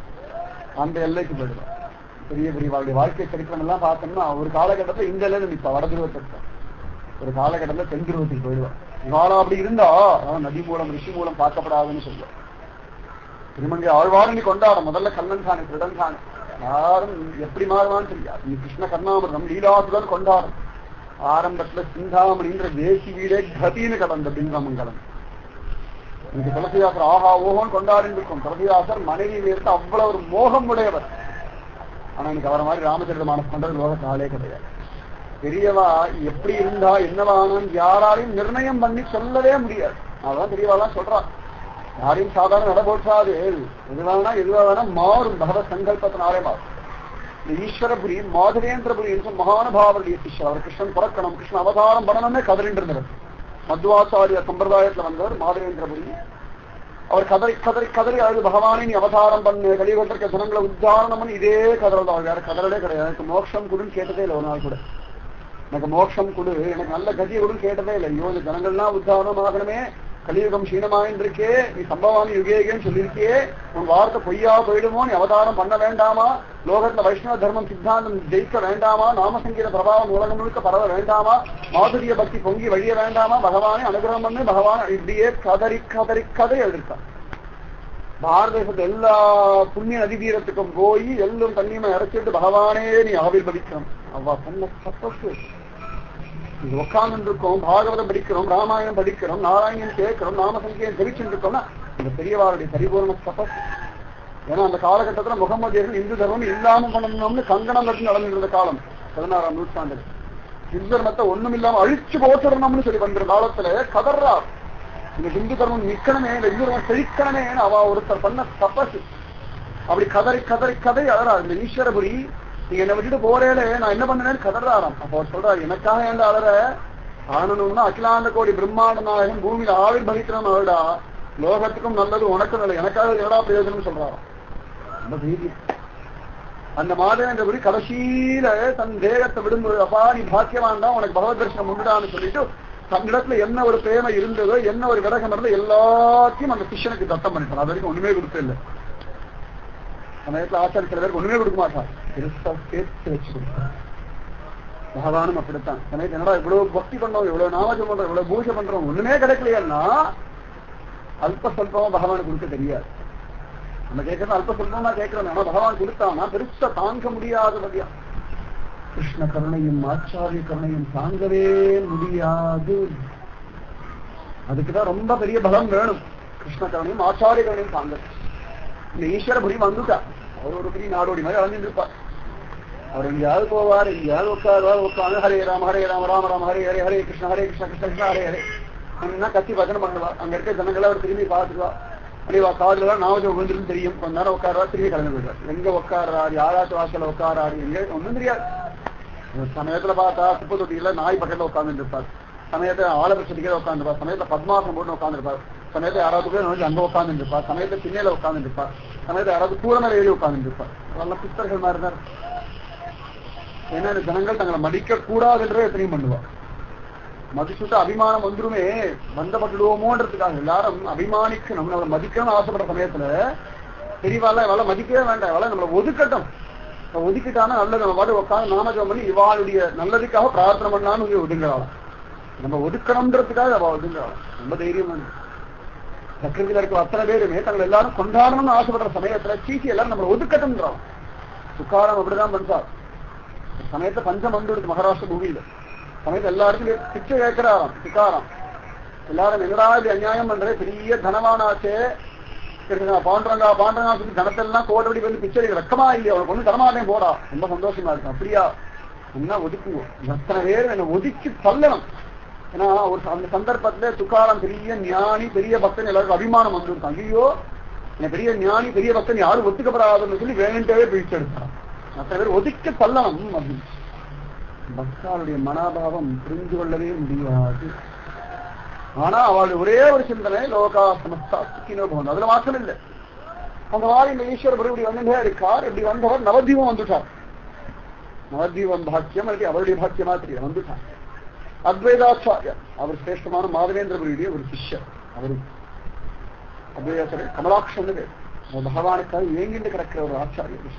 அந்த எல்லைக்கு போயிடுவான் பெரிய பெரிய அவருடைய வாழ்க்கை சரித்திரம் எல்லாம் பார்த்தோம்னா ஒரு காலகட்டத்துல இந்த எல்லையில நிற்பா வட துருவத்தை ஒரு காலகட்டத்துல தென் துருவத்துக்கு போயிடுவான் இவாளா அப்படி இருந்தா அவன் நதி மூலம் ரிஷி மூலம் பார்க்கப்படாதுன்னு சொல்லுவான் திருமங்கை ஆழ்வாரணி கொண்டாட முதல்ல கண்ணன் சாணி திருடன் சாணி யாரும் எப்படி மாறுவான்னு தெரியாது நீ கிருஷ்ண கர்ணாமிரதம் லீலாசுடன் கொண்டாடும் ஆரம்பத்துல சிந்தாமணின்ற தேசி வீடே கதின்னு கடந்த பிங்கமங்கலம் இன்னைக்கு துளசிதாசர் ஆஹா ஓஹோன்னு கொண்டாடின்னு இருக்கும் துளசிதாசர் மனைவி மீது அவ்வளவு ஒரு மோகம் உடையவர் ஆனா எனக்கு அவரை மாதிரி ராமச்சரித மானஸ் பண்றது லோகத்து ஆளே கிடையாது பெரியவா எப்படி இருந்தா என்னவானான்னு யாராலையும் நிர்ணயம் பண்ணி சொல்லவே முடியாது அதான் பெரியவாலாம் சொல்றா யாரையும் சாதாரண நட போட்டாது எதுவானா எதுவா வேணா மாறும் பகவத் சங்கல்பத்தினாலே மாறும் இந்த ஈஸ்வரபுரி மாதவேந்திரபுரி என்று மகானுபாவருடைய சிஷ்யர் அவர் கிருஷ்ணன் பிறக்கணும் கிருஷ்ண அவதாரம் பண்ணணும்னே கதறிட்டு இருந்தவர் மத்வாச்சாரிய சம்பிரதாயத்துல வந்தவர் மாதவேந்திரபுரி அவர் கதறி கதறி கதறி அழுது பகவானே நீ அவதாரம் பண்ணு கலியுகத்திற்க ஜனங்களை உத்தாரணம் பண்ணி இதே கதறல் தான் வேற கதறலே கிடையாது எனக்கு மோட்சம் கொடுன்னு கேட்டதே இல்லை ஒரு நாள் கூட எனக்கு மோட்சம் கொடு எனக்கு நல்ல கதியை கொடுன்னு கேட்டதே இல்லை ஐயோ இந்த ஜனங்கள்லாம் உத்தாரணம் ஆகணுமே கலியுகம் சீனமாயின்றிருக்கே நீ சம்பவாமி யுகேகன்னு சொல்லியிருக்கே உன் வார்த்தை பொய்யா போயிடுமோ நீ அவதாரம் பண்ண வேண்டாமா லோகத்துல வைஷ்ணவ தர்மம் சித்தாந்தம் ஜெயிக்க வேண்டாமா நாமசங்கீத பிரபாவம் உலகம் முழுக்க பரவ வேண்டாமா மாதுரிய பக்தி பொங்கி வழிய வேண்டாமா பகவானே அனுகிரகம் பண்ணு பகவான் இப்படியே கதறி கதறி கதை எழுதிருக்கான் பாரத தேசத்து எல்லா புண்ணிய நதி தீரத்துக்கும் போய் எல்லும் தண்ணியுமே இறச்சிட்டு பகவானே நீ ஆவிர்வதிக்கணும் அவ்வா சொன்ன சப்போஸ் இது உட்கார்ந்து இருக்கோம் பாகவதம் படிக்கிறோம் ராமாயணம் படிக்கிறோம் நாராயணன் கேட்கிறோம் நாமசங்கியம் தெரிவிச்சுட்டு இருக்கோம்னா இந்த பெரியவாருடைய பரிபூர்ண தபஸ் ஏன்னா அந்த காலகட்டத்துல முகமதியர்கள் இந்து தர்மம் இல்லாம பண்ணணும்னு கங்கணம் கட்டி நடந்துட்டு இருந்த காலம் பதினாறாம் நூற்றாண்டு இந்து தர்மத்தை ஒண்ணும் இல்லாம அழிச்சு போட்டுடணும்னு சொல்லி வந்த காலத்துல கதர்றா இந்த இந்து தர்மம் நிக்கணுமே இந்த இந்து தர்மம் செழிக்கணுமே அவ ஒருத்தர் பண்ண தபஸ் அப்படி கதறி கதறி கதறி அழறா இந்த ஈஸ்வரபுரி நீங்க என்ன விட்டுட்டு போறேல நான் என்ன பண்ணேன்னு கதறாராம் அப்ப அவர் சொல்றாரு எனக்காக ஏன்டா அழற ஆனணும்னா அகிலாண்ட கோடி பிரம்மாண்ட நாயகன் பூமியில ஆவிர் பகிக்கிறோம் அவடா லோகத்துக்கும் நல்லது உனக்கும் நல்லது எனக்காக எவ்வளோ பிரயோஜனம் சொல்றாராம் ரொம்ப பிரீதி அந்த மாதவேந்திரபுரி கடைசியில தன் தேகத்தை விடும்போது அப்பா நீ பாக்கியவான் தான் உனக்கு பகவத் தரிசனம் உண்டுடான்னு சொல்லிட்டு தன்னிடத்துல என்ன ஒரு பிரேமை இருந்ததோ என்ன ஒரு விரகம் இருந்தோ எல்லாத்தையும் அந்த சிஷ்யனுக்கு தத்தம் பண்ணிட்டான் அது வரைக்கும் ஒண்ணுமே கொடுத்து இல்லை சமயத்துல ஆச்சாரிய சில பேருக்கு ஒண்ணுமே கொடுக்க மாட்டான் பெருசா சேர்த்து வச்சு கொடுப்பான் பகவானும் அப்படித்தான் சமயத்து என்னடா இவ்வளவு பக்தி பண்றோம் இவ்வளவு நாமஜம் பண்றோம் இவ்வளவு பூஜை பண்றோம் ஒண்ணுமே கிடைக்கலையா அல்ப சொல்பமா பகவானுக்கு கொடுக்க தெரியாது நம்ம கேட்கறது அல்ப சொல்பமா கேட்கிறோம் ஆனா பகவான் கொடுத்தானா பெருசா தாங்க முடியாதபடியா கிருஷ்ண கருணையும் ஆச்சாரிய கருணையும் தாங்கவே முடியாது அதுக்குதான் ரொம்ப பெரிய பலம் வேணும் கிருஷ்ண கருணையும் ஆச்சாரிய கருணையும் தாங்க இந்த ஈஸ்வரபுரி வந்துட்டா அவர் ஒரு பெரிய நாடோடி மாதிரி அலைஞ்சிட்டு இருப்பார் அவர் எங்கேயாவது போவார் எங்கேயாவது உட்காருவார் உட்காந்து ஹரே ராம ஹரே ராம ராம ராம ஹரே ஹரே ஹரே கிருஷ்ண ஹரே கிருஷ்ண கிருஷ்ண கிருஷ்ண ஹரே ஹரே என்ன கத்தி பஜனை பண்ணுவார் அங்க இருக்க ஜனங்களை அவர் திரும்பி பார்த்துக்குவா அப்படியே காதுல தான் நாவஜம் விழுந்துருந்து தெரியும் கொஞ்ச நேரம் உட்காருவா திரும்பி கிளம்பி போயிடுவார் எங்க உட்காராரு யாராச்சும் வாசல உட்காராரு எங்க ஒண்ணும் தெரியாது ஒரு சமயத்துல பார்த்தா குப்பை தொட்டியில நாய் பக்கத்துல உட்கார்ந்துட்டு இருப்பார் சமயத்தை ஆலபட்சத்துக்கே உட்காந்துருப்பார் சமயத்தை பத்மாசனம் போட்டு உட்காந்துருப்பார் சமயத்தை யாராவது போய் நோக்கி அங்க உட்காந்துட்டு இருப்பார் சமயத்தை திண்ணையில உட்காந்துட்டு இருப்பார் சமயத்தை யாராவது கூடமேல ஏறி உட்காந்துட்டு இருப்பார் அதெல்லாம் பித்தர்கள் மாதிரி தான் இருக்கும். ஏன்னா இந்த ஜனங்கள் தங்களை மதிக்க கூடாதுன்றதை எத்தனையும் பண்ணுவார் மதிச்சுட்டு அபிமானம் வந்துருமே பந்தப்பட்டுடுவோமோன்றதுக்காக எல்லாரும் அபிமானிக்கணும் நம்மளை மதிக்கணும்னு ஆசைப்படுற சமயத்துல பெரியவாள் இவளை மதிக்கவே வேண்டாம் இவளை நம்மளை ஒதுக்கட்டும் அவ ஒதுக்கிட்டானா நல்லது நம்ம பாட்டு உட்காந்து நாமஜம் பண்ணி இவாளுடைய நல்லதுக்காக பிரார்த்தனை பண்ணான்னு இங்க ஒதுங்குறாளாம் நம்ம ஒதுக்கணும்ன்றதுக்காக அவ ஒதுங்குறாளாம் ரொம்ப தைரியம் வேணும் பிரகிருதியில இருக்க அத்தனை பேருமே தங்களை எல்லாரும் கொண்டாடணும்னு ஆசைப்படுற சமயத்துல சீசி எல்லாரும் நம்மளை ஒதுக்கட்டும்ன்றான் சுக்காரம் அப்படிதான் பண்றார் சமயத்தை பஞ்சம் வந்து மகாராஷ்டிர பூமியில சமயத்தை எல்லாருக்கும் பிச்சை கேட்கிறாராம் சிக்காராம் எல்லாரும் என்னடா இது அநியாயம் பண்றே பெரிய தனவானாச்சே இருக்குதா, பாண்டரங்கா பாண்டரங்கா சொல்லி தனத்தெல்லாம் கோடபடி வந்து பிச்சை எடுக்க வெக்கமா இல்லையா அவனுக்கு ஒண்ணு தரமாட்டேன் போடா ரொம்ப சந்தோஷமா இருக்கும் அப்படியா என்ன ஒதுக்குவோம் எத்தனை பேர் என்ன ஒதுக்கி தள்ளணும் ஏன்னா ஒரு ச- அந்த சந்தர்ப்பத்துல துக்காரம் பெரிய ஞானி பெரிய பக்தன் எல்லாருக்கும் அபிமானம் வந்துருக்கும் ஐயோ என்ன பெரிய ஞானி பெரிய பக்தன் யாரும் ஒத்துக்கப்படாதுன்னு சொல்லி வேண்டவே பிடிச்சு எடுத்தான் அத்தனை பேர் ஒதுக்கி தள்ளணும் அப்படின்னு பக்தாளுடைய மனாபாவம் புரிந்து கொள்ளவே முடியாது ஆனா அவளுடைய ஒரே ஒரு சிந்தனை லோகா சமஸ்தா சுக்கினோ பவன் அதுல மாற்றம் இல்லை அந்த மாதிரி இந்த ஈஸ்வர குரு இப்படி வந்துட்டே இருக்கார் இப்படி வந்தவர் நவதீபம் வந்துட்டார் நவதீபம் பாக்கியம் அல்லது அவருடைய பாக்கியமா தெரியல வந்துட்டார் அத்வைதாச்சாரியர் அவர் சிரேஷ்டமான மாதவேந்திர குருடைய ஒரு சிஷ்யர் அவரு அத்வைதாச்சாரியர் கமலாட்சன் பேர் அவர் பகவானுக்காக ஏங்கிட்டு கிடக்கிற ஒரு ஆச்சாரியர்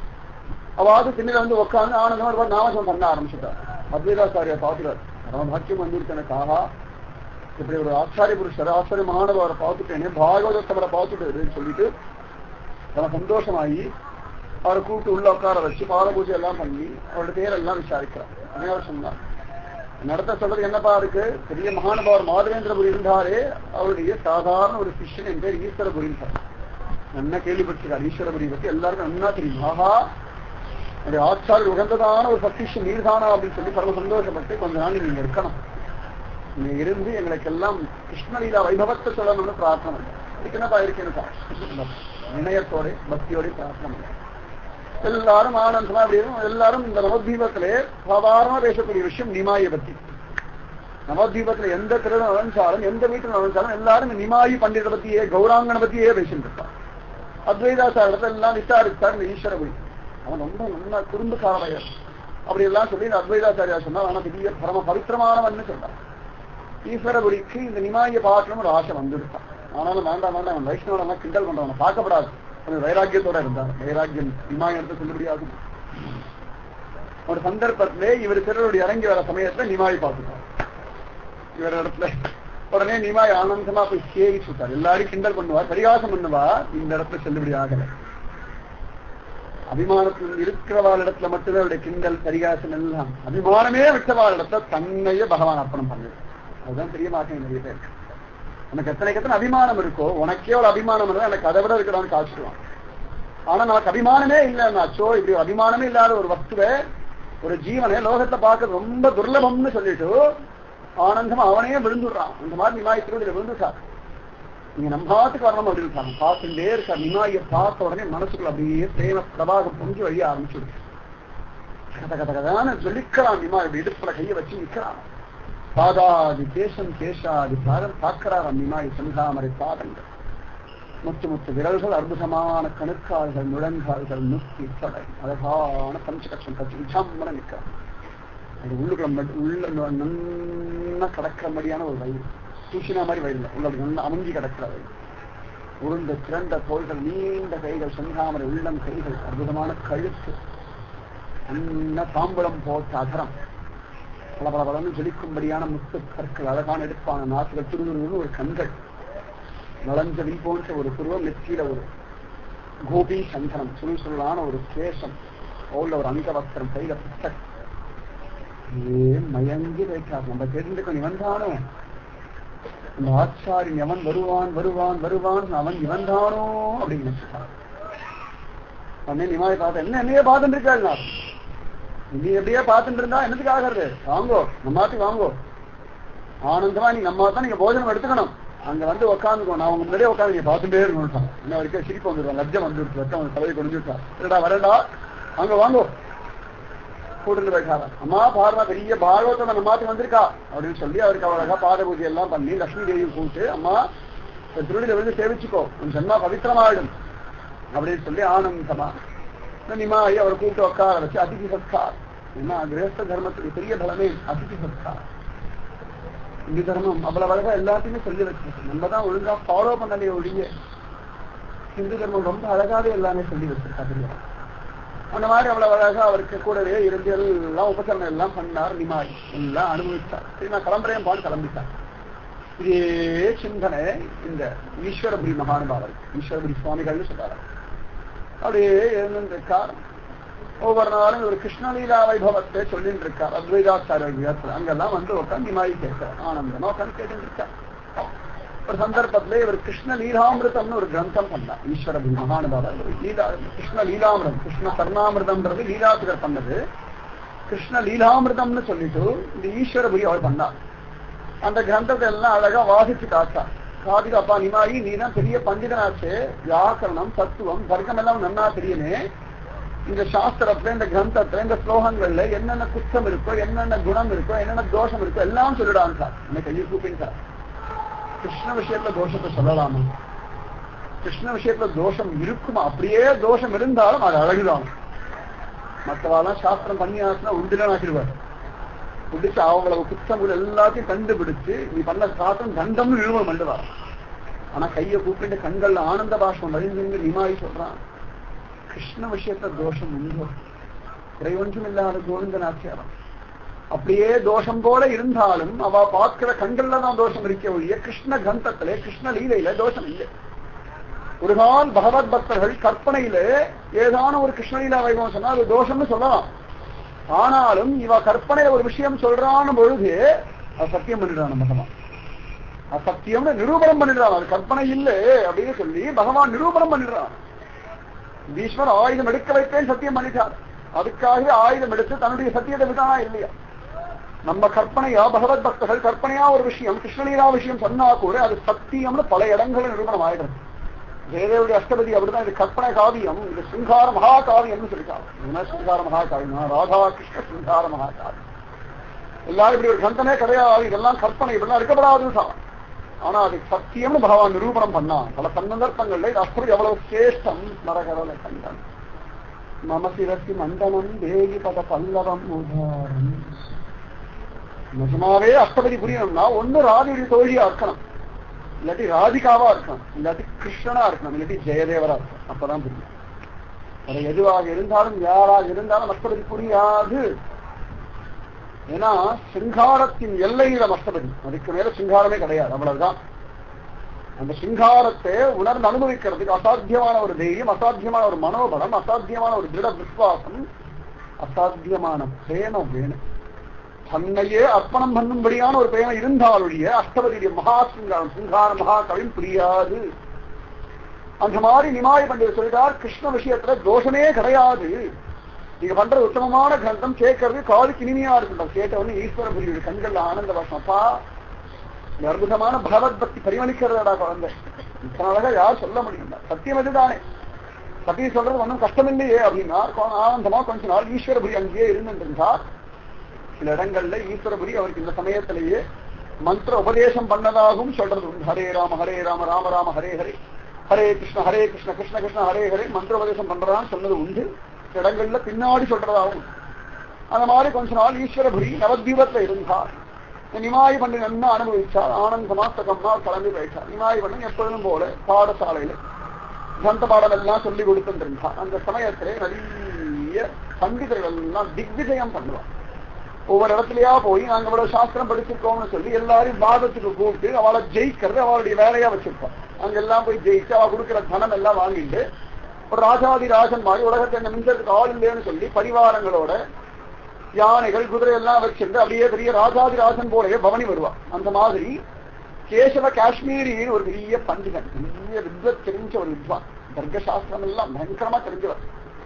அவாது திண்ணில வந்து உட்காந்து ஆனந்தமா ஒரு நாமசம் பண்ண ஆரம்பிச்சுட்டார் அத்வைதாச்சாரியா பார்த்துட்டார் பரம பாக்கியம் வந்துருக்கு எனக்கு ஆஹா இப்படி ஒரு ஆச்சாரிய புருஷர் ஆச்சாரிய மகானவரை பார்த்துட்டேனே பாகவதத்தவரை பார்த்துட்டு சொல்லிட்டு ரொம்ப சந்தோஷமாகி அவரை கூப்பிட்டு உள்ள உட்கார வச்சு பாத பூஜை எல்லாம் பண்ணி அவரோட பேரெல்லாம் விசாரிக்கிறார் அனைவர் சொன்னார் நடத்த சொல்றது என்னப்பா இருக்கு பெரிய மகானுபாவர் மாதவேந்திரபுரி இருந்தாரே அவருடைய சாதாரண ஒரு சிஷ்யன் என் பேர் ஈஸ்வரபுரி என்ன கேள்விப்பட்டிருக்கார் ஈஸ்வரபுரி பத்தி எல்லாருக்கும் நன்னா தெரியும் ஆஹா என்னுடைய ஆச்சாரியர் உகந்ததான ஒரு சக்திஷன் நீர்தானா அப்படின்னு சொல்லி பரம சந்தோஷப்பட்டு கொஞ்ச நாள் நீங்க இருக்கணும் நீங்க இருந்து எங்களுக்கெல்லாம் கிருஷ்ணலீலா வைபவத்தை சொல்லணும்னு பிரார்த்தனை பண்ணேன். இதுக்கு என்னப்பா இருக்கேன்னு வினயத்தோட பக்தியோட பிரார்த்தனை பண்ணேன். எல்லாரும் ஆனந்தமா அப்படி இருக்கும் எல்லாரும் இந்த நவதீபத்திலே சாதாரண பேசக்கூடிய விஷயம் நிமாயை பத்தி நவதீபத்துல எந்த திருடன் நுழைஞ்சாலும் எந்த வீட்டில் நுழைஞ்சாலும் எல்லாரும் இந்த நிமாயி பண்டிதரை பத்தியே கௌராங்கனை பத்தியே பேசிட்டு இருப்பான் அத்வைதாசாரத்தை எல்லாம் விசாரித்தார் இந்த ஈஸ்வரபுரி அவன் ரொம்ப நல்ல குறும்புக்காரவையர் அப்படி எல்லாம் சொல்லி இந்த அத்வைதாச்சாரியா சொன்னா ஆனா பெரிய பரம பவித்திரமானவன் சொன்னான் ஈஸ்வரபுரிக்கு இந்த நிமாயை பார்க்கணும் ஒரு ஆசை வந்துருக்கான் ஆனாலும் வேண்டாம் வேண்டாம் அவன் வைஷ்ணவன் கிண்டல் பண்றவன் பார்க்கப்படாது கொஞ்சம் வைராக்கியத்தோட இருந்தார் வைராக்கியம் நிமாயம் எடுத்து சொல்ல முடியாது ஒரு சந்தர்ப்பத்திலே இவர் சிறருடைய இறங்கி வர சமயத்துல நிமாய் பார்த்துட்டார் இவர் இடத்துல உடனே நிமாய் ஆனந்தமா போய் சேவிச்சு விட்டார் எல்லாரும் கிண்டல் பண்ணுவார் பரிகாசம் பண்ணுவார் இந்த இடத்துல செல்லுபடி ஆகல அபிமானத்தில் இருக்கிறவாள் இடத்துல மட்டுமே அவருடைய கிண்டல் பரிகாசம் எல்லாம் அபிமானமே விட்டவாள் இடத்துல தன்னையே பகவான் அர்ப்பணம் பண்ணுது அதுதான் தெரிய மாட்டேன் நிறைய பேர் உனக்கு எத்தனை எத்தனை அபிமானம் இருக்கோ உனக்கே ஒரு அபிமானம் இருந்தா எனக்கு அதை விட இருக்கடான்னு காய்ச்சிடுவான் ஆனா நமக்கு அபிமானமே இல்லைன்னாச்சோ இப்படி ஒரு அபிமானமே இல்லாத ஒரு வஸ்துவை ஒரு ஜீவனை லோகத்தை பார்க்க ரொம்ப துர்லபம்னு சொல்லிட்டு ஆனந்தமா அவனே விழுந்துடுறான் இந்த மாதிரி நிமாய் திருவடியில விழுந்துட்டார் நீங்க நம்பாத்துக்கு வரணும் அப்படின்னு இருக்காங்க பார்த்துட்டே இருக்கார் நிமாயை பார்த்த உடனே மனசுக்குள்ள அப்படியே பிரேம பிரபாகம் பொங்கி வழிய ஆரம்பிச்சுடுச்சு கத கத கதான்னு சொல்லிக்கிறான் நிமா இப்படி இடுப்புல கையை வச்சு நிக்கிறான் பாதாதி தேசம் கேசாதி பாதம் பார்க்கிறார் நிமாய் சன்தாமரை பாதங்கள் முத்து முத்து விரல்கள் அற்புதமான கணுக்கால்கள் முழங்கால்கள் முத்தி தொடை அழகான பஞ்சகட்சம் கட்சி விசாமன நிற்கிறார் அது உள்ளுக்குள்ள மட்- உள்ள நன்னா கடக்கிறபடியான ஒரு வயிறு தூசினா மாதிரி வயிறு இல்லை. உள்ள அப்படி நல்லா அமைஞ்சி கிடக்கிற வயிறு உருண்ட திரண்ட தோள்கள் நீண்ட கைகள் செந்தாமரை உள்ளம் கைகள் அற்புதமான கழுத்து நல்ல தாம்பலம் போட்ட அகரம் பல பல பலன்னு ஜொலிக்கும்படியான முத்து கற்கள் அழகான எடுப்பான நாட்டுகள் துருதுருன்னு ஒரு கண்கள் நலஞ்ச வில் போன்ற ஒரு புருவம் நெற்றியில ஒரு கோபி சந்தனம் சுருள் சுருளான ஒரு கேசம் உள்ள ஒரு அங்கவஸ்திரம் கையில புத்தகம் ஏன் மயங்கி வைக்காது நம்ம தெரிந்துக்கணும் இவன் தானோ இந்த ஆச்சாரியன் எவன் வருவான் வருவான் வருவான் அவன் இவன் தானோ அப்படின்னு நினைச்சுட்டான் உடனே நிமாய் பார்த்த என்ன என்னையே பார்த்துட்டு இருக்காள் நான் நீ எப்படியே பார்த்துட்டு இருந்தா என்னத்துக்கு ஆகிறது வாங்கோ நம்மாத்தி வாங்கோ ஆனந்தமா நீ நம்ம தான் நீங்க போஜனம் எடுத்துக்கணும் அங்க வந்து உட்காந்துக்கோ நான் உங்க முன்னாடியே உட்காந்து நீங்க பார்த்துட்டே இருக்கணும் இன்ன வரைக்கும் சிரிப்பு வந்துடுவான் லஜ்ஜம் வந்துடுச்சு லட்சம் தலையை கொண்டு விட்டான் இல்லடா வரடா வாங்க வாங்கோ கூட்டிட்டு போயிட்டாரா அம்மா பாருமா பெரிய பாகவத்தை நம்ம மாத்தி வந்திருக்கா அப்படின்னு சொல்லி அவருக்கு அழகா பாத பூஜை எல்லாம் பண்ணி லட்சுமி தேவி கூப்பிட்டு அம்மா இந்த திருடியில வந்து சேவிச்சுக்கோ உன் ஜென்மா பவித்திரமாயிடும் அப்படின்னு சொல்லி ஆனந்தமா நிமாயி அவரை கூப்பிட்டு உட்கார வச்சு அதிதி சத்கார் ஏன்னா கிரகஸ்த தர்மத்துக்கு பெரிய பலமே அதிதி சத்கார் இந்து தர்மம் அவ்வளவு அழகா எல்லாத்தையுமே சொல்லி வச்சிருக்கு நம்ம தான் ஒழுங்கா ஃபாலோ பண்ணலையே ஒழிய இந்து தர்மம் ரொம்ப அழகாவே எல்லாமே சொல்லி வச்சிருக்கா தெரியும் அந்த மாதிரி அவ்வளவு அழகா அவருக்கு கூடவே இருந்து எல்லாம் உபகரணம் எல்லாம் பண்ணார் நிமாய் எல்லாம் அனுபவித்தார் சரி நான் கிளம்புறேன் பாடு கிளம்பிட்டார் இதே சிந்தனை இந்த ஈஸ்வரபுரி மகானுபாவர் ஈஸ்வரபுரி சுவாமிகள்னு சொல்றாரு அப்படியே இருந்திருக்கார் ஒவ்வொரு நாளும் ஒரு கிருஷ்ணலீலா வைபவத்தை சொல்லிட்டு இருக்கார் அத்வைதாச்சாரிய அங்கெல்லாம் வந்து உட்காந்து நிமாயி கேட்கிறார் ஆனந்தமா உட்காந்து கேட்டு இருக்கார் ஒரு சந்தர்ப்பத்துல இவர் கிருஷ்ண லீலாமிருதம்னு ஒரு கிரந்தம் பண்ணார் ஈஸ்வரபுரி மகானுபாவர் லீலா கிருஷ்ண லீலாமிருதம் கிருஷ்ண கர்ணாமிருதம்ன்றது லீலாசுகர் பண்ணது கிருஷ்ண லீலாமிருதம்னு சொல்லிட்டு இந்த ஈஸ்வரபுரி அவர் பண்ணார் அந்த கிரந்தத்தை எல்லாம் அழகா வாசிச்சு காத்தா காதிக்கு அப்பா நிமாயி நீ தான் பெரிய பண்டிதனாச்சு வியாக்கரணம் தத்துவம் தர்க்கம் எல்லாம் நன்னா தெரியுமே இந்த சாஸ்திரத்துல இந்த கிரந்தத்துல இந்த ஸ்லோகங்கள்ல என்னென்ன குற்றம் இருக்கோ என்னென்ன குணம் இருக்கோ என்னென்ன தோஷம் இருக்கோ எல்லாம் சொல்லிடான் சார் என்ன கையை கூப்பிங்க சார் கிருஷ்ண விஷயத்துல தோஷத்தை சொல்லலாமா கிருஷ்ண விஷயத்துல தோஷம் இருக்குமா அப்படியே தோஷம் இருந்தாலும் அது அழகுதான் மற்றவாலாம் சாஸ்திரம் பண்ணி ஆச்சுன்னா உண்டுதான் ஆக்கிடுவார் பிடிச்சு அவங்கள குற்றங்கள் எல்லாத்தையும் கண்டுபிடிச்சு நீ பண்ண சாத்தம் தண்டம்னு நிறுவனம் பண்ணுவார் ஆனா கையை கூப்பிட்டு கண்கள்ல ஆனந்த பாஷம் வழிந்து நிமாயி சொல்றான் கிருஷ்ண விஷயத்த தோஷம் உண்டு குறை ஒன்றும் இல்லாத கோவிந்த நாச்சியாரம் அப்படியே தோஷம் போல இருந்தாலும் அவ பார்க்கிற கண்கள்ல தான் தோஷம் இருக்க ஒழிய கிருஷ்ண கந்தத்திலே கிருஷ்ண லீலையில தோஷம் இல்லை ஒரு நாள் பகவத் பக்தர்கள் கற்பனையில ஏதான ஒரு கிருஷ்ணலீலா வைபவம் சொன்னா அது தோஷம்னு சொல்லலாம் ஆனாலும் இவ கற்பனையில ஒரு விஷயம் சொல்றான் பொழுது அது சத்தியம் பண்ணிடுறான் பகவான் அது சத்தியம்னு நிரூபணம் பண்ணிடுறான் அது கற்பனை இல்லை அப்படின்னு சொல்லி பகவான் நிரூபணம் பண்ணிடுறான் ஈஸ்வர் ஆயுதம் எடுக்க வைப்பேன் சத்தியம் பண்ணிட்டார் அதுக்காகவே ஆயுதம் எடுத்து தன்னுடைய சத்தியத்தை விட்டானா இல்லையா நம்ம கற்பனையா பகவத் பக்தர்கள் கற்பனையா ஒரு விஷயம் கிருஷ்ணலீலா விஷயம் சொன்னா கூட அது சத்தியம்னு பல இடங்களில் நிரூபணம் ஆயிடுறது ஜெயதேவுடைய அஷ்டபதி அப்படிதான் இது கற்பனை காவியம் இது சிங்கார மகா காவியம்னு சொல்லிட்டாங்க என்ன சிங்கார மகா காவியம் ராதா கிருஷ்ண சிங்கார மகா காவியம் எல்லாரும் இப்படி ஒரு கந்தனே கிடையாது இதெல்லாம் கற்பனை இப்படிலாம் இருக்கப்படாதுன்னு சொல்ல ஆனா அது சத்தியம்னு பகவான் நிரூபணம் பண்ணான் பல சந்தர்ப்பங்கள்ல இது அப்படி எவ்வளவு சிரேஷ்டம் மரகரல கண்டன் மமசிரசி மண்டனம் தேகி பத பல்லவம் உதாரம் நிஜமாவே அஷ்டபதி புரியணும்னா ஒண்ணு ராதியுடைய தோழியா இருக்கணும் இல்லாட்டி ராதிகாவா இருக்கணும் இல்லாட்டி கிருஷ்ணனா இருக்கணும் இல்லாட்டி ஜெயதேவரா இருக்கணும் அப்பதான் புரியும் அது எதுவாக இருந்தாலும் யாராக இருந்தாலும் அஷ்டபதி புரியாது ஏன்னா சிங்காரத்தின் எல்லையில அஷ்டபதி அதுக்கு மேல சிங்காரமே கிடையாது அவ்வளவுதான் அந்த சிங்காரத்தை உணர்ந்து அனுபவிக்கிறதுக்கு அசாத்தியமான ஒரு தைரியம் அசாத்தியமான ஒரு மனோபலம் அசாத்தியமான ஒரு திட விசுவாசம் அசாத்தியமான பிரேமம் வேணும் தன்னையே அர்ப்பணம் பண்ணும்படியான ஒரு பிரேமம் இருந்தாலுடைய அஷ்டபதியுடைய மகா சிங்காரம் சிங்கார மகாகவியும் புரியாது அந்த மாதிரி நிமாய பண்டிதர் சொல்லிட்டார் கிருஷ்ண விஷயத்துல தோஷமே கிடையாது நீங்க பண்ற உத்தமமான கிரந்தம் கேட்கறது காதுக்கு இனிமையா இருக்கும் கேட்டவொன்னு ஈஸ்வர புரியுது கண்கள்ல ஆனந்த வாசம் அப்பா இந்த அற்புதமான பகவத் பக்தி பரிமளிக்கிறதா குழந்தை இத்தனை அழகா யார் சொல்ல முடியும் சத்தியம் இதுதானே சத்தியம் சொல்றது ஒன்றும் கஷ்டம் இல்லையே அப்படின்னா ஆனந்தமா கொஞ்ச நாள் ஈஸ்வரபுரி அங்கேயே இருந்துருந்தார் சில இடங்கள்ல ஈஸ்வரபுரி அவருக்கு இந்த சமயத்திலேயே மந்திர உபதேசம் பண்ணதாகவும் சொல்றது உண்டு ஹரே ராம ஹரே ராம ராம ராம ஹரே ஹரே ஹரே கிருஷ்ண ஹரே கிருஷ்ண கிருஷ்ண கிருஷ்ண ஹரே ஹரே மந்திர உபதேசம் பண்றதான்னு சொன்னது உண்டு சில இடங்கள்ல பின்னாடி சொல்றதாகவும் அந்த மாதிரி கொஞ்ச நாள் ஈஸ்வரபுரி நவத்வீபத்துல இருந்தார் நிமாய் பண்ணி என்ன அனுபவிச்சார் ஆனந்தமா சுகமா கிளம்பி போயிட்டார் நிமாய் பண்ணி எப்பொழுதும் போல பாடசாலையில கிரந்த பாடம் எல்லாம் சொல்லி கொடுத்துட்டு இருந்தார் அந்த சமயத்திலே நிறைய பண்டிதர்கள் எல்லாம் திக்விஜயம் பண்ணுவார் ஒவ்வொரு இடத்துலயா போய் நாங்க இவ்வளவு சாஸ்திரம் படிச்சிருக்கோம்னு சொல்லி எல்லாரையும் வாதத்துக்கு கூப்பிட்டு அவளை ஜெயிக்கிறது அவளுடைய வேலையா வச்சிருப்பான் அங்கெல்லாம் போய் ஜெயிச்சு அவ கொடுக்கிற தனம் எல்லாம் வாங்கிட்டு ஒரு ராஜாதி ராஜன் மாதிரி உலகத்தை எங்க மிஞ்சத்துக்கு ஆள் இல்லைன்னு சொல்லி பரிவாரங்களோட யானைகள் குதிரை எல்லாம் வச்சிருந்து அப்படியே பெரிய ராஜாதி ராஜன் போலவே பவனி வருவா அந்த மாதிரி கேசவ காஷ்மீரின்னு ஒரு பெரிய பண்டிதன் பெரிய வித்வத் தெரிஞ்ச ஒரு வித்வான் தர்க்க சாஸ்திரம் எல்லாம் பயங்கரமா தெரிஞ்சவர்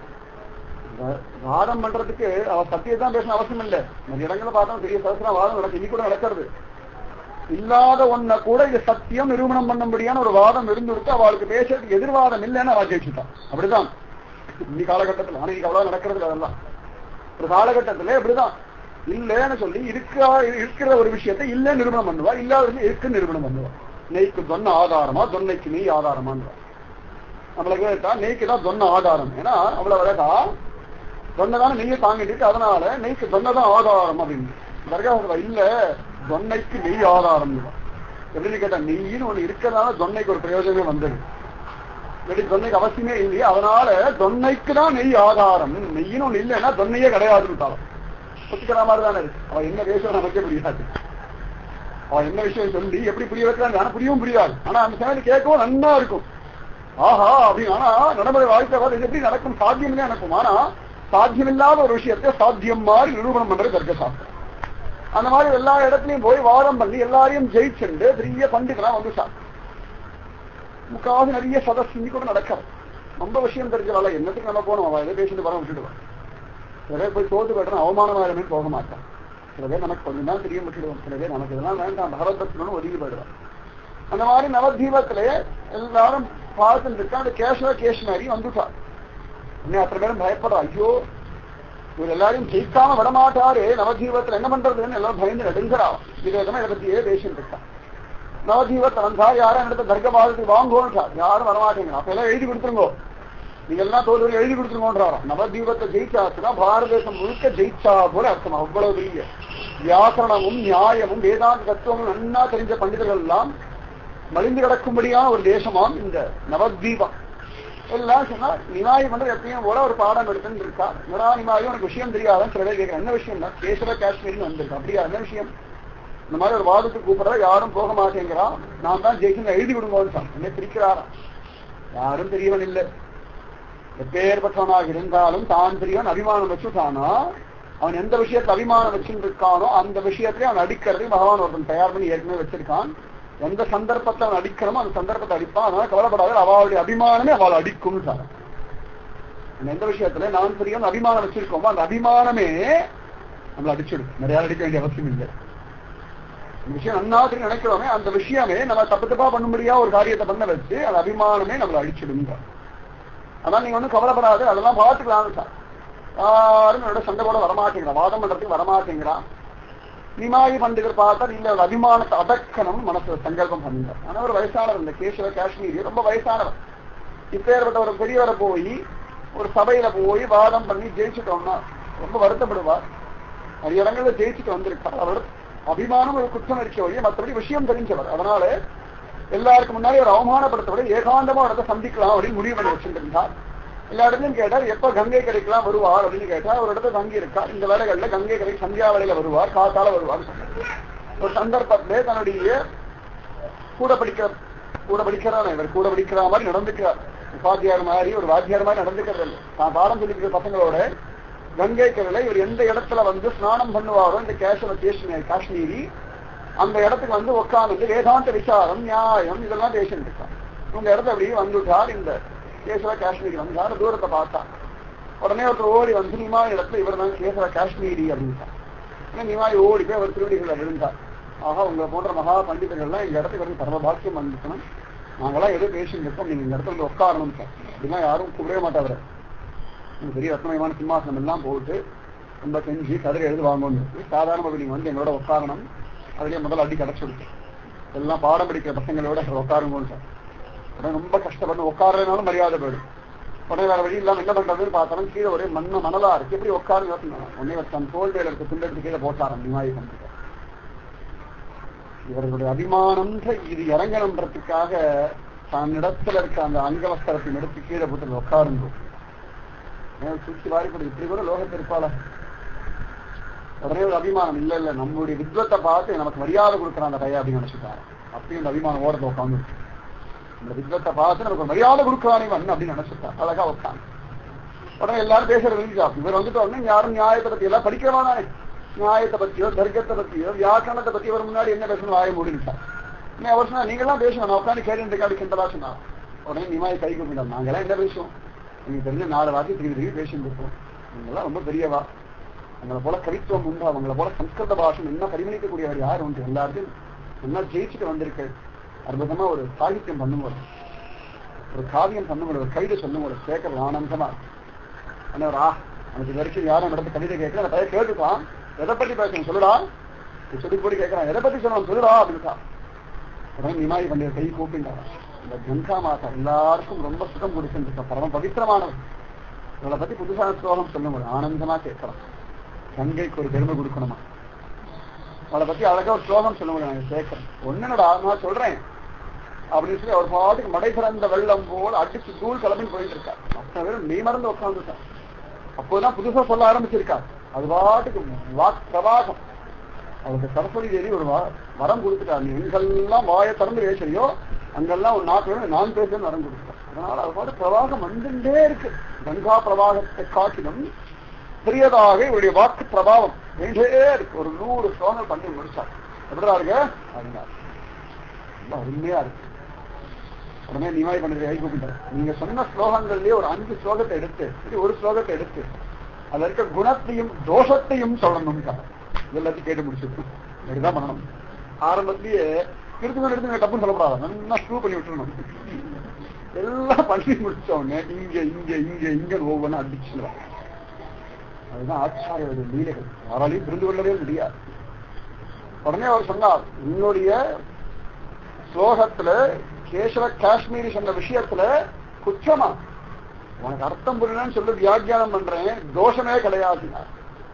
வாதம் பண்றதுக்கு அவ சத்தியத்தான் பேசணும் அவசியம் இல்லை நிறைய இடங்களை பார்த்தோம் பெரிய சகசிரம் வாதம் நடக்கு இன்னி கூட நடக்கிறது இல்லாத ஒன்ன கூட இது சத்தியம் நிரூபணம் பண்ணும்படியான ஒரு வாதம் இருந்துருக்கு அவளுக்கு பேசுறதுக்கு எதிர்வாதம் இல்லைன்னு அவள் ஜெயிச்சுட்டான் அப்படிதான் இன்னி காலகட்டத்தில் ஆனா இன்னைக்கு அவ்வளவு நடக்கிறது அதெல்லாம் ஒரு காலகட்டத்துல இப்படிதான் இல்லைன்னு சொல்லி இருக்கா இருக்கிற ஒரு விஷயத்தை இல்ல நிரூபணம் பண்ணுவா இல்லாத விஷயம் இருக்கு நிரூபணம் பண்ணுவா நெய்க்கு சொன்ன ஆதாரமா தொன்னைக்கு நெய் ஆதாரமான்வா நம்மள கேட்டா நெய்க்கு தான் சொன்ன ஆதாரம் ஏன்னா அவ்வளவு அழகா சொன்னதான நெய்யை தாங்கிட்டு அதனால நெய்க்கு சொன்னதான் ஆதாரம் அப்படின்னு தர்கா இல்ல தொன்னைக்கு நெய் ஆதாரம் எப்படின்னு கேட்டா நெய்யின்னு ஒண்ணு இருக்கிறதால தொன்னைக்கு ஒரு பிரயோஜனமே வந்தது இல்லாட்டி தொன்னைக்கு அவசியமே இல்லையா அதனால தொன்னைக்கு தான் நெய் ஆதாரம் நெய்யின்னு ஒண்ணு இல்லைன்னா தொன்னையே கிடையாதுன்னு ஒத்துக்கிற மாதிரி தானே இருக்கு அவன் என்ன பேசுற நமக்கே புரியாது அவன் என்ன விஷயம் சொல்லி எப்படி புரிய வைக்கிறான் ஆனா புரியவும் புரியாது ஆனா அந்த சமயத்தில் கேட்கவும் நன்னா இருக்கும் ஆஹா அப்படின்னு ஆனா நடைமுறை வாழ்க்கை இது எப்படி நடக்கும் சாத்தியம் நடக்கும் ஆனா சாத்தியமில்லாத ஒரு விஷயத்தை சாத்தியம் மாதிரி நிரூபணம் பண்றது தர்க்க சாஸ்திரம் அந்த மாதிரி எல்லா இடத்துலயும் போய் வாதம் பண்ணி எல்லாரையும் ஜெயிச்சுண்டு பெரிய பண்டிதெல்லாம் வந்து சார் முக்காவது நிறைய சதஸ் இன்னி கூட நடக்காது ரொம்ப விஷயம் தெரிஞ்சவாள என்னத்துக்கு நம்ம போனோம் அவன் எதை பேசிட்டு வர விட்டுடுவான் சில பேர் போய் தோத்து போய்ட்டு அவமானமாயிருமே போக மாட்டான் சில பேர் நமக்கு கொஞ்சம் தான் தெரியும் விட்டுடுவோம் சில பேர் நமக்கு இதெல்லாம் வேண்டாம் பகவத் பக்தனும் ஒதுங்கி போயிடுவான் அந்த மாதிரி நவதீபத்திலே எல்லாரும் பார்த்துட்டு இருக்கா அந்த கேசவ கேஷ்மாரி வந்துட்டார் இன்னும் அத்தனை பேரும் பயப்படுறா ஐயோ இவர் எல்லாரையும் ஜெயிக்காம விடமாட்டாரு நவஜீவத்துல என்ன பண்றதுன்னு எல்லாரும் பயந்து நடுங்கிறா இது விதமா இதை பத்தியே பேசிட்டு இருக்கா நவஜீவத்தை வந்தா யாரும் இடத்த தர்க்கபாதத்துக்கு வாங்குவோன்றார் யாரும் வரமாட்டேங்க அப்ப எல்லாம் எழுதி கொடுத்துருங்கோ நீங்க எல்லாம் தோல்வி எழுதி கொடுத்துருங்கோன்றாராம் நவதீபத்தை ஜெயிச்சாச்சுன்னா பாரத தேசம் முழுக்க ஜெயிச்சா போல அர்த்தம் அவ்வளவு பெரிய வியாக்கரணமும் நியாயமும் வேதாந்த தத்துவமும் நன்னா தெரிஞ்ச பண்டிதர்கள் எல்லாம் மலிந்து கிடக்கும்படியான ஒரு தேசமாம் இந்த நவத்வீபம் எல்லாம் சொன்னா நிமாய் பண்றது எப்பயும் போல ஒரு பாடம் எடுத்துன்னு இருக்கா என்னடா நிமாயும் உனக்கு விஷயம் தெரியாதான் சில பேர் கேட்கிறேன் என்ன விஷயம் தான் கேசவ காஷ்மீர்னு வந்திருக்கு அப்படியா என்ன விஷயம் இந்த மாதிரி ஒரு வாதத்துக்கு கூப்பிடுறா யாரும் போக மாட்டேங்கிறான் நான் தான் ஜெயிச்சு எழுதி விடுங்கன்னு சொன்னேன் என்ன பிரிக்கிறாராம் யாரும் தெரியவன் இல்லை எப்பேற்பட்டவனாக இருந்தாலும் தான் தெரியவன் அபிமானம் வச்சுட்டானா அவன் எந்த விஷயத்தை அபிமானம் வச்சுட்டு இருக்கானோ அந்த விஷயத்தையும் அவன் அடிக்கிறதையும் பகவான் ஒருத்தன் தயார் பண்ணி ஏற்கனவே வச்சிருக்கான் எந்த சந்தர்ப்பத்தை அவன் அடிக்கணுமோ அந்த சந்தர்ப்பத்தை அடிப்பான் அதனால கவலைப்படாத அவளுடைய அபிமானமே அவள் அடிக்கும் சார் எந்த விஷயத்துல நான் தெரியும் அபிமானம் வச்சிருக்கோமோ அந்த அபிமானமே நம்மளை அடிச்சிடும் நிறைய அடிக்க வேண்டிய அவசியம் இல்லை இந்த விஷயம் நன்னாத்திரி நினைக்கிறோமே அந்த விஷயமே நம்ம தப்பு தப்பா பண்ண முடியாத ஒரு காரியத்தை பண்ண வச்சு அந்த அபிமானமே நம்மளை அடிச்சிடும் அதனால நீங்க ஒன்றும் கவலைப்படாது அதெல்லாம் பார்த்துக்கலாம் சார் யாரும் என்னோட சண்டை போட வரமாட்டேங்கிறான் வாதம் பண்றதுக்கு வரமாட்டேங்கிறான் நிமாயி பண்டிதர் பார்த்தா நீங்க ஒரு அபிமானத்தை அடக்கணும் மனசு சங்கல்பம் பண்ணுங்க ஆனா ஒரு வயசானவர் இந்த கேசவ காஷ்மீரி ரொம்ப வயசானவர் இப்பேற்பட்ட ஒரு பெரியவரை போய் ஒரு சபையில போய் வாதம் பண்ணி ஜெயிச்சுட்டோம்னா ரொம்ப வருத்தப்படுவார் நிறைய இடங்கள்ல ஜெயிச்சுட்டு வந்திருக்கார் அவர் அபிமானம் ஒரு குற்றம் இருக்க வழியே மற்றபடி விஷயம் தெரிஞ்சவர் அதனால எல்லாருக்கும் முன்னாடி ஒரு அவமானப்படுத்தவிட ஏகாந்தமா இடத்தை சந்திக்கலாம் அப்படின்னு முடிவு பண்ணி வச்சிருந்தார் எல்லா இடத்துலயும் கேட்டார் எப்ப கங்கை கரைக்கெல்லாம் வருவார் அப்படின்னு கேட்டா ஒரு இடத்துல தங்கி இருக்கார் இந்த வேலைகள்ல கங்கை கரை சந்தியா வேலையில வருவார் காத்தால வருவார் ஒரு சந்தர்ப்பத்திலே தன்னுடைய கூட படிக்கிற கூட படிக்கிறான் இவர் கூட படிக்கிற மாதிரி நடந்துக்கிறார் உபாத்தியார் மாதிரி ஒரு வாத்தியார் மாதிரி நடந்துக்கிறது இல்லை தான் பாடம் சொல்லிக்கிற பசங்களோட கங்கை கரையில இவர் எந்த இடத்துல வந்து ஸ்நானம் பண்ணுவாரோ இந்த கேசவ கேஷ்மீர் காஷ்மீரி அந்த இடத்துக்கு வந்து உட்கார்ந்து வேதாந்த விசாரம் நியாயம் இதெல்லாம் பேசிட்டு இருக்கான் உங்க இடத்த அப்படியே வந்துட்டார் இந்த கேசவ காஷ்மீரி வந்தார் தூரத்தை பார்த்தா உடனே ஒருத்தர் ஓடி வந்து நிமாய் இடத்துல இவர் தான் கேசவ காஷ்மீரி அப்படின்ட்டார் நிமாய் ஓடி போய் அவர் திருவடிகளை விழுந்தார் ஆஹா உங்களை போன்ற மகா பண்டிதர்கள்லாம் எங்க இடத்துக்கு வந்து சர்வ பாக்கியம் வந்துக்கணும் நாங்களாம் எதோ பேசிட்டு இருக்கோம் நீங்க இந்த இடத்துல வந்து உட்காரணும் சார் அப்படிலாம் யாரும் கூப்பிடவே மாட்டாரு பெரிய ரத்னமயமான சிம்மாசனம் எல்லாம் போட்டு ரொம்ப செஞ்சு கதிரை எழுது வாங்கணும் சாதாரண நீங்க வந்து எங்களோட உட்காரணும் அதுலயே முதல்ல அடி கிடைச்சிருக்கு எல்லாம் பாடம் படிக்கிற பசங்களோட உட்காருங்கன்னு சார் உடனே ரொம்ப கஷ்டப்பட்டு உட்காரனாலும் மரியாதை போயிடும் உடனே வேற வழி இல்லாம என்ன பண்றதுன்னு பார்த்தாலும் கீழே ஒரே மண்ணு மணலா இருக்கு எப்படி உட்காருங்க உடனே தன் தோல்வியில இருக்க துண்டெடுத்து கீழே போட்டாராம் நிமாயி பண்ணிட்டு இவர்களுடைய அபிமானம் இது இறங்கணுன்றதுக்காக தன்னிடத்துல இருக்க அந்த அங்கவஸ்தரத்தின் எடுத்து கீழே போட்டு உட்காருங்க சுற்றி வாரி கூட இப்படி கூட லோகத்தில் இருப்பாள உடனே ஒரு அபிமானம் இல்ல இல்ல நம்மளுடைய வித்வத்தை பார்த்து நமக்கு மரியாதை கொடுக்குறான் அந்த பையன் அப்படின்னு நினைச்சுட்டாரு அப்பயும் இந்த அபிமானம் ஓரத்தை உட்காந்து இந்த வித்வத்தை பார்த்து நமக்கு மரியாதை கொடுக்குறானே வன் அப்படின்னு நினைச்சுட்டார் அழகா உட்காந்து உடனே எல்லாரும் பேசுறது இவர் வந்துட்டு உடனே யாரும் நியாயத்தை பத்தி எல்லாம் படிக்கிறவானே நியாயத்தை பத்தியோ தர்க்கத்தை பத்தியோ வியாக்கரணத்தை பத்தி அவர் முன்னாடி என்ன பேசணும் வாய முடிஞ்சார் அவர் சொன்னா நீங்க எல்லாம் பேசணும் நான் உட்காந்து கேட்டு அப்படி கிண்டலா சொன்னார் உடனே நிமாய் கை கூப்பிட்டோம் நாங்கெல்லாம் என்ன பேசுவோம் நீங்க தெரிஞ்ச நாலு வார்த்தை திரும்பி திரும்பி பேசிட்டு இருக்கோம் நீங்கெல்லாம் ரொம்ப பெரியவா அவங்கள போல கவித்துவம் உண்டு அவங்கள போல சம்ஸ்கிருத பாஷம் என்ன பரிமளிக்கக்கூடியவர் யார் உண்டு எல்லாத்தையும் என்ன ஜெயிச்சுட்டு வந்திருக்கு அற்புதமா ஒரு சாகித்யம் பண்ணும்போது ஒரு காவியம் பண்ணும்போது ஒரு கவிதை சொல்லும்போது கேட்கறது ஆனந்தமா என்ன ஒரு ஆ எனக்கு இது வரைக்கும் யாரும் நடத்த கவிதை கேட்கல அந்த பையன் கேட்டுட்டான் எதை பத்தி பேசணும் சொல்லுடா சொல்லி போட்டு கேட்கறான் எதை பத்தி சொல்லணும் சொல்லுடா அப்படின்ட்டான் உடனே நிமாய் பண்டிகை கை கூப்பிட்டான் இந்த கங்கா மாதா எல்லாருக்கும் ரொம்ப சுகம் கொடுக்கின்ற பரம பவித்திரமானவன் இவளை பத்தி புதுசான ஸ்லோகம் சொல்ல முடியும் ஆனந்தமா கேட்கலாம் கங்கைக்கு ஒரு பெருமை கொடுக்கணுமா அவளை பத்தி அழகா ஒரு ஸ்லோகம் சொல்ல முடியும் நான் கேட்கறேன் ஒண்ணுடா நான் சொல்றேன் அப்படின்னு சொல்லி அவர் பாட்டுக்கு மடை பிறந்த வெள்ளம் போல் அடிச்சு தூள் கிளம்பின்னு போயிட்டு இருக்கார் அத்தனை பேரும் நீ மறந்து உட்காந்துட்டார் அப்போதான் புதுசா சொல்ல ஆரம்பிச்சிருக்கார் அது பாட்டுக்கு வாக் பிரவாகம் அவருக்கு சரஸ்வதி தேவி ஒரு வ- வரம் கொடுத்துட்டார் நீ எங்கெல்லாம் வாயை திறந்து பேசுறியோ அங்கெல்லாம் ஒரு நாட்டு நான் பேசுறேன்னு வரம் கொடுத்துட்டார் அதனால அது பாட்டு பிரவாகம் வந்துட்டே இருக்கு கங்கா பிரவாகத்தை காட்டிலும் பெரியதாக இவருடைய வாக்கு பிரபாவம் வேண்டே இருக்கு ஒரு நூறு ஸ்லோகம் பண்ணி முடிச்சார் எப்படிடா இருக்கு அப்படின்னா ரொம்ப அருமையா இருக்கு உடனே நிவாய் பண்ணுறது கை கூப்பிட்டார் நீங்க சொன்ன ஸ்லோகங்கள்லயே ஒரு அஞ்சு ஸ்லோகத்தை எடுத்து சரி ஒரு ஸ்லோகத்தை எடுத்து அதுல இருக்க குணத்தையும் தோஷத்தையும் சொல்லணும் எல்லாத்தையும் கேட்டு முடிச்சிருக்கோம் இப்படிதான் பண்ணணும் ஆரம்பத்திலேயே திருத்துங்க எடுத்து டப்புன்னு சொல்லக்கூடாது நல்லா ஸ்க்ரூ பண்ணி விட்டுறணும் எல்லாம் பண்ணி முடிச்ச உடனே இங்க இங்க இங்க இங்க ஒவ்வொன்றும் அடிச்சுடுவாங்க அதுதான் ஆச்சாரியோட லீலைகள் யாராலையும் புரிந்து கொள்ளவே முடியாது உடனே அவர் சொன்னார் உன்னுடைய ஸ்லோகத்துல கேசவ காஷ்மீரி சொன்ன விஷயத்துல குற்றமா உனக்கு அர்த்தம் புரியலன்னு சொல்லி வியாக்கியானம் பண்றேன் தோஷமே கிடையாதுனார்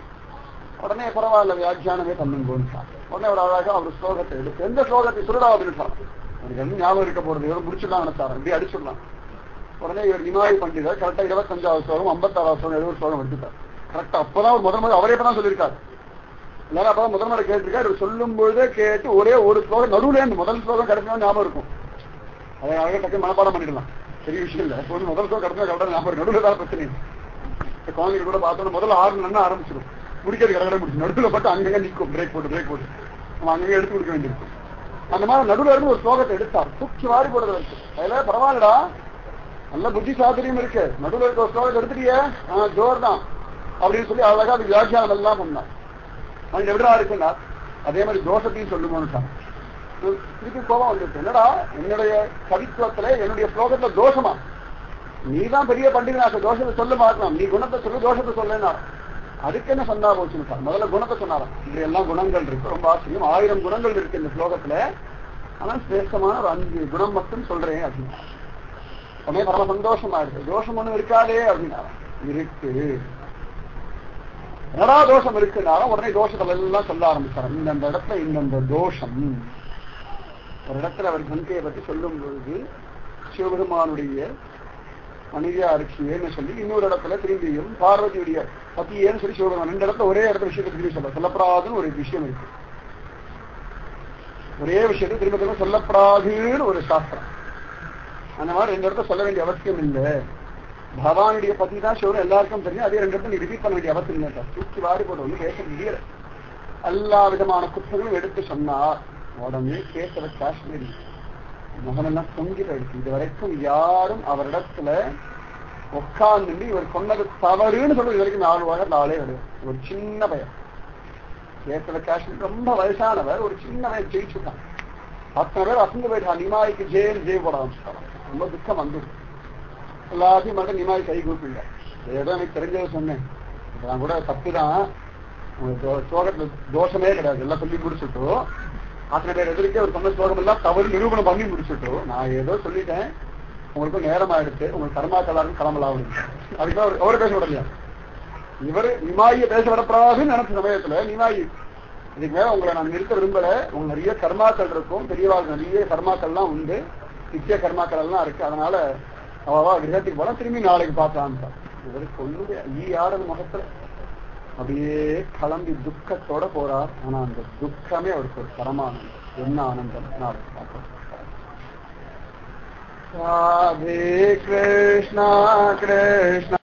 உடனே பரவாயில்ல வியாக்கியானமே பண்ணுங்கன்னு உடனே ஒரு அழகா அவர் ஸ்லோகத்தை எடுத்து எந்த ஸ்லோகத்தை சொல்லுடா அப்படின்னு சொன்னார் எனக்கு என்ன ஞாபகம் இருக்க போறது இவர் முடிச்சுடலாம் நினைச்சாரு இப்படி அடிச்சுடலாம் உடனே இவர் நிமாய் பண்டிதர் கரெக்டா இருபத்தஞ்சாவது ஸ்லோகம் ஐம்பத்தாறாவது ஸ்லோகம் எழுபது ஸ்லோகம் எடுத்துட்டார் கரெக்டா அப்பதான் ஒரு முதல் முறை அவரே இப்பதான் சொல்லியிருக்காரு எல்லாரும் அப்பதான் முதல் முறை கேட்டிருக்காரு இவர் சொல்லும் பொழுதே கேட்டு ஒரே ஒரு ஸ்லோகம் நடுவுல இருந்து முதல் ஸ்லோகம் கிடைச்சா ஞாபகம் இருக்கும் அதை அழகாக டக்கு மனப்பாடம் பண்ணிடலாம் பெரிய விஷயம் இல்ல இப்போ வந்து முதல் ஸ்லோகம் கிடைச்சா கரெக்டா ஞாபகம் இருக்கும். நடுவுல தான் பிரச்சனை இல்லை. இந்த குழந்தைங்க கூட பார்த்தோம்னா முதல்ல ஆறு நன்னா ஆரம்பிச்சிடும் முடிக்கிறது கடற்கரை முடிச்சு நடுவில் பட்டு அங்கங்க நிற்கும் பிரேக் போட்டு பிரேக் போட்டு நம்ம அங்கங்க எடுத்து கொடுக்க வேண்டியிருக்கும் அந்த மாதிரி நடுவுல இருந்து ஒரு ஸ்லோகத்தை எடுத்தார் தூக்கி வாரி போடுறது இருக்கு அதுல பரவாயில்லடா நல்ல புத்தி சாதுரியம் இருக்கு நடுவுல இருக்க ஒரு ஸ்லோகத்தை எடுத்துட்டியே ஆ ஜோர் தான் அப்படின்னு சொல்லி அழகா அது வியாக்கியானம் எல்லாம் பண்ணான் அவன் எப்படிடா இருக்குன்னா அதே மாதிரி தோஷத்தையும் சொல்லுங்கன்னு திருப்பி கோபம் வந்துருக்கு என்னடா என்னுடைய கவித்துவத்துல என்னுடைய ஸ்லோகத்துல தோஷமா நீ தான் பெரிய பண்டிகனாக்க தோஷத்தை சொல்ல மாட்டலாம் நீ குணத்தை சொல்லு தோஷத்தை சொல்லுன்னா அதுக்கு என்ன சொன்னா போச்சுன்னு சார் முதல்ல குணத்தை சொன்னாராம் இப்படி எல்லாம் குணங்கள் இருக்கு ரொம்ப ஆச்சரியம் ஆயிரம் குணங்கள் இருக்கு இந்த ஸ்லோகத்துல ஆனா சிரேஷ்டமான ஒரு அஞ்சு குணம் மட்டும் சொல்றேன் அப்படின்னா உடனே பரம சந்தோஷமா இருக்கு தோஷம் ஒண்ணும் இருக்காதே அப்படின்னா இருக்கு என்னடா தோஷம் இருக்குனாலும் உடனே தோஷங்கள் எல்லாம் சொல்ல ஆரம்பிச்சார் இந்தந்த இடத்துல இந்தந்த தோஷம் ஒரு இடத்துல அவர் கங்கையை பத்தி சொல்லும் பொழுது சிவபெருமானுடைய மனைவியா இருக்கியேன்னு சொல்லி இன்னொரு இடத்துல திரும்பியும் பார்வதியுடைய பத்தியேன்னு சொல்லி சிவபெருமான் ரெண்டு இடத்துல ஒரே இடத்துல விஷயத்தை திரும்பி சொல்ல சொல்லப்படாதுன்னு ஒரு விஷயம் இருக்கு ஒரே விஷயத்தை திரும்ப திரும்ப சொல்லப்படாதுன்னு ஒரு சாஸ்திரம் அந்த மாதிரி ரெண்டு இடத்துல சொல்ல வேண்டிய அவசியம் இல்லை பகவானுடைய பத்தி தான் சிவன் எல்லாருக்கும் தெரியும் அதே ரெண்டு இடத்துல ரிப்பீட் பண்ண வேண்டிய அவசியம் இல்லை சார் தூக்கி வாரி போட ஒண்ணு பேச முடியல எல்லா விதமான குற்றங்களும் எடுத்து சொன்னார் உடனே கேசவ காஷ்மீரி முகமெல்லாம் பொங்கிட்டு இருக்கு இது வரைக்கும் யாரும் அவரிடத்துல உட்கார்ந்து இவர் சொன்னது தவறுன்னு சொல்லி இது வரைக்கும் நாலு வாரம் நாளே கிடையாது ஒரு சின்ன பையன் கேசவ காஷ்மீர் ரொம்ப வயசானவர் ஒரு சின்ன பையன் ஜெயிச்சுட்டான் அத்தனை பேர் அசந்து போயிட்டான் நிமாய்க்கு ஜெயில் ஜெய் போட ஆரம்பிச்சிட்டான் ரொம்ப துக்கம் வந்துடும் எல்லாத்தையும் மட்டும் நிமாய் கை கூப்பிடல ஏதோ எனக்கு தெரிஞ்சதை சொன்னேன் இப்ப நான் கூட தப்பு தான் ஸ்லோகத்துல தோஷமே கிடையாது எல்லாம் சொல்லி முடிச்சுட்டு அத்தனை பேர் எதிர்க்கே ஒரு சொன்ன ஸ்லோகம் எல்லாம் தவறு நிரூபணம் பண்ணி முடிச்சுட்டு நான் ஏதோ சொல்லிட்டேன் உங்களுக்கும் நேரம் ஆயிடுச்சு உங்களுக்கு கர்மாக்களாரும் கிளம்பலாம் அதுக்கு அவர் அவரை பேச விடலையா இவர் நிமாயை பேச விடப்படாதுன்னு நினைச்ச சமயத்துல நிமாயி இதுக்கு மேல உங்களை நான் நிறுத்த விரும்பல உங்களுக்கு நிறைய கர்மாக்கள் இருக்கும் பெரியவாள் நிறைய கர்மாக்கள்லாம் உண்டு நித்திய கர்மாக்கள் எல்லாம் இருக்கு அதனால அவவா கிரகத்துக்கு போனா திரும்பி நாளைக்கு பார்க்கலாம் இவருக்கு ஒண்ணுமே ஈ யாரது முகத்துல அப்படியே கிளம்பி துக்கத்தோட போறார் ஆனா அந்த துக்கமே அவருக்கு ஒரு பரமானந்தம் என்ன ஆனந்தம் நாளைக்கு பார்க்கலாம் ராதே கிருஷ்ணா கிருஷ்ணா